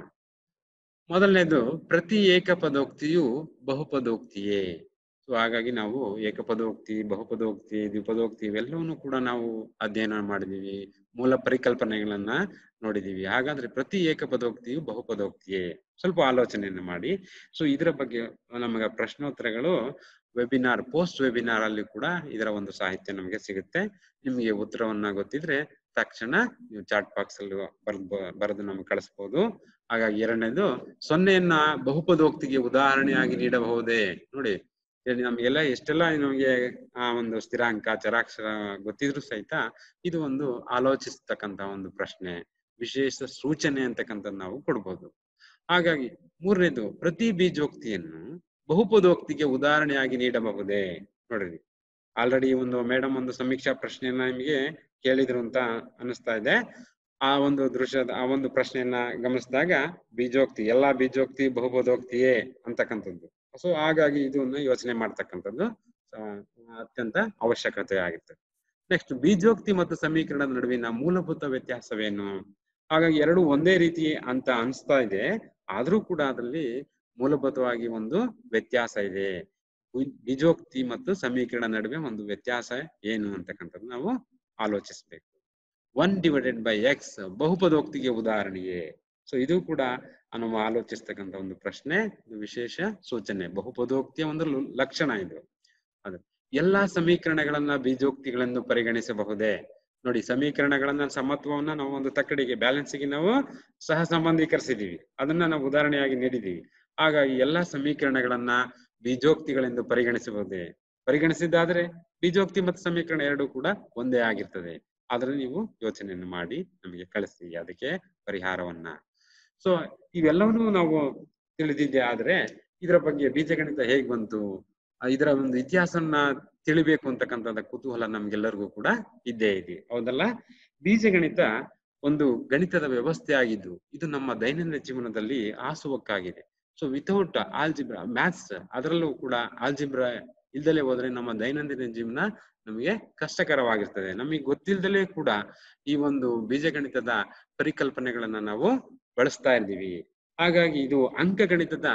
ಮೊದಲನೇದು ಪ್ರತಿ ಏಕಪದೋಕ್ತಿಯು ಬಹುಪದೋಕ್ತಿಯೇ ಸೊ ಹಾಗಾಗಿ ನಾವು ಏಕಪದೋಕ್ತಿ ಬಹುಪದೋಕ್ತಿ ದ್ವಿಪದೋಕ್ತಿ ಇವೆಲ್ಲವನ್ನು ಕೂಡ ನಾವು ಅಧ್ಯಯನ ಮಾಡಿದೀವಿ ಮೂಲ ಪರಿಕಲ್ಪನೆಗಳನ್ನ ನೋಡಿದೀವಿ ಹಾಗಾದ್ರೆ ಪ್ರತಿ ಏಕಪದೋಕ್ತಿಯು ಬಹುಪದೋಕ್ತಿಯೇ ಸ್ವಲ್ಪ ಆಲೋಚನೆಯನ್ನ ಮಾಡಿ ಸೊ ಇದರ ಬಗ್ಗೆ ನಮಗೆ ಪ್ರಶ್ನೋತ್ತರಗಳು ವೆಬಿನಾರ್ ಪೋಸ್ಟ್ ವೆಬಿನಾರ್ ಅಲ್ಲಿ ಕೂಡ ಇದರ ಒಂದು ಸಾಹಿತ್ಯ ನಮಗೆ ಸಿಗುತ್ತೆ ನಿಮಗೆ ಉತ್ತರವನ್ನ ಗೊತ್ತಿದ್ರೆ ತಕ್ಷಣ ನೀವು ಚಾಟ್ ಬಾಕ್ಸ್ ಅಲ್ಲಿ ಬರೆದು ಬರೆದು ನಮ್ಗೆ ಕಳಿಸ್ಬೋದು ಹಾಗಾಗಿ ಎರಡನೇದು ಸೊನ್ನೆಯನ್ನ ಬಹುಪದೋಕ್ತಿಗೆ ಉದಾಹರಣೆಯಾಗಿ ನೀಡಬಹುದೇ ನೋಡಿ ಇಲ್ಲಿ ನಮ್ಗೆಲ್ಲ ಎಷ್ಟೆಲ್ಲ ನಮಗೆ ಆ ಒಂದು ಸ್ಥಿರಾಂಕ ಚರಾಕ್ಷರ ಗೊತ್ತಿದ್ರು ಸಹಿತ ಇದು ಒಂದು ಆಲೋಚಿಸ್ತಕ್ಕಂತ ಒಂದು ಪ್ರಶ್ನೆ ವಿಶೇಷ ಸೂಚನೆ ಅಂತಕ್ಕಂಥದ್ದು ನಾವು ಕೊಡ್ಬೋದು ಹಾಗಾಗಿ ಮೂರನೇದು ಪ್ರತಿ ಬೀಜೋಕ್ತಿಯನ್ನು ಬಹುಪದೋಕ್ತಿಗೆ ಉದಾಹರಣೆಯಾಗಿ ನೀಡಬಹುದೇ ನೋಡ್ರಿ ಆಲ್ರೆಡಿ ಒಂದು ಮೇಡಮ್ ಒಂದು ಸಮೀಕ್ಷಾ ಪ್ರಶ್ನೆಯನ್ನ ನಿಮಗೆ ಕೇಳಿದ್ರು ಅಂತ ಅನಿಸ್ತಾ ಇದೆ ಆ ಒಂದು ದೃಶ್ಯದ ಆ ಒಂದು ಪ್ರಶ್ನೆಯನ್ನ ಗಮನಿಸಿದಾಗ ಬೀಜೋಕ್ತಿ ಎಲ್ಲಾ ಬೀಜೋಕ್ತಿ ಬಹುಪದೋಕ್ತಿಯೇ ಅಂತಕ್ಕಂಥದ್ದು ಸೊ ಹಾಗಾಗಿ ಇದನ್ನ ಯೋಚನೆ ಮಾಡ್ತಕ್ಕಂಥದ್ದು ಆ, ಅತ್ಯಂತ ಅವಶ್ಯಕತೆ ಆಗಿರ್ತದೆ ನೆಕ್ಸ್ಟ್ ಬೀಜೋಕ್ತಿ ಮತ್ತು ಸಮೀಕರಣದ ನಡುವಿನ ಮೂಲಭೂತ ವ್ಯತ್ಯಾಸವೇನು ಹಾಗಾಗಿ ಎರಡು ಒಂದೇ ರೀತಿ ಅಂತ ಅನಿಸ್ತಾ ಇದೆ ಆದ್ರೂ ಕೂಡ ಅದರಲ್ಲಿ ಮೂಲಭೂತವಾಗಿ ಒಂದು ವ್ಯತ್ಯಾಸ ಇದೆ ಬೀ- ಬೀಜೋಕ್ತಿ ಮತ್ತು ಸಮೀಕರಣ ನಡುವೆ ಒಂದು ವ್ಯತ್ಯಾಸ ಏನು ಅಂತಕ್ಕಂಥದ್ದು ನಾವು ಆಲೋಚಿಸಬೇಕು ಒನ್ ಡಿವೈಡೆಡ್ ಬೈ ಎಕ್ಸ್ ಬಹುಪದೋಕ್ತಿಗೆ ಉದಾಹರಣೆಯೇ ಸೊ ಇದು ಕೂಡ ನಾವು ಆಲೋಚಿಸ್ತಕ್ಕಂಥ ಒಂದು ಪ್ರಶ್ನೆ ಇದು ವಿಶೇಷ ಸೂಚನೆ ಬಹುಪದೋಕ್ತಿಯ ಒಂದು ಲು- ಲಕ್ಷಣ ಇದು ಅದು ಎಲ್ಲಾ ಸಮೀಕರಣಗಳನ್ನ ಬೀಜೋಕ್ತಿಗಳೆಂದು ಪರಿಗಣಿಸಬಹುದೇ ನೋಡಿ ಸಮೀಕರಣಗಳನ್ನ ಸಮತ್ವವನ್ನ ನಾವು ಒಂದು ತಕ್ಕಡಿಗೆ ಬ್ಯಾಲೆನ್ಸ್ಗೆ ನಾವು ಸಹ ಸಂಬಂಧೀಕರಿಸಿದೀವಿ ಅದನ್ನ ನಾವು ಉದಾಹರಣೆಯಾಗಿ ನೀಡಿದೀವಿ ಹಾಗಾಗಿ ಎಲ್ಲಾ ಸಮೀಕರಣಗಳನ್ನ ಬೀಜೋಕ್ತಿಗಳೆಂದು ಪರಿಗಣಿಸಬಹುದೇ ಪರಿಗಣಿಸಿದ್ದಾದ್ರೆ ಬೀಜೋಕ್ತಿ ಮತ್ತು ಸಮೀಕರಣ ಎರಡು ಕೂಡ ಒಂದೇ ಆಗಿರ್ತದೆ ಆದ್ರೆ ನೀವು ಯೋಚನೆಯನ್ನು ಮಾಡಿ ನಮಗೆ ಕಳಿಸಿ ಅದಕ್ಕೆ ಪರಿಹಾರವನ್ನ ಸೊ ಇವೆಲ್ಲವನ್ನೂ ನಾವು ತಿಳಿದಿದ್ದೆ ಆದ್ರೆ ಇದರ ಬಗ್ಗೆ ಬೀಜಗಣಿತ ಹೇಗ್ ಬಂತು ಆ, ಇದರ ಒಂದು ಇತಿಹಾಸವನ್ನ ತಿಳಿಬೇಕು ಅಂತಕ್ಕಂಥದ್ದು ಕುತೂಹಲ ನಮ್ಗೆಲ್ಲರಿಗೂ ಕೂಡ ಇದ್ದೇ ಇದೆ ಹೌದಲ್ಲ ಬೀಜಗಣಿತ ಒಂದು ಗಣಿತದ ವ್ಯವಸ್ಥೆ ಆಗಿದ್ದು ಇದು ನಮ್ಮ ದೈನಂದಿನ ಜೀವನದಲ್ಲಿ ಆಸುವಕ್ಕಾಗಿದೆ ಸೊ ವಿತೌಟ್ ಆಲ್ಜಿಬ್ರಾ ಮ್ಯಾಥ್ಸ್ ಅದರಲ್ಲೂ ಕೂಡ ಆಲ್ಜಿಬ್ರಾ ಇಲ್ದಲೇ ಹೋದ್ರೆ ನಮ್ಮ ದೈನಂದಿನ ಜೀವನ ನಮಗೆ ಕಷ್ಟಕರವಾಗಿರ್ತದೆ ನಮಗೆ ಗೊತ್ತಿಲ್ದಲೇ ಕೂಡ ಈ ಒಂದು ಬೀಜಗಣಿತದ ಪರಿಕಲ್ಪನೆಗಳನ್ನ ನಾವು ಬಳಸ್ತಾ ಇದ್ದೀವಿ ಹಾಗಾಗಿ ಇದು ಅಂಕಗಣಿತದ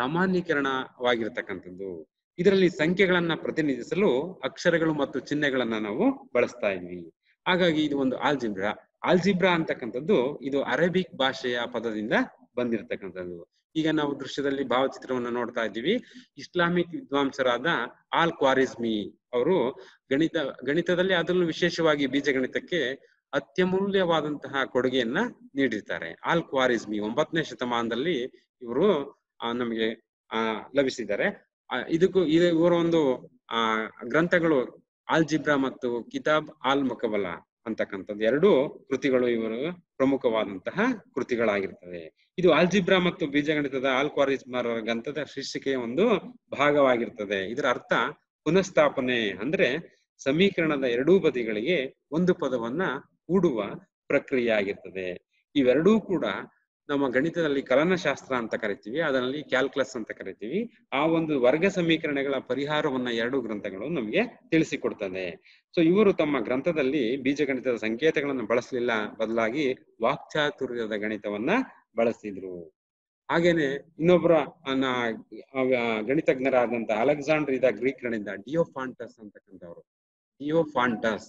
ಸಾಮಾನ್ಯೀಕರಣವಾಗಿರ್ತಕ್ಕಂಥದ್ದು ಇದರಲ್ಲಿ ಸಂಖ್ಯೆಗಳನ್ನ ಪ್ರತಿನಿಧಿಸಲು ಅಕ್ಷರಗಳು ಮತ್ತು ಚಿಹ್ನೆಗಳನ್ನ ನಾವು ಬಳಸ್ತಾ ಇದ್ವಿ ಹಾಗಾಗಿ ಇದು ಒಂದು ಆಲ್ಜಿಬ್ರಾ ಆಲ್ಜಿಬ್ರಾ ಅಂತಕ್ಕಂಥದ್ದು ಇದು ಅರೇಬಿಕ್ ಭಾಷೆಯ ಪದದಿಂದ ಬಂದಿರತಕ್ಕಂಥದ್ದು ಈಗ ನಾವು ದೃಶ್ಯದಲ್ಲಿ ಭಾವಚಿತ್ರವನ್ನ ನೋಡ್ತಾ ಇದ್ದೀವಿ ಇಸ್ಲಾಮಿಕ್ ವಿದ್ವಾಂಸರಾದ ಆಲ್ ಕ್ವಾರಿಸ್ಮಿ ಅವರು ಗಣಿತ ಗಣಿತದಲ್ಲಿ ಅದರಲ್ಲೂ ವಿಶೇಷವಾಗಿ ಬೀಜಗಣಿತಕ್ಕೆ ಅತ್ಯಮೂಲ್ಯವಾದಂತಹ ಕೊಡುಗೆಯನ್ನ ನೀಡಿರ್ತಾರೆ ಆಲ್ ಕ್ವಾರಿಸ್ಮಿ ಒಂಬತ್ತನೇ ಶತಮಾನದಲ್ಲಿ ಇವರು ಆ, ನಮಗೆ ಆ ಲಭಿಸಿದ್ದಾರೆ ಆ, ಇದಕ್ಕೂ ಇದು ಇವರ ಒಂದು ಆ ಗ್ರಂಥಗಳು ಆಲ್ಜಿಬ್ರಾ ಮತ್ತು ಕಿತಾಬ್ ಆಲ್ ಮಕಬಲ ಅಂತಕ್ಕಂಥದ್ದು ಎರಡು ಕೃತಿಗಳು ಇವರು ಪ್ರಮುಖವಾದಂತಹ ಕೃತಿಗಳಾಗಿರ್ತವೆ ಇದು ಆಲ್ಜಿಬ್ರಾ ಮತ್ತು ಬೀಜಗಣಿತದ ಆಲ್ ಕ್ವಾರಿಸ್ಮರ್ ಗ್ರಂಥದ ಶೀರ್ಷಿಕೆಯ ಒಂದು ಭಾಗವಾಗಿರ್ತದೆ ಇದರ ಅರ್ಥ ಪುನಃಸ್ಥಾಪನೆ ಅಂದ್ರೆ ಸಮೀಕರಣದ ಎರಡೂ ಬದಿಗಳಿಗೆ ಒಂದು ಪದವನ್ನ ಕೂಡುವ ಪ್ರಕ್ರಿಯೆ ಆಗಿರ್ತದೆ ಇವೆರಡೂ ಕೂಡ ನಮ್ಮ ಗಣಿತದಲ್ಲಿ ಕಲನಶಾಸ್ತ್ರ ಅಂತ ಕರಿತೀವಿ ಅದರಲ್ಲಿ ಕ್ಯಾಲ್ಕುಲಸ್ ಅಂತ ಕರಿತೀವಿ ಆ ಒಂದು ವರ್ಗ ಸಮೀಕರಣಗಳ ಪರಿಹಾರವನ್ನ ಎರಡು ಗ್ರಂಥಗಳು ನಮಗೆ ತಿಳಿಸಿಕೊಡ್ತದೆ ಸೊ ಇವರು ತಮ್ಮ ಗ್ರಂಥದಲ್ಲಿ ಬೀಜಗಣಿತದ ಸಂಕೇತಗಳನ್ನು ಬಳಸಲಿಲ್ಲ ಬದಲಾಗಿ ವಾಕ್ಚಾತುರ್ಯದ ಗಣಿತವನ್ನ ಬಳಸಿದ್ರು ಹಾಗೇನೆ ಇನ್ನೊಬ್ಬರ ಅನ್ನ ಅವ- ಗಣಿತಜ್ಞರಾದಂತ ಅಲೆಕ್ಸಾಂಡ್ರ್ ಇದ ಗ್ರೀಕ್ ಗಣಿತ ಡಿಯೋಫಾಂಟಸ್ ಅಂತಕ್ಕಂಥವ್ರು ಡಿಯೋಫಾಂಟಸ್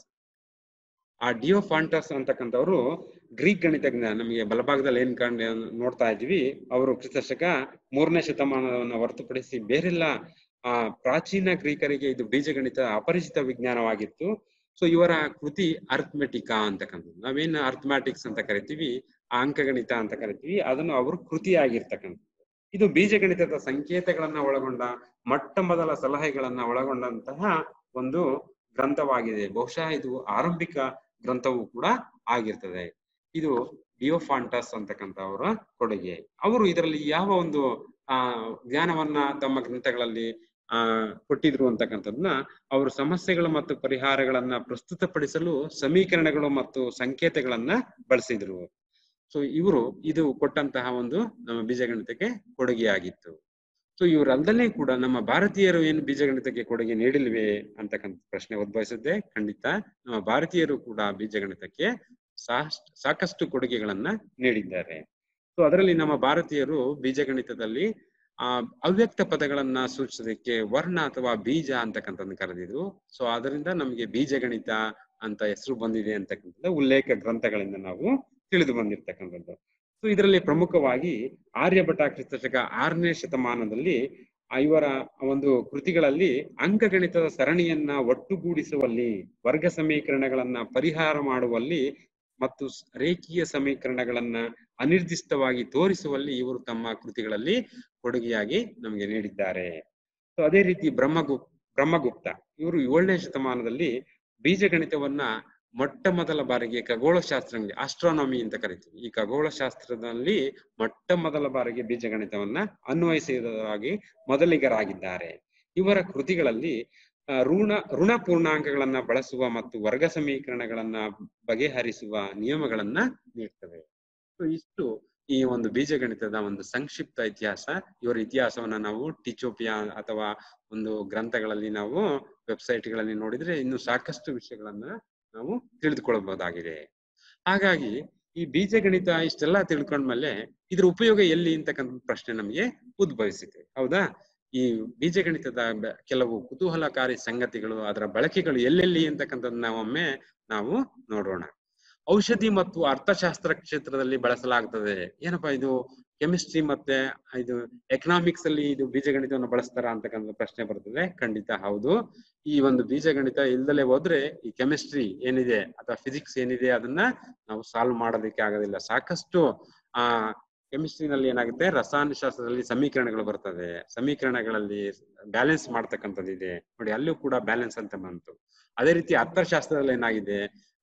ಆ ಡಿಯೋಫಾಂಟಸ್ ಅಂತಕ್ಕಂಥವ್ರು ಗ್ರೀಕ್ ಗಣಿತಜ್ಞ ನಮಗೆ ಬಲಭಾಗದಲ್ಲಿ ಏನ್ ಕಂಡು ನೋಡ್ತಾ ಇದ್ವಿ ಅವರು ಕ್ರಿಸ್ತಶಕ ಮೂರನೇ ಶತಮಾನವನ್ನ ಹೊರತುಪಡಿಸಿ ಬೇರೆಲ್ಲ ಆ ಪ್ರಾಚೀನ ಗ್ರೀಕರಿಗೆ ಇದು ಬೀಜಗಣಿತ ಅಪರಿಚಿತ ವಿಜ್ಞಾನವಾಗಿತ್ತು ಸೊ ಇವರ ಕೃತಿ ಅರ್ಥಮೆಟಿಕಾ ಅಂತಕ್ಕಂಥದ್ದು ನಾವೇನು ಅರ್ಥಮ್ಯಾಟಿಕ್ಸ್ ಅಂತ ಕರಿತೀವಿ ಆ ಅಂಕಗಣಿತ ಅಂತ ಕರಿತೀವಿ ಅದನ್ನು ಅವರು ಕೃತಿಯಾಗಿರ್ತಕ್ಕಂಥದ್ದು ಇದು ಬೀಜಗಣಿತದ ಸಂಕೇತಗಳನ್ನ ಒಳಗೊಂಡ ಮೊಟ್ಟ ಮೊದಲ ಸಲಹೆಗಳನ್ನ ಒಳಗೊಂಡಂತಹ ಒಂದು ಗ್ರಂಥವಾಗಿದೆ ಬಹುಶಃ ಇದು ಆರಂಭಿಕ ಗ್ರಂಥವೂ ಕೂಡ ಆಗಿರ್ತದೆ ಇದು ಡಿಯೋಫಾಂಟಸ್ ಅಂತಕ್ಕಂಥ ಅವರ ಕೊಡುಗೆ ಅವರು ಇದರಲ್ಲಿ ಯಾವ ಒಂದು ಆ ಜ್ಞಾನವನ್ನ ತಮ್ಮ ಗ್ರಂಥಗಳಲ್ಲಿ ಆ ಕೊಟ್ಟಿದ್ರು ಅಂತಕ್ಕಂಥದ್ದನ್ನ ಅವರು ಸಮಸ್ಯೆಗಳು ಮತ್ತು ಪರಿಹಾರಗಳನ್ನ ಪ್ರಸ್ತುತಪಡಿಸಲು ಸಮೀಕರಣಗಳು ಮತ್ತು ಸಂಕೇತಗಳನ್ನ ಬಳಸಿದ್ರು ಸೊ ಇವರು ಇದು ಕೊಟ್ಟಂತಹ ಒಂದು ನಮ್ಮ ಬೀಜಗಣಿತಕ್ಕೆ ಕೊಡುಗೆಯಾಗಿತ್ತು ಸೊ ಇವರಲ್ಲದೆ ಕೂಡ ನಮ್ಮ ಭಾರತೀಯರು ಏನು ಬೀಜಗಣಿತಕ್ಕೆ ಕೊಡುಗೆ ನೀಡಿಲ್ವೇ ಅಂತಕ್ಕಂಥ ಪ್ರಶ್ನೆ ಉದ್ಭವಿಸುತ್ತೆ ಖಂಡಿತ ನಮ್ಮ ಭಾರತೀಯರು ಕೂಡ ಬೀಜಗಣಿತಕ್ಕೆ ಸಾಸ್ಟ್ ಸಾಕಷ್ಟು ಕೊಡುಗೆಗಳನ್ನ ನೀಡಿದ್ದಾರೆ ಸೊ ಅದರಲ್ಲಿ ನಮ್ಮ ಭಾರತೀಯರು ಬೀಜಗಣಿತದಲ್ಲಿ ಆ ಅವ್ಯಕ್ತ ಪದಗಳನ್ನ ಸೂಚಿಸೋದಕ್ಕೆ ವರ್ಣ ಅಥವಾ ಬೀಜ ಅಂತಕ್ಕಂಥದ್ದನ್ನ ಕರೆದಿದ್ರು ಸೊ ಅದರಿಂದ ನಮಗೆ ಬೀಜಗಣಿತ ಅಂತ ಹೆಸರು ಬಂದಿದೆ ಅಂತಕ್ಕಂಥದ್ದು ಉಲ್ಲೇಖ ಗ್ರಂಥಗಳಿಂದ ನಾವು ತಿಳಿದು ಬಂದಿರ್ತಕ್ಕಂಥದ್ದು ಸೊ ಇದರಲ್ಲಿ ಪ್ರಮುಖವಾಗಿ ಆರ್ಯಭಟ ಕ್ರಿಸ್ತಶಕ ಆರನೇ ಶತಮಾನದಲ್ಲಿ ಆ ಇವರ ಒಂದು ಕೃತಿಗಳಲ್ಲಿ ಅಂಕಗಣಿತದ ಸರಣಿಯನ್ನ ಒಟ್ಟುಗೂಡಿಸುವಲ್ಲಿ ವರ್ಗ ಸಮೀಕರಣಗಳನ್ನ ಪರಿಹಾರ ಮಾಡುವಲ್ಲಿ ಮತ್ತು ಸ್- ರೇಖೀಯ ಸಮೀಕರಣಗಳನ್ನ ಅನಿರ್ದಿಷ್ಟವಾಗಿ ತೋರಿಸುವಲ್ಲಿ ಇವರು ತಮ್ಮ ಕೃತಿಗಳಲ್ಲಿ ಕೊಡುಗೆಯಾಗಿ ನಮಗೆ ನೀಡಿದ್ದಾರೆ ಸೊ ಅದೇ ರೀತಿ ಬ್ರಹ್ಮಗುಪ್ ಬ್ರಹ್ಮಗುಪ್ತ ಇವರು ಏಳನೇ ಶತಮಾನದಲ್ಲಿ ಬೀಜಗಣಿತವನ್ನ ಮೊಟ್ಟ ಮೊದಲ ಬಾರಿಗೆ ಖಗೋಳಶಾಸ್ತ್ರ ಆಸ್ಟ್ರಾನಮಿ ಅಂತ ಕರಿತೀವಿ ಈ ಖಗೋಳಶಾಸ್ತ್ರದಲ್ಲಿ ಮೊಟ್ಟ ಮೊದಲ ಬಾರಿಗೆ ಬೀಜಗಣಿತವನ್ನ ಅನ್ವಯಿಸಿದರಾಗಿ ಮೊದಲಿಗರಾಗಿದ್ದಾರೆ ಇವರ ಕೃತಿಗಳಲ್ಲಿ ಆ, ಋಣ ಋಣ ಪೂರ್ಣಾಂಕಗಳನ್ನ ಬಳಸುವ ಮತ್ತು ವರ್ಗ ಸಮೀಕರಣಗಳನ್ನ ಬಗೆಹರಿಸುವ ನಿಯಮಗಳನ್ನ ನೀಡ್ತವೆ ಸೊ ಇಷ್ಟು ಈ ಒಂದು ಬೀಜಗಣಿತದ ಒಂದು ಸಂಕ್ಷಿಪ್ತ ಇತಿಹಾಸ ಇವರ ಇತಿಹಾಸವನ್ನ ನಾವು ಟಿಚೋಪಿಯಾ ಅಥವಾ ಒಂದು ಗ್ರಂಥಗಳಲ್ಲಿ ನಾವು ವೆಬ್ಸೈಟ್ಗಳಲ್ಲಿ ನೋಡಿದ್ರೆ ಇನ್ನು ಸಾಕಷ್ಟು ವಿಷಯಗಳನ್ನ ನಾವು ತಿಳಿದುಕೊಳ್ಳಬಹುದಾಗಿದೆ ಹಾಗಾಗಿ ಈ ಬೀಜಗಣಿತ ಇಷ್ಟೆಲ್ಲ ತಿಳ್ಕೊಂಡ್ಮೇಲೆ ಇದ್ರ ಉಪಯೋಗ ಎಲ್ಲಿ ಅಂತಕ್ಕಂಥ ಪ್ರಶ್ನೆ ನಮಗೆ ಉದ್ಭವಿಸಿದೆ ಹೌದಾ ಈ ಬೀಜಗಣಿತದ ಬ- ಕೆಲವು ಕುತೂಹಲಕಾರಿ ಸಂಗತಿಗಳು ಅದರ ಬಳಕೆಗಳು ಎಲ್ಲೆಲ್ಲಿ ಅಂತಕ್ಕಂಥದ್ದನ್ನ ಒಮ್ಮೆ ನಾವು ನೋಡೋಣ ಔಷಧಿ ಮತ್ತು ಅರ್ಥಶಾಸ್ತ್ರ ಕ್ಷೇತ್ರದಲ್ಲಿ ಬಳಸಲಾಗ್ತದೆ ಏನಪ್ಪಾ ಇದು ಕೆಮಿಸ್ಟ್ರಿ ಮತ್ತೆ ಇದು ಎಕನಾಮಿಕ್ಸ್ ಅಲ್ಲಿ ಇದು ಬೀಜಗಣಿತವನ್ನು ಬಳಸ್ತಾರ ಅಂತಕ್ಕಂಥ ಪ್ರಶ್ನೆ ಬರ್ತದೆ ಖಂಡಿತ ಹೌದು ಈ ಒಂದು ಬೀಜಗಣಿತ ಇಲ್ದಲೆ ಹೋದ್ರೆ ಈ ಕೆಮಿಸ್ಟ್ರಿ ಏನಿದೆ ಅಥವಾ ಫಿಸಿಕ್ಸ್ ಏನಿದೆ ಅದನ್ನ ನಾವು ಸಾಲ್ವ್ ಮಾಡೋದಕ್ಕೆ ಆಗೋದಿಲ್ಲ ಸಾಕಷ್ಟು ಆ ಕೆಮಿಸ್ಟ್ರಿನಲ್ಲಿ ಏನಾಗುತ್ತೆ ರಸಾಯನಶಾಸ್ತ್ರದಲ್ಲಿ ಸಮೀಕರಣಗಳು ಬರ್ತದೆ ಸಮೀಕರಣಗಳಲ್ಲಿ ಬ್ಯಾಲೆನ್ಸ್ ಮಾಡ್ತಕ್ಕಂಥದ್ದು ಇದೆ ನೋಡಿ ಅಲ್ಲೂ ಕೂಡ ಬ್ಯಾಲೆನ್ಸ್ ಅಂತ ಬಂತು ಅದೇ ರೀತಿ ಅರ್ಥಶಾಸ್ತ್ರದಲ್ಲಿ ಏನಾಗಿದೆ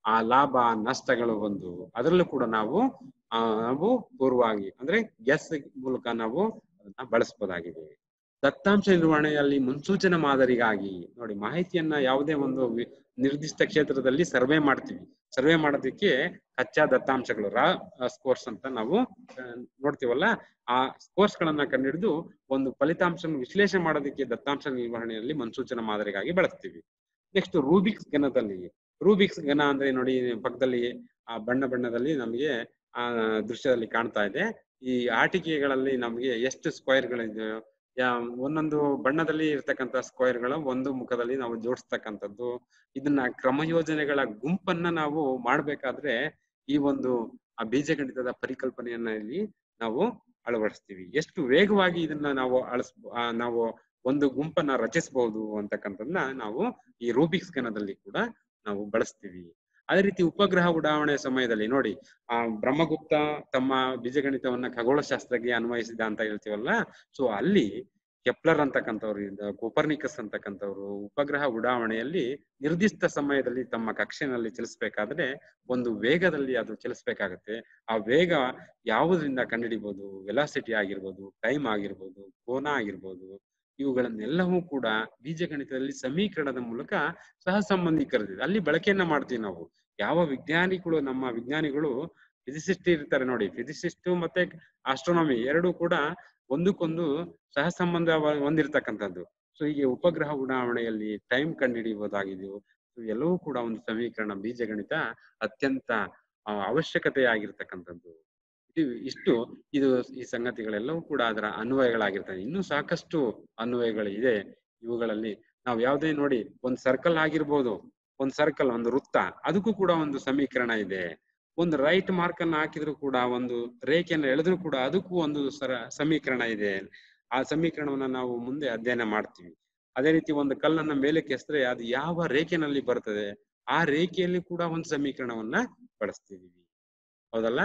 ಆ ಲಾಭ ನಷ್ಟಗಳು ಒಂದು ಅದರಲ್ಲೂ ಕೂಡ ನಾವು ಆ ನಾವು ಪೂರ್ವವಾಗಿ ಅಂದ್ರೆ ಗೆಸ್ ಮೂಲಕ ನಾವು ಅದನ್ನ ಬಳಸಬಹುದಾಗಿದೆ ದತ್ತಾಂಶ ನಿರ್ವಹಣೆಯಲ್ಲಿ ಮುನ್ಸೂಚನಾ ಮಾದರಿಗಾಗಿ ನೋಡಿ ಮಾಹಿತಿಯನ್ನ ಯಾವುದೇ ಒಂದು ವಿ- ನಿರ್ದಿಷ್ಟ ಕ್ಷೇತ್ರದಲ್ಲಿ ಸರ್ವೆ ಮಾಡ್ತೀವಿ ಸರ್ವೆ ಮಾಡೋದಕ್ಕೆ ಕಚ್ಚಾ ದತ್ತಾಂಶಗಳು ರಾ ಸ್ಕೋರ್ಸ್ ಅಂತ ನಾವು ಆ, ನೋಡ್ತೀವಲ್ಲ ಆ ಸ್ಕೋರ್ಸ್ ಗಳನ್ನ ಕಂಡುಹಿಡಿದು ಒಂದು ಫಲಿತಾಂಶ ವಿಶ್ಲೇಷಣೆ ಮಾಡೋದಕ್ಕೆ ದತ್ತಾಂಶ ನಿರ್ವಹಣೆಯಲ್ಲಿ ಮುನ್ಸೂಚನಾ ಮಾದರಿಗಾಗಿ ಬಳಸ್ತೀವಿ ನೆಕ್ಸ್ಟ್ ರೂಬಿಕ್ಸ್ ಗಣದಲ್ಲಿ ರೂಬಿಕ್ಸ್ ಗಣ ಅಂದ್ರೆ ನೋಡಿ ಪಕ್ಕದಲ್ಲಿ ಆ ಬಣ್ಣ ಬಣ್ಣದಲ್ಲಿ ನಮಗೆ ಆ ದೃಶ್ಯದಲ್ಲಿ ಕಾಣ್ತಾ ಇದೆ ಈ ಆಟಿಕೆಗಳಲ್ಲಿ ನಮಗೆ ಎಷ್ಟು ಸ್ಕ್ವೇರ್ ಗಳಿದೆಯೋ ಯಾ ಒಂದೊಂದು ಬಣ್ಣದಲ್ಲಿ ಇರ್ತಕ್ಕಂಥ ಸ್ಕ್ವೇರ್ ಗಳು ಒಂದು ಮುಖದಲ್ಲಿ ನಾವು ಜೋಡಿಸ್ತಕ್ಕಂಥದ್ದು ಇದನ್ನ ಕ್ರಮಯೋಜನೆಗಳ ಗುಂಪನ್ನ ನಾವು ಮಾಡ್ಬೇಕಾದ್ರೆ ಈ ಒಂದು ಆ ಬೀಜಗಣಿತದ ಪರಿಕಲ್ಪನೆಯನ್ನ ಇಲ್ಲಿ ನಾವು ಅಳವಡಿಸ್ತೀವಿ ಎಷ್ಟು ವೇಗವಾಗಿ ಇದನ್ನ ನಾವು ಅಳಸ್ ಆ, ನಾವು ಒಂದು ಗುಂಪನ್ನ ರಚಿಸಬಹುದು ಅಂತಕ್ಕಂಥದ್ದನ್ನ ನಾವು ಈ ರೂಬಿಕ್ಸ್ ಗಣದಲ್ಲಿ ಕೂಡ ನಾವು ಬಳಸ್ತೀವಿ ಅದೇ ರೀತಿ ಉಪಗ್ರಹ ಉಡಾವಣೆ ಸಮಯದಲ್ಲಿ ನೋಡಿ ಆ ಬ್ರಹ್ಮಗುಪ್ತ ತಮ್ಮ ಬೀಜಗಣಿತವನ್ನ ಖಗೋಳಶಾಸ್ತ್ರಕ್ಕೆ ಅನ್ವಯಿಸಿದ ಅಂತ ಹೇಳ್ತೀವಲ್ಲ ಸೊ ಅಲ್ಲಿ ಕೆಪ್ಲರ್ ಅಂತಕ್ಕಂಥವ್ರು ಇದ್ದ ಕೋಪರ್ನಿಕಸ್ ಅಂತಕ್ಕಂಥವ್ರು ಉಪಗ್ರಹ ಉಡಾವಣೆಯಲ್ಲಿ ನಿರ್ದಿಷ್ಟ ಸಮಯದಲ್ಲಿ ತಮ್ಮ ಕಕ್ಷೆನಲ್ಲಿ ಚಲಿಸ್ಬೇಕಾದ್ರೆ ಒಂದು ವೇಗದಲ್ಲಿ ಅದು ಚಲಿಸ್ಬೇಕಾಗತ್ತೆ ಆ ವೇಗ ಯಾವುದರಿಂದ ಕಂಡುಹಿಡಿಬಹುದು ವೆಲಾಸಿಟಿ ಆಗಿರ್ಬೋದು ಟೈಮ್ ಆಗಿರ್ಬೋದು ಕೋನ ಆಗಿರ್ಬೋದು ಇವುಗಳನ್ನೆಲ್ಲವೂ ಕೂಡ ಬೀಜಗಣಿತದಲ್ಲಿ ಸಮೀಕರಣದ ಮೂಲಕ ಸಹ ಸಂಬಂಧೀಕರಿಸಿದೆ ಅಲ್ಲಿ ಬಳಕೆಯನ್ನ ಮಾಡ್ತೀವಿ ನಾವು ಯಾವ ವಿಜ್ಞಾನಿಗಳು ನಮ್ಮ ವಿಜ್ಞಾನಿಗಳು ಫಿಸಿಸಿಸ್ಟ್ ಇರ್ತಾರೆ ನೋಡಿ ಫಿಸಿಸಿಸ್ಟ್ ಮತ್ತೆ ಆಸ್ಟ್ರೋನಮಿ ಎರಡು ಕೂಡ ಒಂದಕ್ಕೊಂದು ಸಹ ಸಂಬಂಧ ವ- ಹೊಂದಿರತಕ್ಕಂಥದ್ದು ಸೊ ಹೀಗೆ ಉಪಗ್ರಹ ಉಡಾವಣೆಯಲ್ಲಿ ಟೈಮ್ ಕಂಡುಹಿಡಿಯಬಹುದಾಗಿದೆಯೋ ಸೊ ಎಲ್ಲವೂ ಕೂಡ ಒಂದು ಸಮೀಕರಣ ಬೀಜಗಣಿತ ಅತ್ಯಂತ ಆ, ಅವಶ್ಯಕತೆ ಆಗಿರ್ತಕ್ಕಂಥದ್ದು ಇದು ಇಷ್ಟು ಇದು ಈ ಸಂಗತಿಗಳೆಲ್ಲವೂ ಕೂಡ ಅದರ ಅನ್ವಯಗಳಾಗಿರ್ತವೆ ಇನ್ನೂ ಸಾಕಷ್ಟು ಅನ್ವಯಗಳಿದೆ ಇವುಗಳಲ್ಲಿ ನಾವು ಯಾವುದೇ ನೋಡಿ ಒಂದ್ ಸರ್ಕಲ್ ಆಗಿರ್ಬೋದು ಒಂದ್ ಸರ್ಕಲ್ ಒಂದು ವೃತ್ತ ಅದಕ್ಕೂ ಕೂಡ ಒಂದು ಸಮೀಕರಣ ಇದೆ ಒಂದು ರೈಟ್ ಮಾರ್ಕ್ ಅನ್ನ ಹಾಕಿದ್ರು ಕೂಡ ಒಂದು ರೇಖೆಯನ್ನು ಎಳೆದ್ರು ಕೂಡ ಅದಕ್ಕೂ ಒಂದು ಸರ ಸಮೀಕರಣ ಇದೆ ಆ ಸಮೀಕರಣವನ್ನ ನಾವು ಮುಂದೆ ಅಧ್ಯಯನ ಮಾಡ್ತೀವಿ ಅದೇ ರೀತಿ ಒಂದು ಕಲ್ಲನ್ನ ಮೇಲಕ್ಕೆ ಎಸೆದ್ರೆ ಅದು ಯಾವ ರೇಖೆನಲ್ಲಿ ಬರ್ತದೆ ಆ ರೇಖೆಯಲ್ಲಿ ಕೂಡ ಒಂದು ಸಮೀಕರಣವನ್ನ ಬಳಸ್ತಿದೀವಿ ಹೌದಲ್ಲ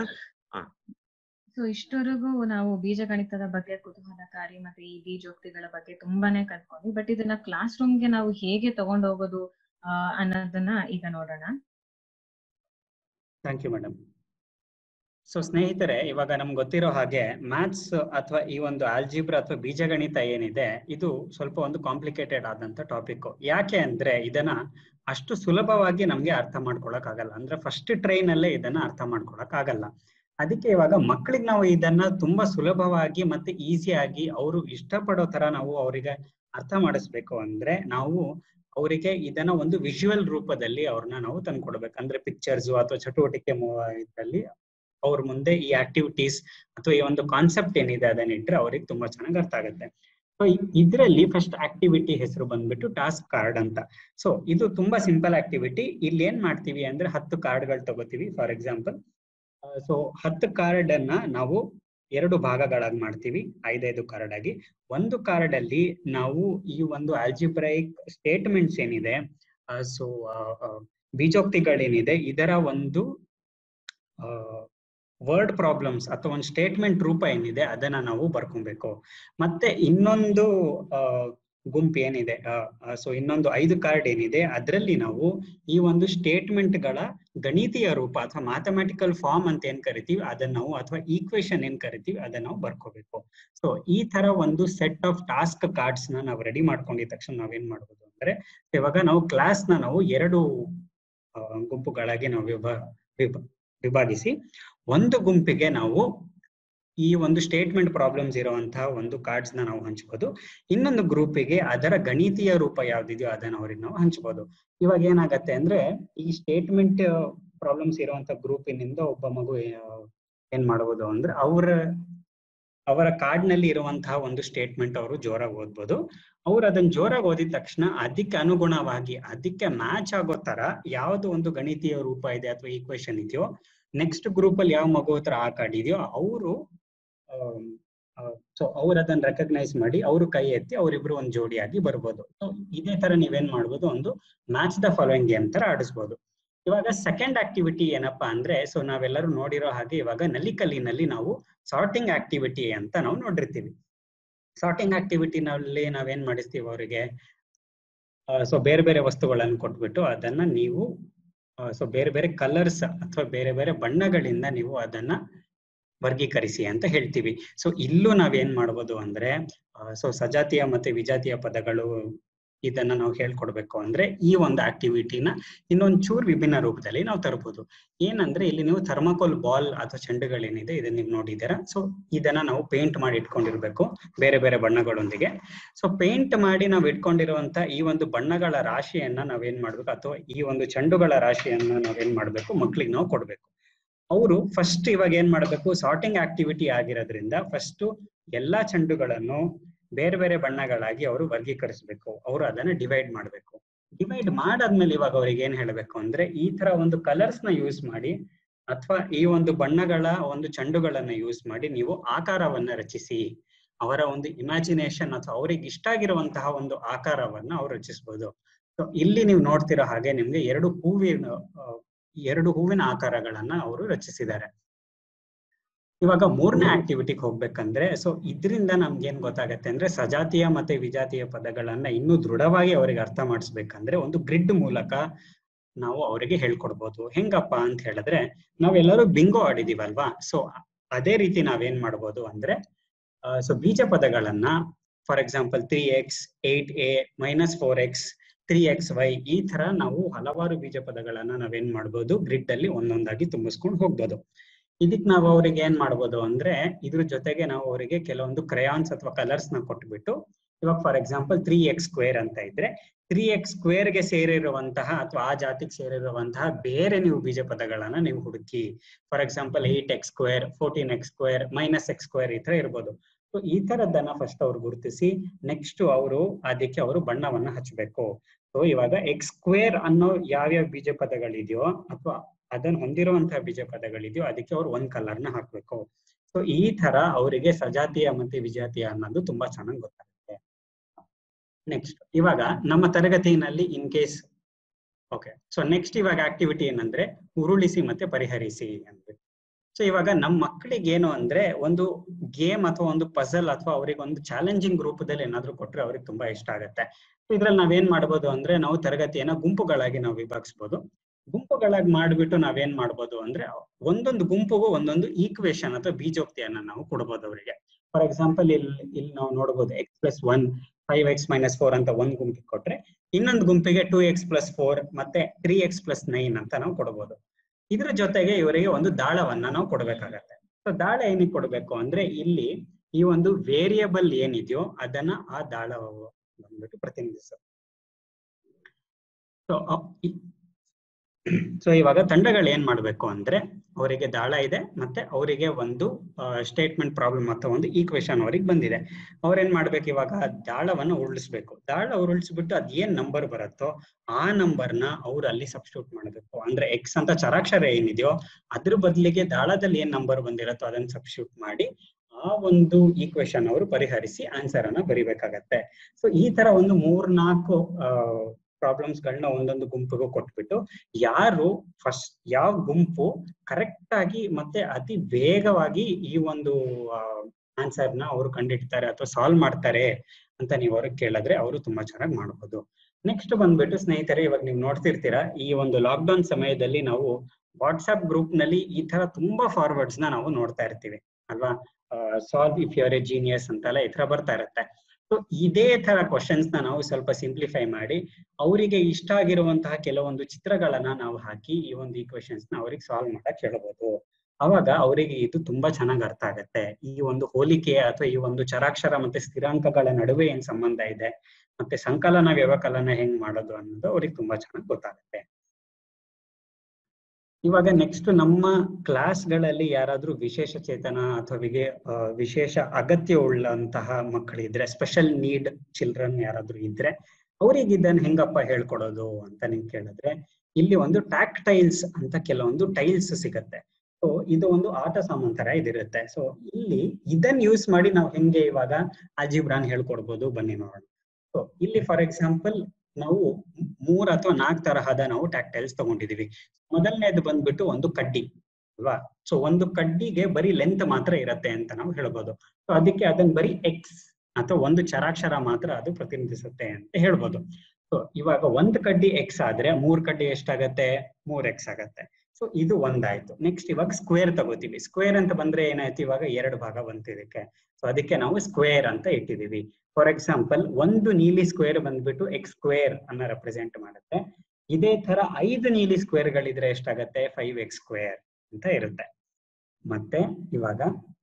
ಸೊ ಇಷ್ಟವರೆಗೂ ನಾವು ಬೀಜಗಣಿತದ ಬಗ್ಗೆ ಕುತೂಹಲಕಾರಿ ಮತ್ತೆ ಈ ಬೀಜೋಕ್ತಿಗಳ ಬಗ್ಗೆ ತುಂಬಾನೇ ಕಲ್ತ್ಕೊಂಡ್ವಿ ಬಟ್ ಇದನ್ನ ಕ್ಲಾಸ್ ರೂಮ್ಗೆ ನಾವು ಹೇಗೆ ತಗೊಂಡ್ ಹೋಗೋದು ಆ, ಅನ್ನೋದನ್ನ ಈಗ ನೋಡೋಣ ಥ್ಯಾಂಕ್ ಯು ಮೇಡಮ್ ಸೊ ಸ್ನೇಹಿತರೆ ಇವಾಗ ನಮ್ಗೆ ಗೊತ್ತಿರೋ ಹಾಗೆ ಮ್ಯಾಥ್ಸ್ ಅಥವಾ ಈ ಒಂದು ಆಲ್ಜಿಬ್ರ ಅಥವಾ ಬೀಜಗಣಿತ ಏನಿದೆ ಇದು ಸ್ವಲ್ಪ ಒಂದು ಕಾಂಪ್ಲಿಕೇಟೆಡ್ ಆದಂತ ಟಾಪಿಕ್ ಯಾಕೆ ಅಂದ್ರೆ ಇದನ್ನ ಅಷ್ಟು ಸುಲಭವಾಗಿ ನಮ್ಗೆ ಅರ್ಥ ಮಾಡ್ಕೊಳಕ್ ಆಗಲ್ಲ ಅಂದ್ರೆ ಫಸ್ಟ್ ಟ್ರೈನ್ ಅಲ್ಲೇ ಇದನ್ನ ಅರ್ಥ ಮಾಡ್ಕೊಳಕ್ ಆಗಲ್ಲ ಅದಕ್ಕೆ ಇವಾಗ ಮಕ್ಕಳಿಗೆ ನಾವು ಇದನ್ನ ತುಂಬಾ ಸುಲಭವಾಗಿ ಮತ್ತೆ ಈಸಿಯಾಗಿ ಅವರು ಇಷ್ಟಪಡೋ ತರ ನಾವು ಅವರಿಗೆ ಅರ್ಥ ಮಾಡಿಸ್ಬೇಕು ಅಂದ್ರೆ ನಾವು ಅವರಿಗೆ ಇದನ್ನ ಒಂದು ವಿಜುವಲ್ ರೂಪದಲ್ಲಿ ಅವ್ರನ್ನ ನಾವು ತಂದ್ಕೊಡ್ಬೇಕು ಅಂದ್ರೆ ಪಿಕ್ಚರ್ಸ್ ಅಥವಾ ಚಟುವಟಿಕೆ ಮೂ- ಇದ್ರಲ್ಲಿ ಅವ್ರ ಮುಂದೆ ಈ ಆಕ್ಟಿವಿಟೀಸ್ ಅಥವಾ ಈ ಒಂದು ಕಾನ್ಸೆಪ್ಟ್ ಏನಿದೆ ಅದನ್ನ ಇಟ್ರೆ ಅವ್ರಿಗೆ ತುಂಬಾ ಚೆನ್ನಾಗಿ ಅರ್ಥ ಆಗುತ್ತೆ ಸೊ ಇದ್ರಲ್ಲಿ ಫಸ್ಟ್ ಆಕ್ಟಿವಿಟಿ ಹೆಸರು ಬಂದ್ಬಿಟ್ಟು ಟಾಸ್ಕ್ ಕಾರ್ಡ್ ಅಂತ ಸೊ ಇದು ತುಂಬಾ ಸಿಂಪಲ್ ಆಕ್ಟಿವಿಟಿ ಇಲ್ಲಿ ಏನ್ ಮಾಡ್ತೀವಿ ಅಂದ್ರೆ ಹತ್ತು ಕಾರ್ಡ್ಗಳು ತಗೋತೀವಿ ಫಾರ್ ಎಕ್ಸಾಂಪಲ್ ಸೊ ಹತ್ತು ಕಾರ್ಡ್ ಅನ್ನ ನಾವು ಎರಡು ಭಾಗಗಳಾಗಿ ಮಾಡ್ತೀವಿ ಐದೈದು ಕಾರ್ಡ್ ಆಗಿ ಒಂದು ಕಾರ್ಡ್ ಅಲ್ಲಿ ನಾವು ಈ ಒಂದು ಆಲ್ಜಿಬ್ರೈಕ್ ಸ್ಟೇಟ್ಮೆಂಟ್ಸ್ ಏನಿದೆ ಸೊ ಬೀಜೋಕ್ತಿಗಳೇನಿದೆ ಇದರ ಒಂದು ವರ್ಡ್ ಪ್ರಾಬ್ಲಮ್ಸ್ ಅಥವಾ ಒಂದು ಸ್ಟೇಟ್ಮೆಂಟ್ ರೂಪ ಏನಿದೆ ಅದನ್ನ ನಾವು ಬರ್ಕೊಬೇಕು ಮತ್ತೆ ಇನ್ನೊಂದು ಆ, ಗುಂಪು ಏನಿದೆ ಸೊ ಇನ್ನೊಂದು ಐದು ಕಾರ್ಡ್ ಏನಿದೆ ಅದರಲ್ಲಿ ನಾವು ಈ ಒಂದು ಸ್ಟೇಟ್ಮೆಂಟ್ ಗಳ ಗಣಿತೀಯ ರೂಪ ಅಥವಾ ಮ್ಯಾಥಮೆಟಿಕಲ್ ಫಾರ್ಮ್ ಅಂತ ಏನ್ ಕರಿತೀವಿ ಅದನ್ನ ನಾವು ಅಥವಾ ಈಕ್ವೇಶನ್ ಏನ್ ಕರಿತೀವಿ ಅದನ್ನ ನಾವು ಬರ್ಕೋಬೇಕು ಸೊ ಈ ತರ ಒಂದು ಸೆಟ್ ಆಫ್ ಟಾಸ್ಕ್ ಕಾರ್ಡ್ಸ್ ನ ನಾವು ರೆಡಿ ಮಾಡ್ಕೊಂಡಿದ ತಕ್ಷಣ ನಾವೇನ್ ಮಾಡ್ಬೋದು ಅಂದ್ರೆ ಇವಾಗ ನಾವು ಕ್ಲಾಸ್ ನ ನಾವು ಎರಡು ಆ, ಗುಂಪುಗಳಾಗಿ ನಾವು ವಿಭ ವಿಭ- ವಿಭಾಗಿಸಿ ಒಂದು ಗುಂಪಿಗೆ ನಾವು ಈ ಒಂದು ಸ್ಟೇಟ್ಮೆಂಟ್ ಪ್ರಾಬ್ಲಮ್ಸ್ ಇರುವಂತಹ ಒಂದು ಕಾರ್ಡ್ಸ್ ನ ನಾವು ಹಂಚ್ಬೋದು ಇನ್ನೊಂದು ಗ್ರೂಪಿಗೆ ಅದರ ಗಣಿತೀಯ ರೂಪ ಯಾವ್ದಿದೆಯೋ ಅದನ್ನ ಅವ್ರಿಗೆ ನಾವು ಹಂಚ್ಬೋದು ಇವಾಗ ಏನಾಗತ್ತೆ ಅಂದ್ರೆ ಈ ಸ್ಟೇಟ್ಮೆಂಟ್ ಪ್ರಾಬ್ಲಮ್ಸ್ ಇರುವಂತ ಗ್ರೂಪಿನಿಂದ ಒಬ್ಬ ಮಗು ಏ- ಏನ್ ಮಾಡಬಹುದು ಅಂದ್ರೆ ಅವರ ಅವರ ಕಾರ್ಡ್ ನಲ್ಲಿ ಇರುವಂತಹ ಒಂದು ಸ್ಟೇಟ್ಮೆಂಟ್ ಅವರು ಜೋರಾಗಿ ಓದ್ಬೋದು ಅವ್ರು ಅದನ್ನ ಜೋರಾಗಿ ಓದಿದ ತಕ್ಷಣ ಅದಕ್ಕೆ ಅನುಗುಣವಾಗಿ ಅದಕ್ಕೆ ಮ್ಯಾಚ್ ಆಗೋ ತರ ಯಾವ್ದು ಒಂದು ಗಣಿತೀಯ ರೂಪ ಇದೆ ಅಥವಾ ಈಕ್ವೇಶನ್ ಇದೆಯೋ ನೆಕ್ಸ್ಟ್ ಗ್ರೂಪ್ ಅಲ್ಲಿ ಯಾವ ಮಗು ಹತ್ರ ಆ ಕಾರ್ಡ್ ಇದೆಯೋ ಅವರು ಸೊ ಅವ್ರು ಅದನ್ನ ರೆಕಗ್ನೈಸ್ ಮಾಡಿ ಅವರು ಕೈ ಎತ್ತಿ ಅವರಿಬ್ರು ಒಂದು ಜೋಡಿಯಾಗಿ ಬರ್ಬೋದು ಸೊ ಇದೇ ತರ ನೀವೇನ್ ಮಾಡ್ಬೋದು ಒಂದು ಮ್ಯಾಚ್ ದ ಫಾಲೋಯಿಂಗ್ ಗೇಮ್ ತರ ಆಡಿಸ್ಬೋದು ಇವಾಗ ಸೆಕೆಂಡ್ ಆಕ್ಟಿವಿಟಿ ಏನಪ್ಪಾ ಅಂದ್ರೆ ಸೊ ನಾವೆಲ್ಲರೂ ನೋಡಿರೋ ಹಾಗೆ ಇವಾಗ ನಲ್ಲಿಕಲ್ಲಿನಲ್ಲಿ ನಾವು ಸಾರ್ಟಿಂಗ್ ಆಕ್ಟಿವಿಟಿ ಅಂತ ನಾವು ನೋಡಿರ್ತೀವಿ ಸಾರ್ಟಿಂಗ್ ಆಕ್ಟಿವಿಟಿನಲ್ಲಿ ನಾವೇನ್ ಮಾಡಿಸ್ತೀವಿ ಅವರಿಗೆ ಸೊ ಬೇರೆ ಬೇರೆ ವಸ್ತುಗಳನ್ನು ಕೊಟ್ಬಿಟ್ಟು ಅದನ್ನ ನೀವು ಸೊ ಬೇರೆ ಬೇರೆ ಕಲರ್ಸ್ ಅಥವಾ ಬೇರೆ ಬೇರೆ ಬಣ್ಣಗಳಿಂದ ನೀವು ಅದನ್ನ ವರ್ಗೀಕರಿಸಿ ಅಂತ ಹೇಳ್ತೀವಿ ಸೊ ಇಲ್ಲೂ ನಾವೇನ್ ಮಾಡ್ಬೋದು ಅಂದ್ರೆ ಸೊ ಸಜಾತಿಯ ಮತ್ತೆ ವಿಜಾತಿಯ ಪದಗಳು ಇದನ್ನ ನಾವು ಹೇಳ್ಕೊಡ್ಬೇಕು ಅಂದ್ರೆ ಈ ಒಂದು ಆಕ್ಟಿವಿಟಿನ ಇನ್ನೊಂದ್ ಚೂರ್ ವಿಭಿನ್ನ ರೂಪದಲ್ಲಿ ನಾವು ತರಬಹುದು ಏನಂದ್ರೆ ಇಲ್ಲಿ ನೀವು ಥರ್ಮಾಕೋಲ್ ಬಾಲ್ ಅಥವಾ ಚೆಂಡುಗಳೇನಿದೆ ಇದನ್ನ ನೀವು ನೋಡಿದ್ದೀರಾ ಸೊ ಇದನ್ನ ನಾವು ಪೇಂಟ್ ಮಾಡಿ ಇಟ್ಕೊಂಡಿರ್ಬೇಕು ಬೇರೆ ಬೇರೆ ಬಣ್ಣಗಳೊಂದಿಗೆ ಸೊ ಪೇಂಟ್ ಮಾಡಿ ನಾವು ಇಟ್ಕೊಂಡಿರುವಂತ ಈ ಒಂದು ಬಣ್ಣಗಳ ರಾಶಿಯನ್ನ ನಾವೇನ್ ಮಾಡ್ಬೇಕು ಅಥವಾ ಈ ಒಂದು ಚೆಂಡುಗಳ ರಾಶಿಯನ್ನ ನಾವೇನ್ ಮಾಡ್ಬೇಕು ಮಕ್ಳಿಗೆ ನಾವು ಕೊಡ್ಬೇಕು ಅವರು ಫಸ್ಟ್ ಇವಾಗ ಏನ್ ಮಾಡ್ಬೇಕು ಸಾರ್ಟಿಂಗ್ ಆಕ್ಟಿವಿಟಿ ಆಗಿರೋದ್ರಿಂದ ಫಸ್ಟ್ ಎಲ್ಲಾ ಚೆಂಡುಗಳನ್ನು ಬೇರೆ ಬೇರೆ ಬಣ್ಣಗಳಾಗಿ ಅವರು ವರ್ಗೀಕರಿಸಬೇಕು ಅವರು ಅದನ್ನ ಡಿವೈಡ್ ಮಾಡ್ಬೇಕು ಡಿವೈಡ್ ಮಾಡಾದ್ಮೇಲೆ ಇವಾಗ ಅವ್ರಿಗೆ ಏನ್ ಹೇಳ್ಬೇಕು ಅಂದ್ರೆ ಈ ತರ ಒಂದು ಕಲರ್ಸ್ ನ ಯೂಸ್ ಮಾಡಿ ಅಥವಾ ಈ ಒಂದು ಬಣ್ಣಗಳ ಒಂದು ಚೆಂಡುಗಳನ್ನ ಯೂಸ್ ಮಾಡಿ ನೀವು ಆಕಾರವನ್ನ ರಚಿಸಿ ಅವರ ಒಂದು ಇಮ್ಯಾಜಿನೇಷನ್ ಅಥವಾ ಅವ್ರಿಗೆ ಇಷ್ಟ ಆಗಿರುವಂತಹ ಒಂದು ಆಕಾರವನ್ನ ಅವ್ರು ರಚಿಸಬಹುದು ಸೊ ಇಲ್ಲಿ ನೀವು ನೋಡ್ತಿರೋ ಹಾಗೆ ನಿಮ್ಗೆ ಎರಡು ಹೂವಿನ ಆ, ಎರಡು ಹೂವಿನ ಆಕಾರಗಳನ್ನ ಅವರು ರಚಿಸಿದ್ದಾರೆ ಇವಾಗ ಮೂರನೇ ಆಕ್ಟಿವಿಟಿಗೆ ಹೋಗ್ಬೇಕಂದ್ರೆ ಸೊ ಇದರಿಂದ ನಮ್ಗೆ ಏನ್ ಗೊತ್ತಾಗತ್ತೆ ಅಂದ್ರೆ ಸಜಾತಿಯ ಮತ್ತೆ ವಿಜಾತಿಯ ಪದಗಳನ್ನ ಇನ್ನೂ ದೃಢವಾಗಿ ಅವರಿಗೆ ಅರ್ಥ ಮಾಡಿಸ್ಬೇಕಂದ್ರೆ ಒಂದು ಗ್ರಿಡ್ ಮೂಲಕ ನಾವು ಅವರಿಗೆ ಹೇಳ್ಕೊಡ್ಬೋದು ಹೆಂಗಪ್ಪ ಅಂತ ಹೇಳಿದ್ರೆ ನಾವೆಲ್ಲರೂ ಬಿಂಗೋ ಆಡಿದೀವಲ್ವಾ ಸೊ ಅದೇ ರೀತಿ ನಾವೇನ್ ಮಾಡ್ಬೋದು ಅಂದ್ರೆ ಸೊ ಬೀಜ ಪದಗಳನ್ನ for example three X eight A minus four X three X Y ಈ ತರ ನಾವು ಹಲವಾರು ಬೀಜ ಪದಗಳನ್ನ ನಾವೇನ್ ಮಾಡ್ಬೋದು ಗ್ರಿಡ್ ಅಲ್ಲಿ ಒಂದೊಂದಾಗಿ ತುಂಬಿಸ್ಕೊಂಡು ಹೋಗ್ಬೋದು ಇದಕ್ ನಾವು ಅವ್ರಿಗೆ ಏನ್ ಮಾಡ್ಬೋದು ಅಂದ್ರೆ ಇದ್ರ ಜೊತೆಗೆ ನಾವು ಅವರಿಗೆ ಕೆಲವೊಂದು ಕ್ರಯಾನ್ಸ್ ಅಥವಾ ಕಲರ್ಸ್ ನ ಕೊಟ್ಬಿಟ್ಟು ಇವಾಗ for example three X square ಅಂತ ಇದ್ರೆ ತ್ರೀ ಎಕ್ಸ್ ಸ್ಕ್ವೇರ್ ಗೆ ಸೇರಿರುವಂತಹ ಅಥವಾ ಆ ಜಾತಿಗೆ ಸೇರಿರುವಂತಹ ಬೇರೆ ನೀವು ಬೀಜ ಪದಗಳನ್ನ ನೀವು ಹುಡುಕಿ for example eight X square fourteen X square minus X square ಈ ತರ ಇರ್ಬೋದು ಸೊ ಈ ತರದ್ದನ್ನ ಫಸ್ಟ್ ಅವ್ರು ಗುರುತಿಸಿ ನೆಕ್ಸ್ಟ್ ಅವರು ಅದಕ್ಕೆ ಅವರು ಬಣ್ಣವನ್ನ ಹಚ್ಚಬೇಕು ಸೊ ಇವಾಗ ಎಕ್ಸ್ ಸ್ಕ್ವೇರ್ ಅನ್ನೋ ಯಾವ್ಯಾವ ಬೀಜ ಪದಗಳಿದೆಯೋ ಅಥವಾ ಅದನ್ನ ಹೊಂದಿರುವಂತಹ ಬೀಜ ಪದಗಳಿದೆಯೋ ಅದಕ್ಕೆ ಅವ್ರು ಒಂದ್ ಕಲರ್ ನ ಹಾಕ್ಬೇಕು ಸೊ ಈ ತರ ಅವರಿಗೆ ಸಜಾತಿಯ ಮತ್ತೆ ವಿಜಾತಿಯ ಅನ್ನೋದು ತುಂಬಾ ಚೆನ್ನಾಗಿ ಗೊತ್ತಾಗುತ್ತೆ ನೆಕ್ಸ್ಟ್ ಇವಾಗ ನಮ್ಮ ತರಗತಿನಲ್ಲಿ in case okay so next ಇವಾಗ ಆಕ್ಟಿವಿಟಿ ಏನಂದ್ರೆ ಉರುಳಿಸಿ ಮತ್ತೆ ಪರಿಹರಿಸಿ ಅಂದ್ರೆ ಸೊ ಇವಾಗ ನಮ್ಮ ಮಕ್ಕಳಿಗೆ ಏನು ಅಂದ್ರೆ ಒಂದು ಗೇಮ್ ಅಥವಾ ಒಂದು ಪಜಲ್ ಅಥವಾ ಅವ್ರಿಗೆ ಒಂದು ಚಾಲೆಂಜಿಂಗ್ ರೂಪದಲ್ಲಿ ಏನಾದ್ರು ಕೊಟ್ರೆ ಅವ್ರಿಗೆ ತುಂಬಾ ಇಷ್ಟ ಆಗುತ್ತೆ ಇದ್ರಲ್ಲಿ ನಾವೇನ್ ಮಾಡ್ಬೋದು ಅಂದ್ರೆ ನಾವು ತರಗತಿಯನ್ನ ಗುಂಪುಗಳಾಗಿ ನಾವು ವಿಭಾಗಿಸ್ಬೋದು ಗುಂಪುಗಳಾಗಿ ಮಾಡ್ಬಿಟ್ಟು ನಾವೇನ್ ಮಾಡ್ಬೋದು ಅಂದ್ರೆ ಒಂದೊಂದು ಗುಂಪುಗೂ ಒಂದೊಂದು ಈಕ್ವೇಶನ್ ಅಥವಾ ಬೀಜೋಕ್ತಿಯನ್ನ ನಾವು ಕೊಡ್ಬೋದು ಅವರಿಗೆ ಫಾರ್ ಎಕ್ಸಾಂಪಲ್ ಇಲ್ಲಿ ಇಲ್ಲಿ ನಾವು ನೋಡ್ಬೋದು X plus one five X minus four ಅಂತ ಒಂದ್ ಗುಂಪಿಗೆ ಕೊಟ್ರೆ ಇನ್ನೊಂದು ಗುಂಪಿಗೆ ಟೂ ಎಕ್ಸ್ ಪ್ಲಸ್ ಫೋರ್ ಮತ್ತೆ ತ್ರೀ ಎಕ್ಸ್ ಪ್ಲಸ್ ನೈನ್ ಅಂತ ನಾವು ಕೊಡ್ಬೋದು ಇದ್ರ ಜೊತೆಗೆ ಇವರಿಗೆ ಒಂದು ದಾಳವನ್ನ ನಾವು ಕೊಡ್ಬೇಕಾಗತ್ತೆ ಸೊ ದಾಳ ಏನಿಗೆ ಕೊಡ್ಬೇಕು ಅಂದ್ರೆ ಇಲ್ಲಿ ಈ ಒಂದು ವೇರಿಯಬಲ್ ಏನಿದೆಯೋ ಅದನ್ನ ಆ ದಾಳ ಬಂದ್ಬಿಟ್ಟು ಪ್ರತಿನಿಧಿಸುತ್ತೆ ಸೊ ಸೊ ಇವಾಗ ತಂಡಗಳು ಏನ್ ಮಾಡ್ಬೇಕು ಅಂದ್ರೆ ಅವರಿಗೆ ದಾಳ ಇದೆ ಮತ್ತೆ ಅವರಿಗೆ ಒಂದು ಸ್ಟೇಟ್ಮೆಂಟ್ ಪ್ರಾಬ್ಲಮ್ ಅಥವಾ ಒಂದು ಈಕ್ವೇಶನ್ ಅವ್ರಿಗೆ ಬಂದಿದೆ ಅವ್ರೇನ್ ಮಾಡ್ಬೇಕು ಇವಾಗ ದಾಳವನ್ನ ಉರುಳಿಸ್ಬೇಕು ದಾಳ ಉರುಳಿಸ್ಬಿಟ್ಟು ಅದ್ ಏನ್ ನಂಬರ್ ಬರುತ್ತೋ ಆ ನಂಬರ್ನ ಅವ್ರು ಅಲ್ಲಿ ಸಬ್ಸ್ಟಿಟ್ಯೂಟ್ ಮಾಡ್ಬೇಕು ಅಂದ್ರೆ ಎಕ್ಸ್ ಅಂತ ಚರಾಕ್ಷರ ಏನಿದೆಯೋ ಅದ್ರ ಬದಲಿಗೆ ದಾಳದಲ್ಲಿ ಏನ್ ನಂಬರ್ ಬಂದಿರತ್ತೋ ಅದನ್ನ ಸಬ್ಸ್ಟಿಟ್ಯೂಟ್ ಮಾಡಿ ಆ ಒಂದು ಈಕ್ವೇಶನ್ ಅವರು ಪರಿಹರಿಸಿ ಆನ್ಸರ್ ಅನ್ನ ಬರಿಬೇಕಾಗತ್ತೆ ಸೊ ಈ ತರ ಒಂದು ಮೂರ್ನಾಲ್ಕು ಪ್ರಾಬ್ಲಮ್ಸ್ ಗಳನ್ನ ಒಂದೊಂದು ಗುಂಪಿಗೂ ಕೊಟ್ಬಿಟ್ಟು ಯಾರು ಫಸ್ಟ್ ಯಾವ ಗುಂಪು ಕರೆಕ್ಟ್ ಆಗಿ ಮತ್ತೆ ಅತಿ ವೇಗವಾಗಿ ಈ ಒಂದು ಆನ್ಸರ್ ನ ಅವರು ಕಂಡಿಡ್ತಾರೆ ಅಥವಾ ಸಾಲ್ವ್ ಮಾಡ್ತಾರೆ ಅಂತ ನೀವು ಅವ್ರಿಗೆ ಕೇಳಿದ್ರೆ ಅವರು ತುಂಬಾ ಚೆನ್ನಾಗಿ ಮಾಡ್ಬೋದು ನೆಕ್ಸ್ಟ್ ಬಂದ್ಬಿಟ್ಟು ಸ್ನೇಹಿತರೆ ಇವಾಗ ನೀವು ನೋಡ್ತಿರ್ತೀರಾ ಈ ಒಂದು ಲಾಕ್ ಡೌನ್ ಸಮಯದಲ್ಲಿ ನಾವು ವಾಟ್ಸ್ಆಪ್ ಗ್ರೂಪ್ ನಲ್ಲಿ ಈ ತರ ತುಂಬಾ ಫಾರ್ವರ್ಡ್ಸ್ ನ ನಾವು ನೋಡ್ತಾ ಇರ್ತೀವಿ ಅಲ್ವಾ solve if your a genius ಅಂತೆಲ್ಲ ಈ ತರ ಬರ್ತಾ ಇರುತ್ತೆ ಸೊ ಇದೇ ತರ ಕ್ವಶನ್ಸ್ ನ ನಾವು ಸ್ವಲ್ಪ ಸಿಂಪ್ಲಿಫೈ ಮಾಡಿ ಅವರಿಗೆ ಇಷ್ಟ ಆಗಿರುವಂತಹ ಕೆಲವೊಂದು ಚಿತ್ರಗಳನ್ನ ನಾವು ಹಾಕಿ ಈ ಒಂದು ಈಕ್ವೇಶನ್ಸ್ ನ ಅವ್ರಿಗೆ ಸಾಲ್ವ್ ಮಾಡಕ್ ಹೇಳ್ಬೋದು ಅವಾಗ ಅವರಿಗೆ ಇದು ತುಂಬಾ ಚೆನ್ನಾಗಿ ಅರ್ಥ ಆಗತ್ತೆ ಈ ಒಂದು ಹೋಲಿಕೆ ಅಥವಾ ಈ ಒಂದು ಚರಾಕ್ಷರ ಮತ್ತೆ ಸ್ಥಿರಾಂಕಗಳ ನಡುವೆ ಏನ್ ಸಂಬಂಧ ಇದೆ ಮತ್ತೆ ಸಂಕಲನ ವ್ಯವಕಲನ ಹೆಂಗ್ ಮಾಡೋದು ಅನ್ನೋದು ಅವ್ರಿಗೆ ತುಂಬಾ ಚೆನ್ನಾಗಿ ಗೊತ್ತಾಗುತ್ತೆ ಇವಾಗ ನೆಕ್ಸ್ಟ್ ನಮ್ಮ ಕ್ಲಾಸ್ಗಳಲ್ಲಿ ಯಾರಾದ್ರೂ ವಿಶೇಷ ಚೇತನ ಅಥವಾ ವಿಶೇಷ ಅಗತ್ಯ ಉಳ್ಳಂತಹ ಮಕ್ಕಳಿದ್ರೆ ಸ್ಪೆಷಲ್ ನೀಡ್ ಚಿಲ್ಡ್ರನ್ ಯಾರಾದ್ರೂ ಇದ್ರೆ ಅವ್ರಿಗೆ ಇದನ್ನ ಹೆಂಗಪ್ಪ ಹೇಳ್ಕೊಡೋದು ಅಂತ ನಿಮ್ ಕೇಳಿದ್ರೆ ಇಲ್ಲಿ ಒಂದು ಟ್ಯಾಕ್ ಟೈಲ್ಸ್ ಅಂತ ಕೆಲವೊಂದು ಟೈಲ್ಸ್ ಸಿಗತ್ತೆ ಸೊ ಇದು ಒಂದು ಆಟ ಸಾಮಾನ್ ತರ ಇದಿರುತ್ತೆ ಸೊ ಇಲ್ಲಿ ಇದನ್ನ ಯೂಸ್ ಮಾಡಿ ನಾವು ಹೆಂಗೆ ಇವಾಗ ಅಜಿಬ್ರಾನ್ ಹೇಳ್ಕೊಡ್ಬೋದು ಬನ್ನಿ ನೋಡೋಣ ಸೊ ಇಲ್ಲಿ ಫಾರ್ ಎಕ್ಸಾಂಪಲ್ ನಾವು ಮೂರ್ ಅಥವಾ ನಾಲ್ಕು ತರಹದ ನಾವು ಟ್ಯಾಕ್ಟೈಲ್ಸ್ ತಗೊಂಡಿದೀವಿ ಮೊದಲನೇದು ಬಂದ್ಬಿಟ್ಟು ಒಂದು ಕಡ್ಡಿ ಅಲ್ವಾ ಸೊ ಒಂದು ಕಡ್ಡಿಗೆ ಬರೀ ಲೆಂತ್ ಮಾತ್ರ ಇರತ್ತೆ ಅಂತ ನಾವು ಹೇಳ್ಬೋದು ಸೊ ಅದಕ್ಕೆ ಅದನ್ನ ಬರೀ ಎಕ್ಸ್ ಅಥವಾ ಒಂದು ಚರಾಕ್ಷರ ಮಾತ್ರ ಅದು ಪ್ರತಿನಿಧಿಸುತ್ತೆ ಅಂತ ಹೇಳ್ಬೋದು ಸೊ ಇವಾಗ ಒಂದ್ ಕಡ್ಡಿ ಎಕ್ಸ್ ಆದ್ರೆ ಮೂರ್ ಕಡ್ಡಿ ಎಷ್ಟಾಗತ್ತೆ ಮೂರ್ ಎಕ್ಸ್ ಆಗತ್ತೆ ಸೊ ಇದು ಒಂದಾಯ್ತು ನೆಕ್ಸ್ಟ್ ಇವಾಗ ಸ್ಕ್ವೇರ್ ತಗೋತೀವಿ ಸ್ಕ್ವೇರ್ ಅಂತ ಬಂದ್ರೆ ಏನಾಯ್ತು ಇವಾಗ ಎರಡು ಭಾಗ ಬಂತು ಇದಕ್ಕೆ ಸೊ ಅದಕ್ಕೆ ನಾವು ಸ್ಕ್ವೇರ್ ಅಂತ ಇಟ್ಟಿದೀವಿ ಫಾರ್ ಎಕ್ಸಾಂಪಲ್ ಒಂದು ನೀಲಿ ಸ್ಕ್ವೇರ್ ಬಂದ್ಬಿಟ್ಟು ಎಕ್ಸ್ ಸ್ಕ್ವೇರ್ ಅನ್ನ ರೆಪ್ರೆಸೆಂಟ್ ಮಾಡುತ್ತೆ ಇದೇ ತರ ಐದು ನೀಲಿ ಸ್ಕ್ವೇರ್ ಗಳಿದ್ರೆ ಎಷ್ಟಾಗತ್ತೆ ಫೈವ್ ಎಕ್ಸ್ ಸ್ಕ್ವೇರ್ ಅಂತ ಇರುತ್ತೆ ಮತ್ತೆ ಇವಾಗ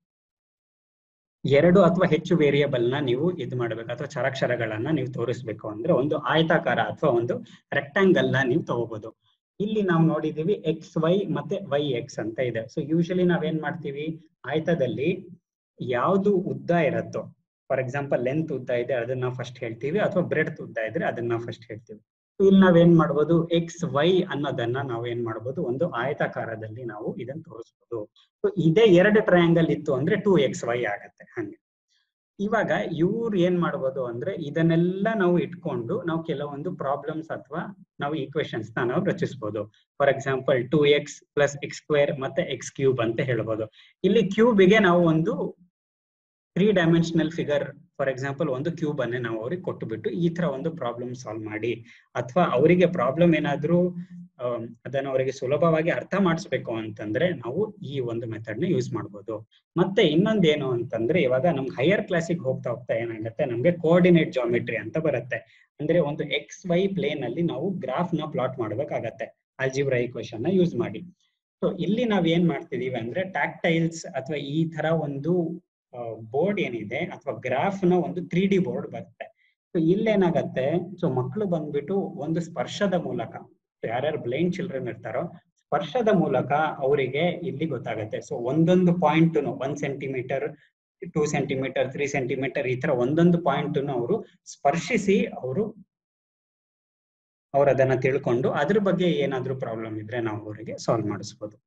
ಎರಡು ಅಥವಾ ಹೆಚ್ಚು ವೇರಿಯಬಲ್ ನ ನೀವು ಇದು ಮಾಡಬೇಕು ಅಥವಾ ಚರಾಕ್ಷರಗಳನ್ನ ನೀವು ತೋರಿಸ್ಬೇಕು ಅಂದ್ರೆ ಒಂದು ಆಯತಾಕಾರ ಅಥವಾ ಒಂದು ರೆಕ್ಟಾಂಗಲ್ ನ ನೀವು ತಗೋಬಹುದು ಇಲ್ಲಿ ನಾವು ನೋಡಿದೀವಿ ಎಕ್ಸ್ ವೈ ಮತ್ತೆ ವೈ ಎಕ್ಸ್ ಅಂತ ಇದೆ ಸೊ ಯೂಶಲಿ ನಾವೇನ್ ಮಾಡ್ತೀವಿ ಆಯತದಲ್ಲಿ ಯಾವ್ದು ಉದ್ದ ಇರತ್ತೋ ಫಾರ್ ಎಕ್ಸಾಂಪಲ್ ಲೆಂತ್ ಉದ್ದ ಇದೆ ಅದನ್ನ ಫಸ್ಟ್ ಹೇಳ್ತೀವಿ ಅಥವಾ ಬ್ರೆಡ್ ಉದ್ದ ಇದ್ರೆ ಅದನ್ನ ಫಸ್ಟ್ ಹೇಳ್ತೀವಿ ಇಲ್ಲಿ ನಾವೇನ್ ಮಾಡ್ಬೋದು ಎಕ್ಸ್ ವೈ ಅನ್ನೋದನ್ನ ನಾವು ಏನ್ ಮಾಡ್ಬೋದು ಒಂದು ಆಯತಾಕಾರದಲ್ಲಿ ನಾವು ಇದನ್ನ ತೋರಿಸ್ಬೋದು ಸೊ ಇದೇ ಎರಡು ಟ್ರಯಾಂಗಲ್ ಇತ್ತು ಅಂದ್ರೆ ಟೂ ಎಕ್ಸ್ ವೈ ಆಗತ್ತೆ ಹಂಗೆ ಇವಾಗ ಇವ್ರು ಏನ್ ಮಾಡ್ಬೋದು ಅಂದ್ರೆ ಇದನ್ನೆಲ್ಲ ನಾವು ಇಟ್ಕೊಂಡು ನಾವು ಕೆಲವೊಂದು ಪ್ರಾಬ್ಲಮ್ಸ್ ಅಥವಾ ನಾವು ಈಕ್ವೇಶನ್ಸ್ ನ ನಾವು ರಚಿಸಬಹುದು for example two X plus X square ಮತ್ತೆ ಎಕ್ಸ್ ಕ್ಯೂಬ್ ಅಂತ ಹೇಳ್ಬೋದು ಇಲ್ಲಿ ಕ್ಯೂಬಿಗೆ ನಾವು ಒಂದು three dimensional figure for example ಒಂದು ಕ್ಯೂಬ್ ಅನ್ನೇ ನಾವು ಅವ್ರಿಗೆ ಕೊಟ್ಟುಬಿಟ್ಟು ಈ ತರ ಒಂದು ಪ್ರಾಬ್ಲಮ್ ಸಾಲ್ವ್ ಮಾಡಿ ಅಥವಾ ಅವರಿಗೆ ಪ್ರಾಬ್ಲಮ್ ಏನಾದ್ರೂ ಅದನ್ನ ಅವರಿಗೆ ಸುಲಭವಾಗಿ ಅರ್ಥ ಮಾಡಿಸ್ಬೇಕು ಅಂತಂದ್ರೆ ನಾವು ಈ ಒಂದು ಮೆಥಡ್ ನ ಯೂಸ್ ಮಾಡ್ಬೋದು ಮತ್ತೆ ಇನ್ನೊಂದೇನು ಅಂತಂದ್ರೆ ಇವಾಗ ನಮ್ಗೆ ಹೈಯರ್ ಕ್ಲಾಸಿಗೆ ಹೋಗ್ತಾ ಹೋಗ್ತಾ ಏನಾಗುತ್ತೆ ನಮ್ಗೆ ಕೋಆರ್ಡಿನೇಟ್ ಜಾಮಿಟ್ರಿ ಅಂತ ಬರುತ್ತೆ ಅಂದ್ರೆ ಒಂದು ಎಕ್ಸ್ ವೈ ಪ್ಲೇನ್ ಅಲ್ಲಿ ನಾವು ಗ್ರಾಫ್ ನ ಪ್ಲಾಟ್ ಮಾಡ್ಬೇಕಾಗತ್ತೆ ಅಲ್ಜಿಬ್ರಾ ಈಕ್ವೇಶನ್ ನ ಯೂಸ್ ಮಾಡಿ ಸೊ ಇಲ್ಲಿ ನಾವ್ ಏನ್ ಮಾಡ್ತಿದೀವಿ ಅಂದ್ರೆ ಟ್ಯಾಕ್ಟೈಲ್ಸ್ ಅಥವಾ ಈ ತರ ಒಂದು ಬೋರ್ಡ್ ಏನಿದೆ ಅಥವಾ ಗ್ರಾಫ್ ನ ಒಂದು ತ್ರೀ ಡಿ ಬೋರ್ಡ್ ಬರುತ್ತೆ ಸೊ ಇಲ್ಲೇನಾಗತ್ತೆ ಸೊ ಮಕ್ಕಳು ಬಂದ್ಬಿಟ್ಟು ಒಂದು ಸ್ಪರ್ಶದ ಮೂಲಕ ಯಾರ್ಯಾರು ಬ್ಲೈಂಡ್ ಚಿಲ್ಡ್ರನ್ ಇರ್ತಾರೋ ಸ್ಪರ್ಶದ ಮೂಲಕ ಅವರಿಗೆ ಇಲ್ಲಿ ಗೊತ್ತಾಗತ್ತೆ ಸೊ ಒಂದೊಂದು point one centimetre two centimetre three centimetre ಈ ತರ ಒಂದೊಂದು ಪಾಯಿಂಟ್ ಅವರು ಸ್ಪರ್ಶಿಸಿ ಅವರು ಅವ್ರು ಅದನ್ನ ತಿಳ್ಕೊಂಡು ಅದ್ರ ಬಗ್ಗೆ ಏನಾದ್ರೂ ಪ್ರಾಬ್ಲಮ್ ಇದ್ರೆ ನಾವು ಅವರಿಗೆ ಸಾಲ್ವ್ ಮಾಡಿಸ್ಬೋದು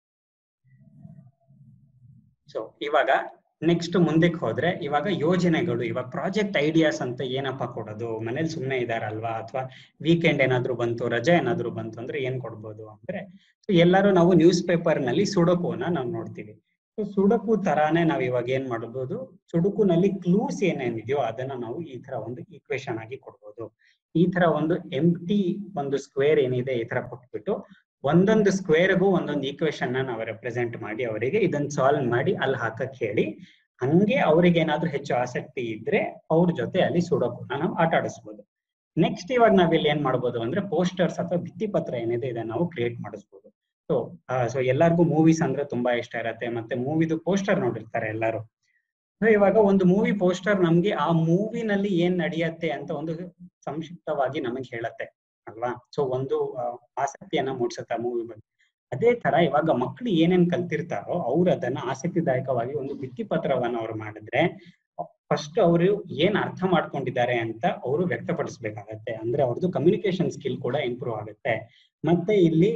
ಸೊ ಇವಾಗ ನೆಕ್ಸ್ಟ್ ಮುಂದಕ್ಕೆ ಹೋದ್ರೆ ಇವಾಗ ಯೋಜನೆಗಳು ಇವಾಗ ಪ್ರಾಜೆಕ್ಟ್ ಐಡಿಯಾಸ್ ಅಂತ ಏನಪ್ಪಾ ಕೊಡೋದು ಮನೇಲಿ ಸುಮ್ಮನೆ ಇದಾರಲ್ವಾ ಅಥವಾ ವೀಕೆಂಡ್ ಏನಾದ್ರು ಬಂತು ರಜೆ ಏನಾದ್ರು ಬಂತು ಅಂದ್ರೆ ಏನ್ ಕೊಡ್ಬೋದು ಅಂದ್ರೆ ಎಲ್ಲರೂ ನಾವು ನ್ಯೂಸ್ ಪೇಪರ್ ನಲ್ಲಿ ಸುಡಕುನ ನಾವು ನೋಡ್ತೀವಿ ಸೊ ಸುಡಕು ತರಾನೇ ನಾವ್ ಇವಾಗ ಏನ್ ಮಾಡಬಹುದು ಸುಡುಕುನಲ್ಲಿ ಕ್ಲೂಸ್ ಏನೇನಿದೆಯೋ ಅದನ್ನ ನಾವು ಈ ತರ ಒಂದು ಈಕ್ವೇಶನ್ ಆಗಿ ಕೊಡ್ಬೋದು ಈ ತರ ಒಂದು ಎಂಟಿ ಒಂದು ಸ್ಕ್ವೇರ್ ಏನಿದೆ ಈ ತರ ಕೊಟ್ಬಿಟ್ಟು ಒಂದೊಂದು ಸ್ಕ್ವೇರ್ಗೂ ಒಂದೊಂದು ಈಕ್ವೇಶನ್ ನ ನಾವು ರೆಪ್ರೆಸೆಂಟ್ ಮಾಡಿ ಅವರಿಗೆ ಇದನ್ನ ಸಾಲ್ವ್ ಮಾಡಿ ಅಲ್ಲಿ ಹಾಕಕ್ ಹೇಳಿ ಹಂಗೆ ಅವ್ರಿಗೆ ಏನಾದ್ರೂ ಹೆಚ್ಚು ಆಸಕ್ತಿ ಇದ್ರೆ ಅವ್ರ ಜೊತೆ ಅಲ್ಲಿ ಸುಡೋಕುನ ನಾವು ಆಟ ಆಡಿಸ್ಬೋದು ನೆಕ್ಸ್ಟ್ ಇವಾಗ ನಾವಿಲ್ಲಿ ಏನ್ ಮಾಡ್ಬೋದು ಅಂದ್ರೆ ಪೋಸ್ಟರ್ಸ್ ಅಥವಾ ಭಿತ್ತಿಪತ್ರ ಏನಿದೆ ಇದನ್ನ ನಾವು ಕ್ರಿಯೇಟ್ ಮಾಡಿಸ್ಬೋದು ಸೊ ಸೊ ಎಲ್ಲರಿಗೂ ಮೂವೀಸ್ ಅಂದ್ರೆ ತುಂಬಾ ಇಷ್ಟ ಇರತ್ತೆ ಮತ್ತೆ ಮೂವಿದು ಪೋಸ್ಟರ್ ನೋಡಿರ್ತಾರೆ ಎಲ್ಲರೂ ಸೊ ಇವಾಗ ಒಂದು ಮೂವಿ ಪೋಸ್ಟರ್ ನಮ್ಗೆ ಆ ಮೂವಿನಲ್ಲಿ ಏನ್ ನಡೆಯತ್ತೆ ಅಂತ ಒಂದು ಸಂಕ್ಷಿಪ್ತವಾಗಿ ನಮಗೆ ಹೇಳತ್ತೆ ಅಲ್ವಾ ಸೊ ಒಂದು ಆಸಕ್ತಿಯನ್ನ ಮೂಡಿಸುತ್ತೆ ಆ ಮೂವಿ ಬಗ್ಗೆ ಅದೇ ತರ ಇವಾಗ ಮಕ್ಳು ಏನೇನ್ ಕಲ್ತಿರ್ತಾರೋ ಅವ್ರು ಅದನ್ನ ಆಸಕ್ತಿದಾಯಕವಾಗಿ ಒಂದು ಭಿತ್ತಿಪತ್ರವನ್ನ ಅವ್ರು ಮಾಡಿದ್ರೆ ಫಸ್ಟ್ ಅವರು ಏನ್ ಅರ್ಥ ಮಾಡ್ಕೊಂಡಿದ್ದಾರೆ ಅಂತ ಅವರು ವ್ಯಕ್ತಪಡಿಸ್ಬೇಕಾಗತ್ತೆ ಅಂದ್ರೆ ಅವ್ರದ್ದು ಕಮ್ಯುನಿಕೇಶನ್ ಸ್ಕಿಲ್ ಕೂಡ ಇಂಪ್ರೂವ್ ಆಗುತ್ತೆ ಮತ್ತೆ ಇಲ್ಲಿ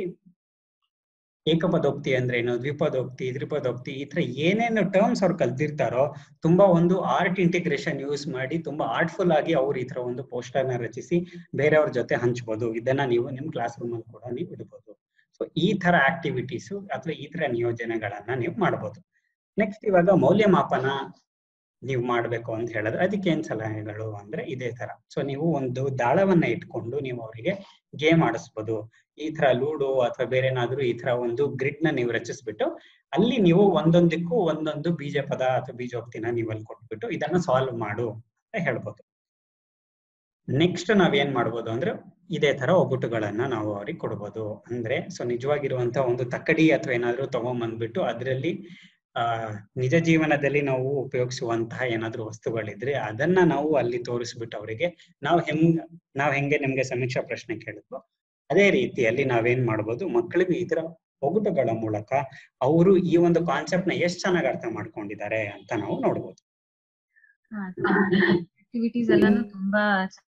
ಏಕಪದೋಕ್ತಿ ಅಂದ್ರೆ ಏನು ದ್ವಿಪದೋಕ್ತಿ ತ್ರಿಪದೋಕ್ತಿ ಈ ತರ ಏನೇನು ಟರ್ಮ್ಸ್ ಅವ್ರು ಕಲ್ತಿರ್ತಾರೋ ತುಂಬಾ ಒಂದು ಆರ್ಟ್ ಇಂಟಿಗ್ರೇಷನ್ ಯೂಸ್ ಮಾಡಿ ತುಂಬಾ ಆರ್ಟ್ಫುಲ್ ಆಗಿ ಅವ್ರು ಈ ತರ ಒಂದು ಪೋಸ್ಟರ್ ನ ರಚಿಸಿ ಬೇರೆಯವ್ರ ಜೊತೆ ಹಂಚ್ಬೋದು ಇದನ್ನ ನೀವು ನಿಮ್ ಕ್ಲಾಸ್ ರೂಮ್ ಅಲ್ಲಿ ಕೂಡ ನೀವು ಇಡ್ಬೋದು ಸೊ ಈ ತರ ಆಕ್ಟಿವಿಟೀಸ್ ಅಥವಾ ಈ ತರ ನಿಯೋಜನೆಗಳನ್ನ ನೀವು ಮಾಡ್ಬೋದು ನೆಕ್ಸ್ಟ್ ಇವಾಗ ಮೌಲ್ಯಮಾಪನ ನೀವು ಮಾಡ್ಬೇಕು ಅಂತ ಹೇಳಿದ್ರೆ ಅದಕ್ಕೆ ಏನ್ ಸಲಹೆಗಳು ಅಂದ್ರೆ ಇದೇ ತರ ಸೊ ನೀವು ಒಂದು ದಾಳವನ್ನ ಇಟ್ಕೊಂಡು ನೀವು ಅವರಿಗೆ ಗೇಮ್ ಆಡಿಸ್ಬೋದು ಈ ತರ ಲೂಡೋ ಅಥವಾ ಬೇರೆ ಏನಾದ್ರು ಈ ತರ ಒಂದು ಗ್ರಿಡ್ ನ ನೀವು ರಚಿಸ್ಬಿಟ್ಟು ಅಲ್ಲಿ ನೀವು ಒಂದೊಂದಕ್ಕೂ ಒಂದೊಂದು ಬೀಜ ಪದ ಅಥವಾ ಬೀಜೋಕ್ತಿನ ನೀವು ಅಲ್ಲಿ ಕೊಟ್ಬಿಟ್ಟು ಇದನ್ನ ಸಾಲ್ವ್ ಮಾಡು ಅಂತ ಹೇಳ್ಬೋದು ನೆಕ್ಸ್ಟ್ ನಾವೇನ್ ಮಾಡ್ಬೋದು ಅಂದ್ರೆ ಇದೇ ತರ ಒಬ್ಬಟ್ಟುಗಳನ್ನ ನಾವು ಅವ್ರಿಗೆ ಕೊಡ್ಬೋದು ಅಂದ್ರೆ ಸೊ ನಿಜವಾಗಿರುವಂತ ಒಂದು ತಕ್ಕಡಿ ಅಥವಾ ಏನಾದ್ರು ತಗೊಂಬಂದ್ಬಿಟ್ಟು ಅದರಲ್ಲಿ ಆ ನಿಜ ಜೀವನದಲ್ಲಿ ನಾವು ಉಪಯೋಗಿಸುವಂತಹ ಏನಾದ್ರು ವಸ್ತುಗಳಿದ್ರೆ ಅದನ್ನ ನಾವು ಅಲ್ಲಿ ತೋರಿಸ್ಬಿಟ್ಟು ಅವರಿಗೆ ನಾವು ಹೆಂಗ್ ನಾವ್ ಹೆಂಗೆ ನಿಮ್ಗೆ ಸಮೀಕ್ಷಾ ಪ್ರಶ್ನೆ ಕೇಳಿದ್ವು ಅದೇ ರೀತಿಯಲ್ಲಿ ನಾವೇನ್ ಮಾಡ್ಬೋದು ಮಕ್ಕಳಿಗೆ ಈ ತರ ಒಗಟುಗಳ ಮೂಲಕ ಅವರು ಈ ಒಂದು ಕಾನ್ಸೆಪ್ಟ್ ನ ಎಷ್ಟ್ ಚೆನ್ನಾಗಿ ಅರ್ಥ ಮಾಡ್ಕೊಂಡಿದ್ದಾರೆ ಅಂತ ನಾವು ನೋಡ್ಬೋದು ಆಕ್ಟಿವಿಟೀಸ್ ಎಲ್ಲಾನು ತುಂಬಾ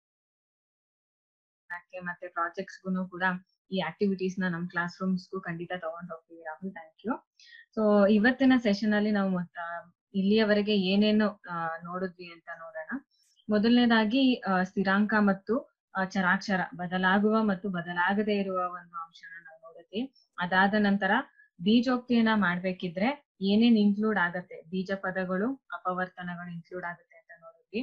ಮತ್ತೆ ಪ್ರಾಜೆಕ್ಟ್ಸ್ ಗೂನು ಕೂಡ ಈ ಆಕ್ಟಿವಿಟೀಸ್ ನ ನಮ್ ಕ್ಲಾಸ್ ರೂಮ್ಸ್ಗೂ ಖಂಡಿತ ತಗೊಂಡ್ ಹೋಗ್ತೀವಿ ರಾಹುಲ್ ಥ್ಯಾಂಕ್ ಯು ಸೊ ಇವತ್ತಿನ ಸೆಷನ್ ಅಲ್ಲಿ ನಾವು ಇಲ್ಲಿಯವರೆಗೆ ಏನೇನು ನೋಡಿದ್ವಿ ಅಂತ ನೋಡೋಣ ಮೊದಲನೇದಾಗಿ ಸ್ಥಿರಾಂಕ ಮತ್ತು ಚರಾಕ್ಷರ ಬದಲಾಗುವ ಮತ್ತು ಬದಲಾಗದೇ ಇರುವ ಒಂದು ಅಂಶನ ನಾವು ನೋಡಿದ್ವಿ ಅದಾದ ನಂತರ ಬೀಜೋಕ್ತಿಯನ್ನ ಮಾಡ್ಬೇಕಿದ್ರೆ ಏನೇನ್ ಇನ್ಕ್ಲೂಡ್ ಆಗತ್ತೆ ಬೀಜ ಪದಗಳು ಅಪವರ್ತನಗಳು ಇನ್ಕ್ಲೂಡ್ ಆಗುತ್ತೆ ಅಂತ ನೋಡಿದ್ವಿ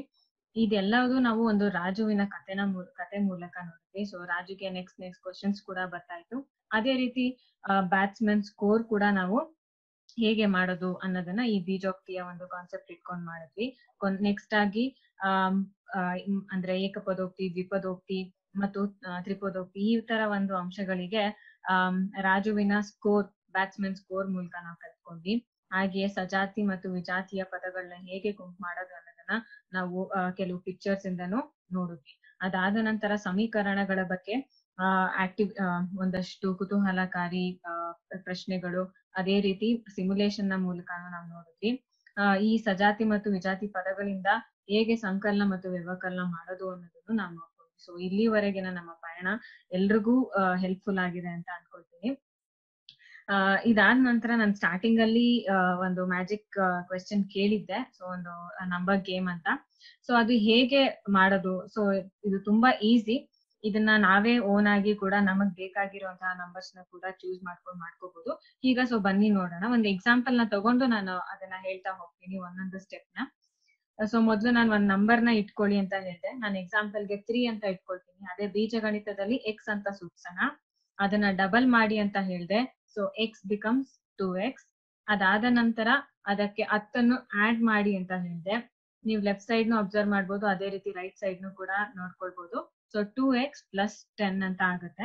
ಇದೆಲ್ಲವೂ ನಾವು ಒಂದು ರಾಜುವಿನ ಕಥೆನ ಮೂ- ಕತೆ ಮೂಲಕ ನೋಡಿದ್ವಿ ಸೊ ರಾಜುಗೆ ನೆಕ್ಸ್ಟ್ ನೆಕ್ಸ್ಟ್ ಕ್ವಶನ್ಸ್ ಕೂಡ ಬರ್ತಾ ಇತ್ತು ಅದೇ ರೀತಿ ಬ್ಯಾಟ್ಸ್ಮನ್ ಸ್ಕೋರ್ ಕೂಡ ನಾವು ಹೇಗೆ ಮಾಡೋದು ಅನ್ನೋದನ್ನ ಈ ಬೀಜೋಕ್ತಿಯ ಒಂದು ಕಾನ್ಸೆಪ್ಟ್ ಇಟ್ಕೊಂಡ್ ಮಾಡಿದ್ವಿ ನೆಕ್ಸ್ಟ್ ಆಗಿ ಆಮ್, ಆ, ಇಮ್- ಅಂದ್ರೆ ಏಕಪದೋಕ್ತಿ ದ್ವಿಪದೋಕ್ತಿ ಮತ್ತು ಆ, ತ್ರಿಪದೋಕ್ತಿ ಈ ತರ ಒಂದು ಅಂಶಗಳಿಗೆ ಆಮ್, ರಾಜುವಿನ ಸ್ಕೋರ್ ಬ್ಯಾಟ್ಸ್ಮನ್ ಸ್ಕೋರ್ ಮೂಲಕ ನಾವು ಕಲ್ತ್ಕೊಂಡ್ವಿ ಹಾಗೆಯೇ ಸಜಾತಿ ಮತ್ತು ವಿಜಾತಿಯ ಪದಗಳನ್ನ ಹೇಗೆ ಗುಂಪು ಮಾಡೋದು ಅನ್ನೋದನ್ನ ನಾವು ಆ, ಕೆಲವು ಪಿಕ್ಚರ್ಸ್ ಇಂದನೂ ನೋಡಿದ್ವಿ ಅದಾದ ನಂತರ ಸಮೀಕರಣಗಳ ಬಗ್ಗೆ ಆಕ್ಟಿವ್ ಒಂದಷ್ಟು ಕುತೂಹಲಕಾರಿ ಆ, ಪ್ರಶ್ನೆಗಳು ಅದೇ ರೀತಿ ಸಿಮ್ಯುಲೇಷನ್ ನ ಮೂಲಕನೂ ನಾವು ನೋಡಿದ್ವಿ ಆ, ಈ ಸಜಾತಿ ಮತ್ತು ವಿಜಾತಿ ಪದಗಳಿಂದ ಹೇಗೆ ಸಂಕಲನ ಮತ್ತು ವ್ಯವಕಲನ ಮಾಡೋದು ಅನ್ನೋದನ್ನು ನಾವು ನೋಡ್ಕೊಂಡ್ವಿ ಸೊ ಇಲ್ಲಿವರೆಗಿನ ನಮ್ಮ ಪಯಣ ಎಲ್ರಿಗೂ ಹೆಲ್ಪ್ಫುಲ್ ಆಗಿದೆ ಅಂತ ಅನ್ಕೊಳ್ತೀನಿ ಆ, ಇದಾದ ನಂತರ ನಾನು ಸ್ಟಾರ್ಟಿಂಗ್ ಅಲ್ಲಿ ಆ, ಒಂದು ಮ್ಯಾಜಿಕ್ ಕ್ವೆಶನ್ ಕೇಳಿದ್ದೆ ಸೊ ಒಂದು ನಂಬರ್ ಗೇಮ್ ಅಂತ ಸೊ ಅದು ಹೇಗೆ ಮಾಡೋದು ಸೊ ಇದು ತುಂಬಾ ಈಸಿ ಇದನ್ನ ನಾವೇ ಓನ್ ಆಗಿ ಕೂಡ ನಮಗ್ ಬೇಕಾಗಿರುವಂತಹ ನಂಬರ್ಸ್ ನ ಕೂಡ ಚೂಸ್ ಮಾಡ್ಕೊಂಡು ಮಾಡ್ಕೋಬಹುದು ಈಗ ಸೊ ಬನ್ನಿ ನೋಡೋಣ ಒಂದು ಎಕ್ಸಾಂಪಲ್ ನ ತಗೊಂಡು ನಾನು ಅದನ್ನ ಹೇಳ್ತಾ ಹೋಗ್ತೀನಿ ಒಂದೊಂದು ಸ್ಟೆಪ್ ನ ಸೊ ಮೊದ್ಲು ನಾನು ಒಂದ್ ನಂಬರ್ ನ ಇಟ್ಕೊಳ್ಳಿ ಅಂತ ಹೇಳಿದೆ ನಾನು ಎಕ್ಸಾಂಪಲ್ ಗೆ ತ್ರೀ ಅಂತ ಇಟ್ಕೊಳ್ತೀನಿ ಅದೇ ಬೀಜಗಣಿತದಲ್ಲಿ ಎಕ್ಸ್ ಅಂತ ಸೂಚಿಸೋಣ ಅದನ್ನ ಡಬಲ್ ಮಾಡಿ ಅಂತ ಹೇಳ್ದೆ so x becomes two x ಅದಾದ ನಂತರ ಅದಕ್ಕೆ ಹತ್ತನ್ನು ಆಡ್ ಮಾಡಿ ಅಂತ ಹೇಳಿದೆ ನೀವು ಲೆಫ್ಟ್ ಸೈಡ್ ನು ಅಬ್ಸರ್ವ್ ಮಾಡ್ಬೋದು ಅದೇ ರೀತಿ ರೈಟ್ ಸೈಡ್ ನು ಕೂಡ ನೋಡ್ಕೊಳ್ಬಹುದು so two X plus ten ಅಂತ ಆಗುತ್ತೆ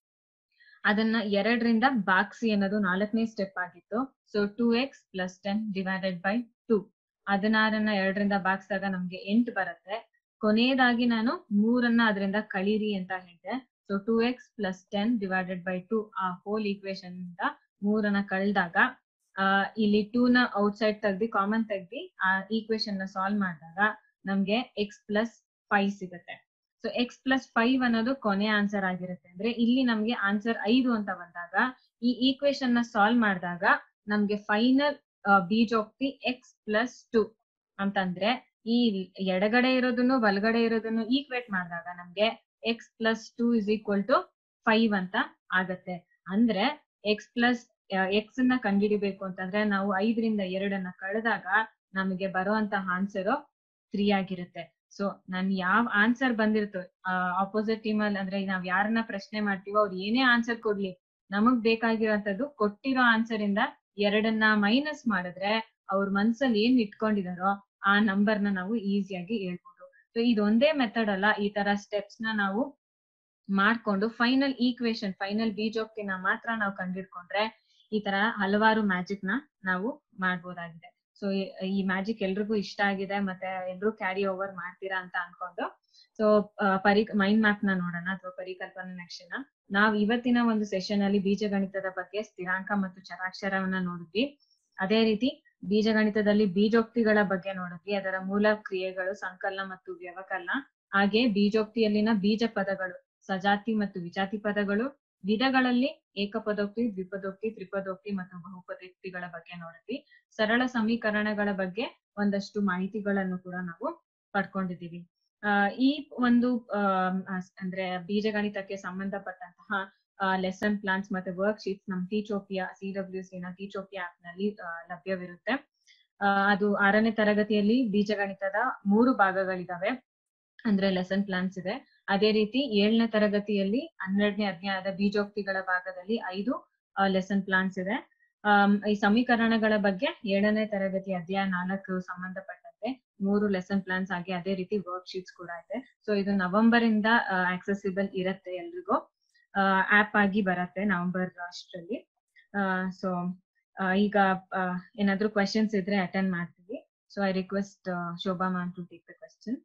ಅದನ್ನ ಎರಡರಿಂದ ಬಾಕ್ಸಿ ಅನ್ನೋದು ನಾಲ್ಕನೇ ಸ್ಟೆಪ್ ಆಗಿತ್ತು so two X plus ten divided by two ಹದಿನಾರನ್ನ ಎರಡರಿಂದ ಬಾಗ್ಸಿದಾಗ ನಮ್ಗೆ ಎಂಟು ಬರುತ್ತೆ ಕೊನೆಯದಾಗಿ ನಾನು ಮೂರನ್ನ ಅದರಿಂದ ಕಳೀರಿ ಅಂತ ಹೇಳಿದೆ so two X plus ten divided by two ಆ ಹೋಲ್ ಈಕ್ವೇಶನ್ ಇಂದ ಮೂರನ್ನ ಕಳೆದಾಗ ಆ ಇಲ್ಲಿ ಟೂ ನ ಔಟ್ ಸೈಡ್ ತೆಗ್ದಿ ಕಾಮನ್ ತೆಗ್ದಿ ಆ ಈಕ್ವೇಶನ್ ನ ಸಾಲ್ವ್ ಮಾಡಿದಾಗ ನಮ್ಗೆ ಎಕ್ಸ್ ಪ್ಲಸ್ ಫೈವ್ ಸಿಗುತ್ತೆ ಸೊ ಎಕ್ಸ್ ಪ್ಲಸ್ ಫೈವ್ ಅನ್ನೋದು ಕೊನೆ ಆನ್ಸರ್ ಆಗಿರುತ್ತೆ ಅಂದ್ರೆ ಇಲ್ಲಿ ನಮ್ಗೆ ಆನ್ಸರ್ ಐದು ಅಂತ ಬಂದಾಗ ಈ ಈಕ್ವೇಶನ್ ನ ಸಾಲ್ವ್ ಮಾಡಿದಾಗ ನಮ್ಗೆ ಫೈನಲ್ ಬೀಜೋಕ್ತಿ ಎಕ್ಸ್ ಪ್ಲಸ್ ಟು ಅಂತಂದ್ರೆ ಈ ಎಡಗಡೆ ಇರೋದನ್ನು ಬಲಗಡೆ ಇರೋದನ್ನು ಈಕ್ವೇಟ್ ಮಾಡಿದಾಗ ನಮ್ಗೆ x plus two is equal to five ಅಂತ ಆಗತ್ತೆ ಅಂದ್ರೆ ಎಕ್ಸ್ ಪ್ಲಸ್ ಎಕ್ಸ್ ನ ಕಂಡುಹಿಡಿಬೇಕು ಅಂತಂದ್ರೆ ನಾವು ಐದರಿಂದ ಎರಡನ್ನ ಕಳೆದಾಗ ನಮಗೆ ಬರುವಂತಹ ಆನ್ಸರ್ ತ್ರೀ ಆಗಿರುತ್ತೆ ಸೊ ನನ್ ಯಾವ ಆನ್ಸರ್ ಬಂದಿರುತ್ತೋ ಆಪೋಸಿಟ್ ಟೀಮ್ ಅಲ್ಲಿ ಅಂದ್ರೆ ನಾವ್ ಯಾರನ್ನ ಪ್ರಶ್ನೆ ಮಾಡ್ತೀವೋ ಅವ್ರು ಏನೇ ಆನ್ಸರ್ ಕೊಡ್ಲಿ ನಮಗ್ ಬೇಕಾಗಿರೋಂಥದ್ದು ಕೊಟ್ಟಿರೋ ಆನ್ಸರ್ ಇಂದ ಎರಡನ್ನ ಮೈನಸ್ ಮಾಡಿದ್ರೆ ಅವ್ರ ಮನ್ಸಲ್ಲಿ ಏನ್ ಇಟ್ಕೊಂಡಿದಾರೋ ಆ ನಂಬರ್ ನ ನಾವು ಈಸಿಯಾಗಿ ಹೇಳ್ಬೋದು ಸೊ ಇದೊಂದೇ ಮೆಥಡ್ ಅಲ್ಲ ಈ ತರ ಸ್ಟೆಪ್ಸ್ ನ ನಾವು ಮಾಡ್ಕೊಂಡು ಫೈನಲ್ ಈಕ್ವೇಶನ್ ಫೈನಲ್ ಬೀಜೋಕ್ತಿನ ಮಾತ್ರ ನಾವು ಕಂಡಿಡ್ಕೊಂಡ್ರೆ ಈ ತರ ಹಲವಾರು ಮ್ಯಾಜಿಕ್ ನ ನಾವು ಮಾಡ್ಬೋದಾಗಿದೆ ಸೊ ಈ ಮ್ಯಾಜಿಕ್ ಎಲ್ರಿಗೂ ಇಷ್ಟ ಆಗಿದೆ ಮತ್ತೆ ಎಲ್ರು ಕ್ಯಾರಿ ಓವರ್ ಮಾಡ್ತೀರಾ ಅಂತ ಅನ್ಕೊಂಡು ಸೊ ಪರಿ ಮೈಂಡ್ ಮ್ಯಾಪ್ ನ ನೋಡೋಣ ಅಥವಾ ಪರಿಕಲ್ಪನಾ ನಕ್ಷೆನ ನಾವು ಇವತ್ತಿನ ಒಂದು ಸೆಷನ್ ಅಲ್ಲಿ ಬೀಜಗಣಿತದ ಬಗ್ಗೆ ಸ್ಥಿರಾಂಕ ಮತ್ತು ಚರಾಕ್ಷರವನ್ನ ನೋಡಿದ್ವಿ ಅದೇ ರೀತಿ ಬೀಜಗಣಿತದಲ್ಲಿ ಬೀಜೋಕ್ತಿಗಳ ಬಗ್ಗೆ ನೋಡಿದ್ವಿ ಅದರ ಮೂಲ ಕ್ರಿಯೆಗಳು ಸಂಕಲನ ಮತ್ತು ವ್ಯವಕಲನ ಹಾಗೆ ಬೀಜೋಕ್ತಿಯಲ್ಲಿನ ಬೀಜ ಪದಗಳು ಸಜಾತಿ ಮತ್ತು ವಿಜಾತಿ ಪದಗಳು ವಿಧಗಳಲ್ಲಿ ಏಕಪದೋಕ್ತಿ ದ್ವಿಪದೋಕ್ತಿ ತ್ರಿಪದೋಕ್ತಿ ಮತ್ತು ಬಹುಪದೋಕ್ತಿಗಳ ಬಗ್ಗೆ ನೋಡಿದ್ವಿ ಸರಳ ಸಮೀಕರಣಗಳ ಬಗ್ಗೆ ಒಂದಷ್ಟು ಮಾಹಿತಿಗಳನ್ನು ಕೂಡ ನಾವು ಪಡ್ಕೊಂಡಿದ್ದೀವಿ ಆ ಈ ಒಂದು ಆ ಅಂದ್ರೆ ಬೀಜಗಣಿತಕ್ಕೆ ಸಂಬಂಧಪಟ್ಟಂತಹ ಲೆಸನ್ ಪ್ಲಾನ್ಸ್ ಮತ್ತೆ ವರ್ಕ್ ಶೀಟ್ಸ್ ನಮ್ ಟೀಚೋಪಿಯಾ ಸಿ ಡಬ್ಲ್ಯೂ ಸಿ ನ ಟೀಚೋಪಿಯಾ ಆಪ್ ನಲ್ಲಿ ಲಭ್ಯವಿರುತ್ತೆ ಅದು ಆರನೇ ತರಗತಿಯಲ್ಲಿ ಬೀಜಗಣಿತದ ಮೂರು ಭಾಗಗಳಿದಾವೆ ಅಂದ್ರೆ ಲೆಸನ್ ಪ್ಲಾನ್ಸ್ ಇದೆ ಅದೇ ರೀತಿ ಏಳನೇ ತರಗತಿಯಲ್ಲಿ ಹನ್ನೆರಡನೇ ಅಧ್ಯಾಯದ ಬೀಜೋಕ್ತಿಗಳ ಭಾಗದಲ್ಲಿ ಐದು ಲೆಸನ್ ಪ್ಲಾನ್ಸ್ ಇದೆ ಈ ಸಮೀಕರಣಗಳ ಬಗ್ಗೆ ಏಳನೇ ತರಗತಿ ಅಧ್ಯಾಯ ನಾಲ್ಕು ಸಂಬಂಧಪಟ್ಟಂತೆ ಮೂರು ಲೆಸನ್ ಪ್ಲಾನ್ಸ್ ಆಗಿ ಅದೇ ರೀತಿ ವರ್ಕ್ ಶೀಟ್ಸ್ ಕೂಡ ಇದೆ ಸೊ ಇದು ನವೆಂಬರ್ ಇಂದ ಆಕ್ಸೆಸಿಬಲ್ ಇರತ್ತೆ ಎಲ್ರಿಗೂ ಆಪ್ ಆಗಿ ಬರತ್ತೆ ನವೆಂಬರ್ ಅಷ್ಟರಲ್ಲಿ ಸೊ ಈಗ ಏನಾದ್ರು ಕ್ವೆಶನ್ಸ್ ಇದ್ರೆ ಅಟೆಂಡ್ ಮಾಡ್ತೀವಿ so I request Shobha ma'am to take the question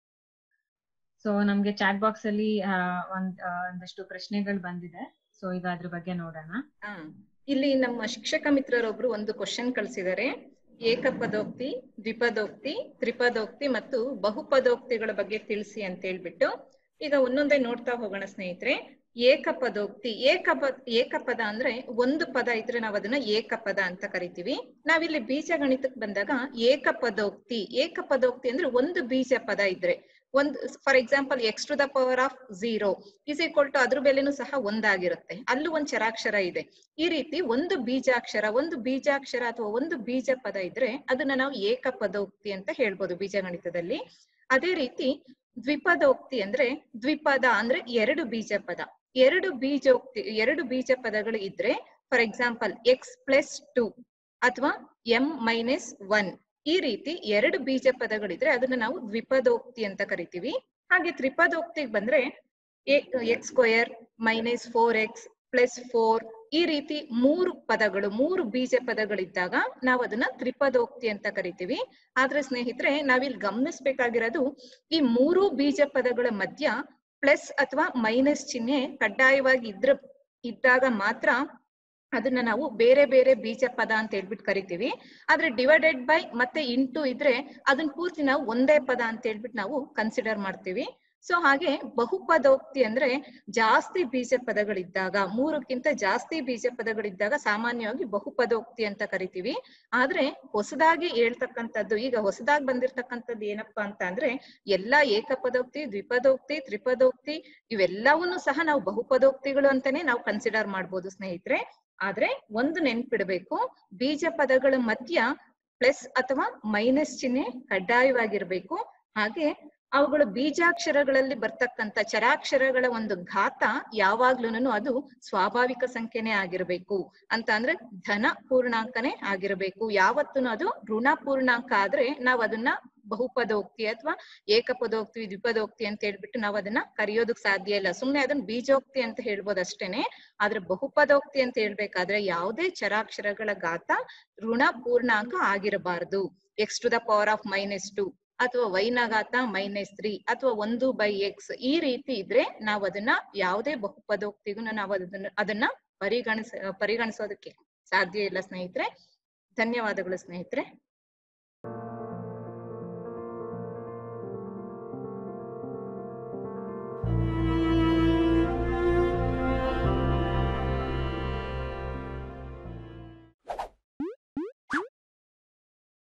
so ನಮ್ಗೆ ಚಾಟ್ ಬಾಕ್ಸ್ ಅಲ್ಲಿ ಒಂದ್ ಒಂದಷ್ಟು ಪ್ರಶ್ನೆಗಳು ಬಂದಿದೆ ಸೊ ಈಗ ಅದ್ರ ಬಗ್ಗೆ ನೋಡೋಣ ಇಲ್ಲಿ ನಮ್ಮ ಶಿಕ್ಷಕ ಮಿತ್ರರೊಬ್ರು ಒಂದು ಕ್ವಶನ್ ಕಳಿಸಿದ್ದಾರೆ ಏಕಪದೋಕ್ತಿ ದ್ವಿಪದೋಕ್ತಿ ತ್ರಿಪದೋಕ್ತಿ ಮತ್ತು ಬಹುಪದೋಕ್ತಿಗಳ ಬಗ್ಗೆ ತಿಳಿಸಿ ಅಂತ ಹೇಳ್ಬಿಟ್ಟು ಈಗ ಒಂದೊಂದೇ ನೋಡ್ತಾ ಹೋಗೋಣ ಸ್ನೇಹಿತರೆ ಏಕಪದೋಕ್ತಿ ಏಕಪದ ಏಕಪದ ಅಂದ್ರೆ ಒಂದು ಪದ ಇದ್ರೆ ನಾವು ಅದನ್ನ ಏಕಪದ ಅಂತ ಕರಿತೀವಿ ನಾವಿಲ್ಲಿ ಬೀಜಗಣಿತಕ್ಕೆ ಬಂದಾಗ ಏಕಪದೋಕ್ತಿ ಏಕಪದೋಕ್ತಿ ಅಂದ್ರೆ ಒಂದು ಬೀಜ ಪದ ಇದ್ರೆ ಒಂದು for example x to the power of zero is equal to ಅದ್ರ ಬೆಲೆನೂ ಸಹ ಒಂದಾಗಿರುತ್ತೆ ಅಲ್ಲೂ ಒಂದ್ ಚರಾಕ್ಷರ ಇದೆ ಈ ರೀತಿ ಒಂದು ಬೀಜಾಕ್ಷರ ಒಂದು ಬೀಜಾಕ್ಷರ ಅಥವಾ ಒಂದು ಬೀಜ ಪದ ಇದ್ರೆ ಅದನ್ನ ನಾವು ಏಕಪದೋಕ್ತಿ ಅಂತ ಹೇಳ್ಬೋದು ಬೀಜಗಣಿತದಲ್ಲಿ ಅದೇ ರೀತಿ ದ್ವಿಪದೋಕ್ತಿ ಅಂದ್ರೆ ದ್ವಿಪದ ಅಂದ್ರೆ ಎರಡು ಬೀಜ ಪದ ಎರಡು ಬೀಜೋಕ್ತಿ ಎರಡು ಬೀಜ ಪದಗಳು ಇದ್ರೆ for example x plus two ಅಥವಾ ಎಂ ಮೈನಸ್ ಒನ್ ಈ ರೀತಿ ಎರಡು ಬೀಜ ಪದಗಳಿದ್ರೆ ಅದನ್ನ ನಾವು ದ್ವಿಪದೋಕ್ತಿ ಅಂತ ಕರಿತೀವಿ ಹಾಗೆ ತ್ರಿಪದೋಕ್ತಿಗೆ ಬಂದ್ರೆ x square minus four x plus four ಈ ರೀತಿ ಮೂರು ಪದಗಳು ಮೂರು ಬೀಜ ಪದಗಳಿದ್ದಾಗ ನಾವು ಅದನ್ನ ತ್ರಿಪದೋಕ್ತಿ ಅಂತ ಕರಿತೀವಿ ಆದ್ರೆ ಸ್ನೇಹಿತರೆ ನಾವಿಲ್ಲಿ ಗಮನಿಸ್ಬೇಕಾಗಿರೋದು ಈ ಮೂರು ಬೀಜ ಪದಗಳ ಮಧ್ಯ ಪ್ಲಸ್ ಅಥವಾ ಮೈನಸ್ ಚಿಹ್ನೆ ಕಡ್ಡಾಯವಾಗಿ ಇದ್ರ ಇದ್ದಾಗ ಮಾತ್ರ ಅದನ್ನ ನಾವು ಬೇರೆ ಬೇರೆ ಬೀಜ ಪದ ಅಂತ ಹೇಳ್ಬಿಟ್ಟು ಕರಿತೀವಿ ಆದ್ರೆ ಡಿವೈಡೆಡ್ ಬೈ ಮತ್ತೆ ಇಂಟು ಇದ್ರೆ ಅದನ್ನ ಪೂರ್ತಿ ನಾವು ಒಂದೇ ಪದ ಅಂತ ಹೇಳ್ಬಿಟ್ಟು ನಾವು ಕನ್ಸಿಡರ್ ಮಾಡ್ತೀವಿ ಸೊ ಹಾಗೆ ಬಹುಪದೋಕ್ತಿ ಅಂದ್ರೆ ಜಾಸ್ತಿ ಬೀಜ ಪದಗಳಿದ್ದಾಗ ಮೂರಕ್ಕಿಂತ ಜಾಸ್ತಿ ಬೀಜ ಪದಗಳಿದ್ದಾಗ ಸಾಮಾನ್ಯವಾಗಿ ಬಹುಪದೋಕ್ತಿ ಅಂತ ಕರಿತೀವಿ ಆದ್ರೆ ಹೊಸದಾಗಿ ಹೇಳ್ತಕ್ಕಂಥದ್ದು ಈಗ ಹೊಸದಾಗಿ ಬಂದಿರತಕ್ಕಂಥದ್ದು ಏನಪ್ಪಾ ಅಂತ ಅಂದ್ರೆ ಎಲ್ಲಾ ಏಕಪದೋಕ್ತಿ ದ್ವಿಪದೋಕ್ತಿ ತ್ರಿಪದೋಕ್ತಿ ಇವೆಲ್ಲವನ್ನೂ ಸಹ ನಾವು ಬಹುಪದೋಕ್ತಿಗಳು ಅಂತಾನೆ ನಾವು ಕನ್ಸಿಡರ್ ಮಾಡ್ಬೋದು ಸ್ನೇಹಿತರೆ ಆದ್ರೆ ಒಂದು ನೆನ್ಪಿಡ್ಬೇಕು ಬೀಜ ಪದಗಳ ಮಧ್ಯ ಪ್ಲಸ್ ಅಥವಾ ಮೈನಸ್ ಚಿಹ್ನೆ ಕಡ್ಡಾಯವಾಗಿರ್ಬೇಕು ಹಾಗೆ ಅವುಗಳು ಬೀಜಾಕ್ಷರಗಳಲ್ಲಿ ಬರ್ತಕ್ಕಂತ ಚರಾಕ್ಷರಗಳ ಒಂದು ಘಾತ ಯಾವಾಗ್ಲೂನು ಅದು ಸ್ವಾಭಾವಿಕ ಸಂಖ್ಯೆನೇ ಆಗಿರ್ಬೇಕು ಅಂತ ಅಂದ್ರೆ ಧನ ಪೂರ್ಣಾಂಕನೇ ಆಗಿರ್ಬೇಕು ಯಾವತ್ತೂ ಅದು ಋಣ ಪೂರ್ಣಾಂಕ ಆದ್ರೆ ನಾವ್ ಅದನ್ನ ಬಹುಪದೋಕ್ತಿ ಅಥವಾ ಏಕಪದೋಕ್ತಿ ದ್ವಿಪದೋಕ್ತಿ ಅಂತ ಹೇಳ್ಬಿಟ್ಟು ನಾವು ಅದನ್ನ ಕರೆಯೋದಕ್ ಸಾಧ್ಯ ಇಲ್ಲ ಸುಮ್ನೆ ಅದನ್ನ ಬೀಜೋಕ್ತಿ ಅಂತ ಹೇಳ್ಬೋದು ಅಷ್ಟೇನೆ ಆದ್ರೆ ಬಹುಪದೋಕ್ತಿ ಅಂತ ಹೇಳ್ಬೇಕಾದ್ರೆ ಯಾವುದೇ ಚರಾಕ್ಷರಗಳ ಘಾತ ಋಣ ಪೂರ್ಣಾಂಕ ಆಗಿರಬಾರದು x to the power of minus two ಅಥವಾ ವೈನ ಘಾತ ಮೈನಸ್ ತ್ರೀ ಅಥವಾ ಒಂದು ಬೈ ಎಕ್ಸ್ ಈ ರೀತಿ ಇದ್ರೆ ನಾವು ಅದನ್ನ ಯಾವುದೇ ಬಹುಪದೋಕ್ತಿಗೂ ನಾವು ಅದನ್ನ ಅದನ್ನ ಪರಿಗಣಿಸ ಪರಿಗಣಿಸೋದಕ್ಕೆ ಸಾಧ್ಯ ಇಲ್ಲ ಸ್ನೇಹಿತರೆ ಧನ್ಯವಾದಗಳು ಸ್ನೇಹಿತರೆ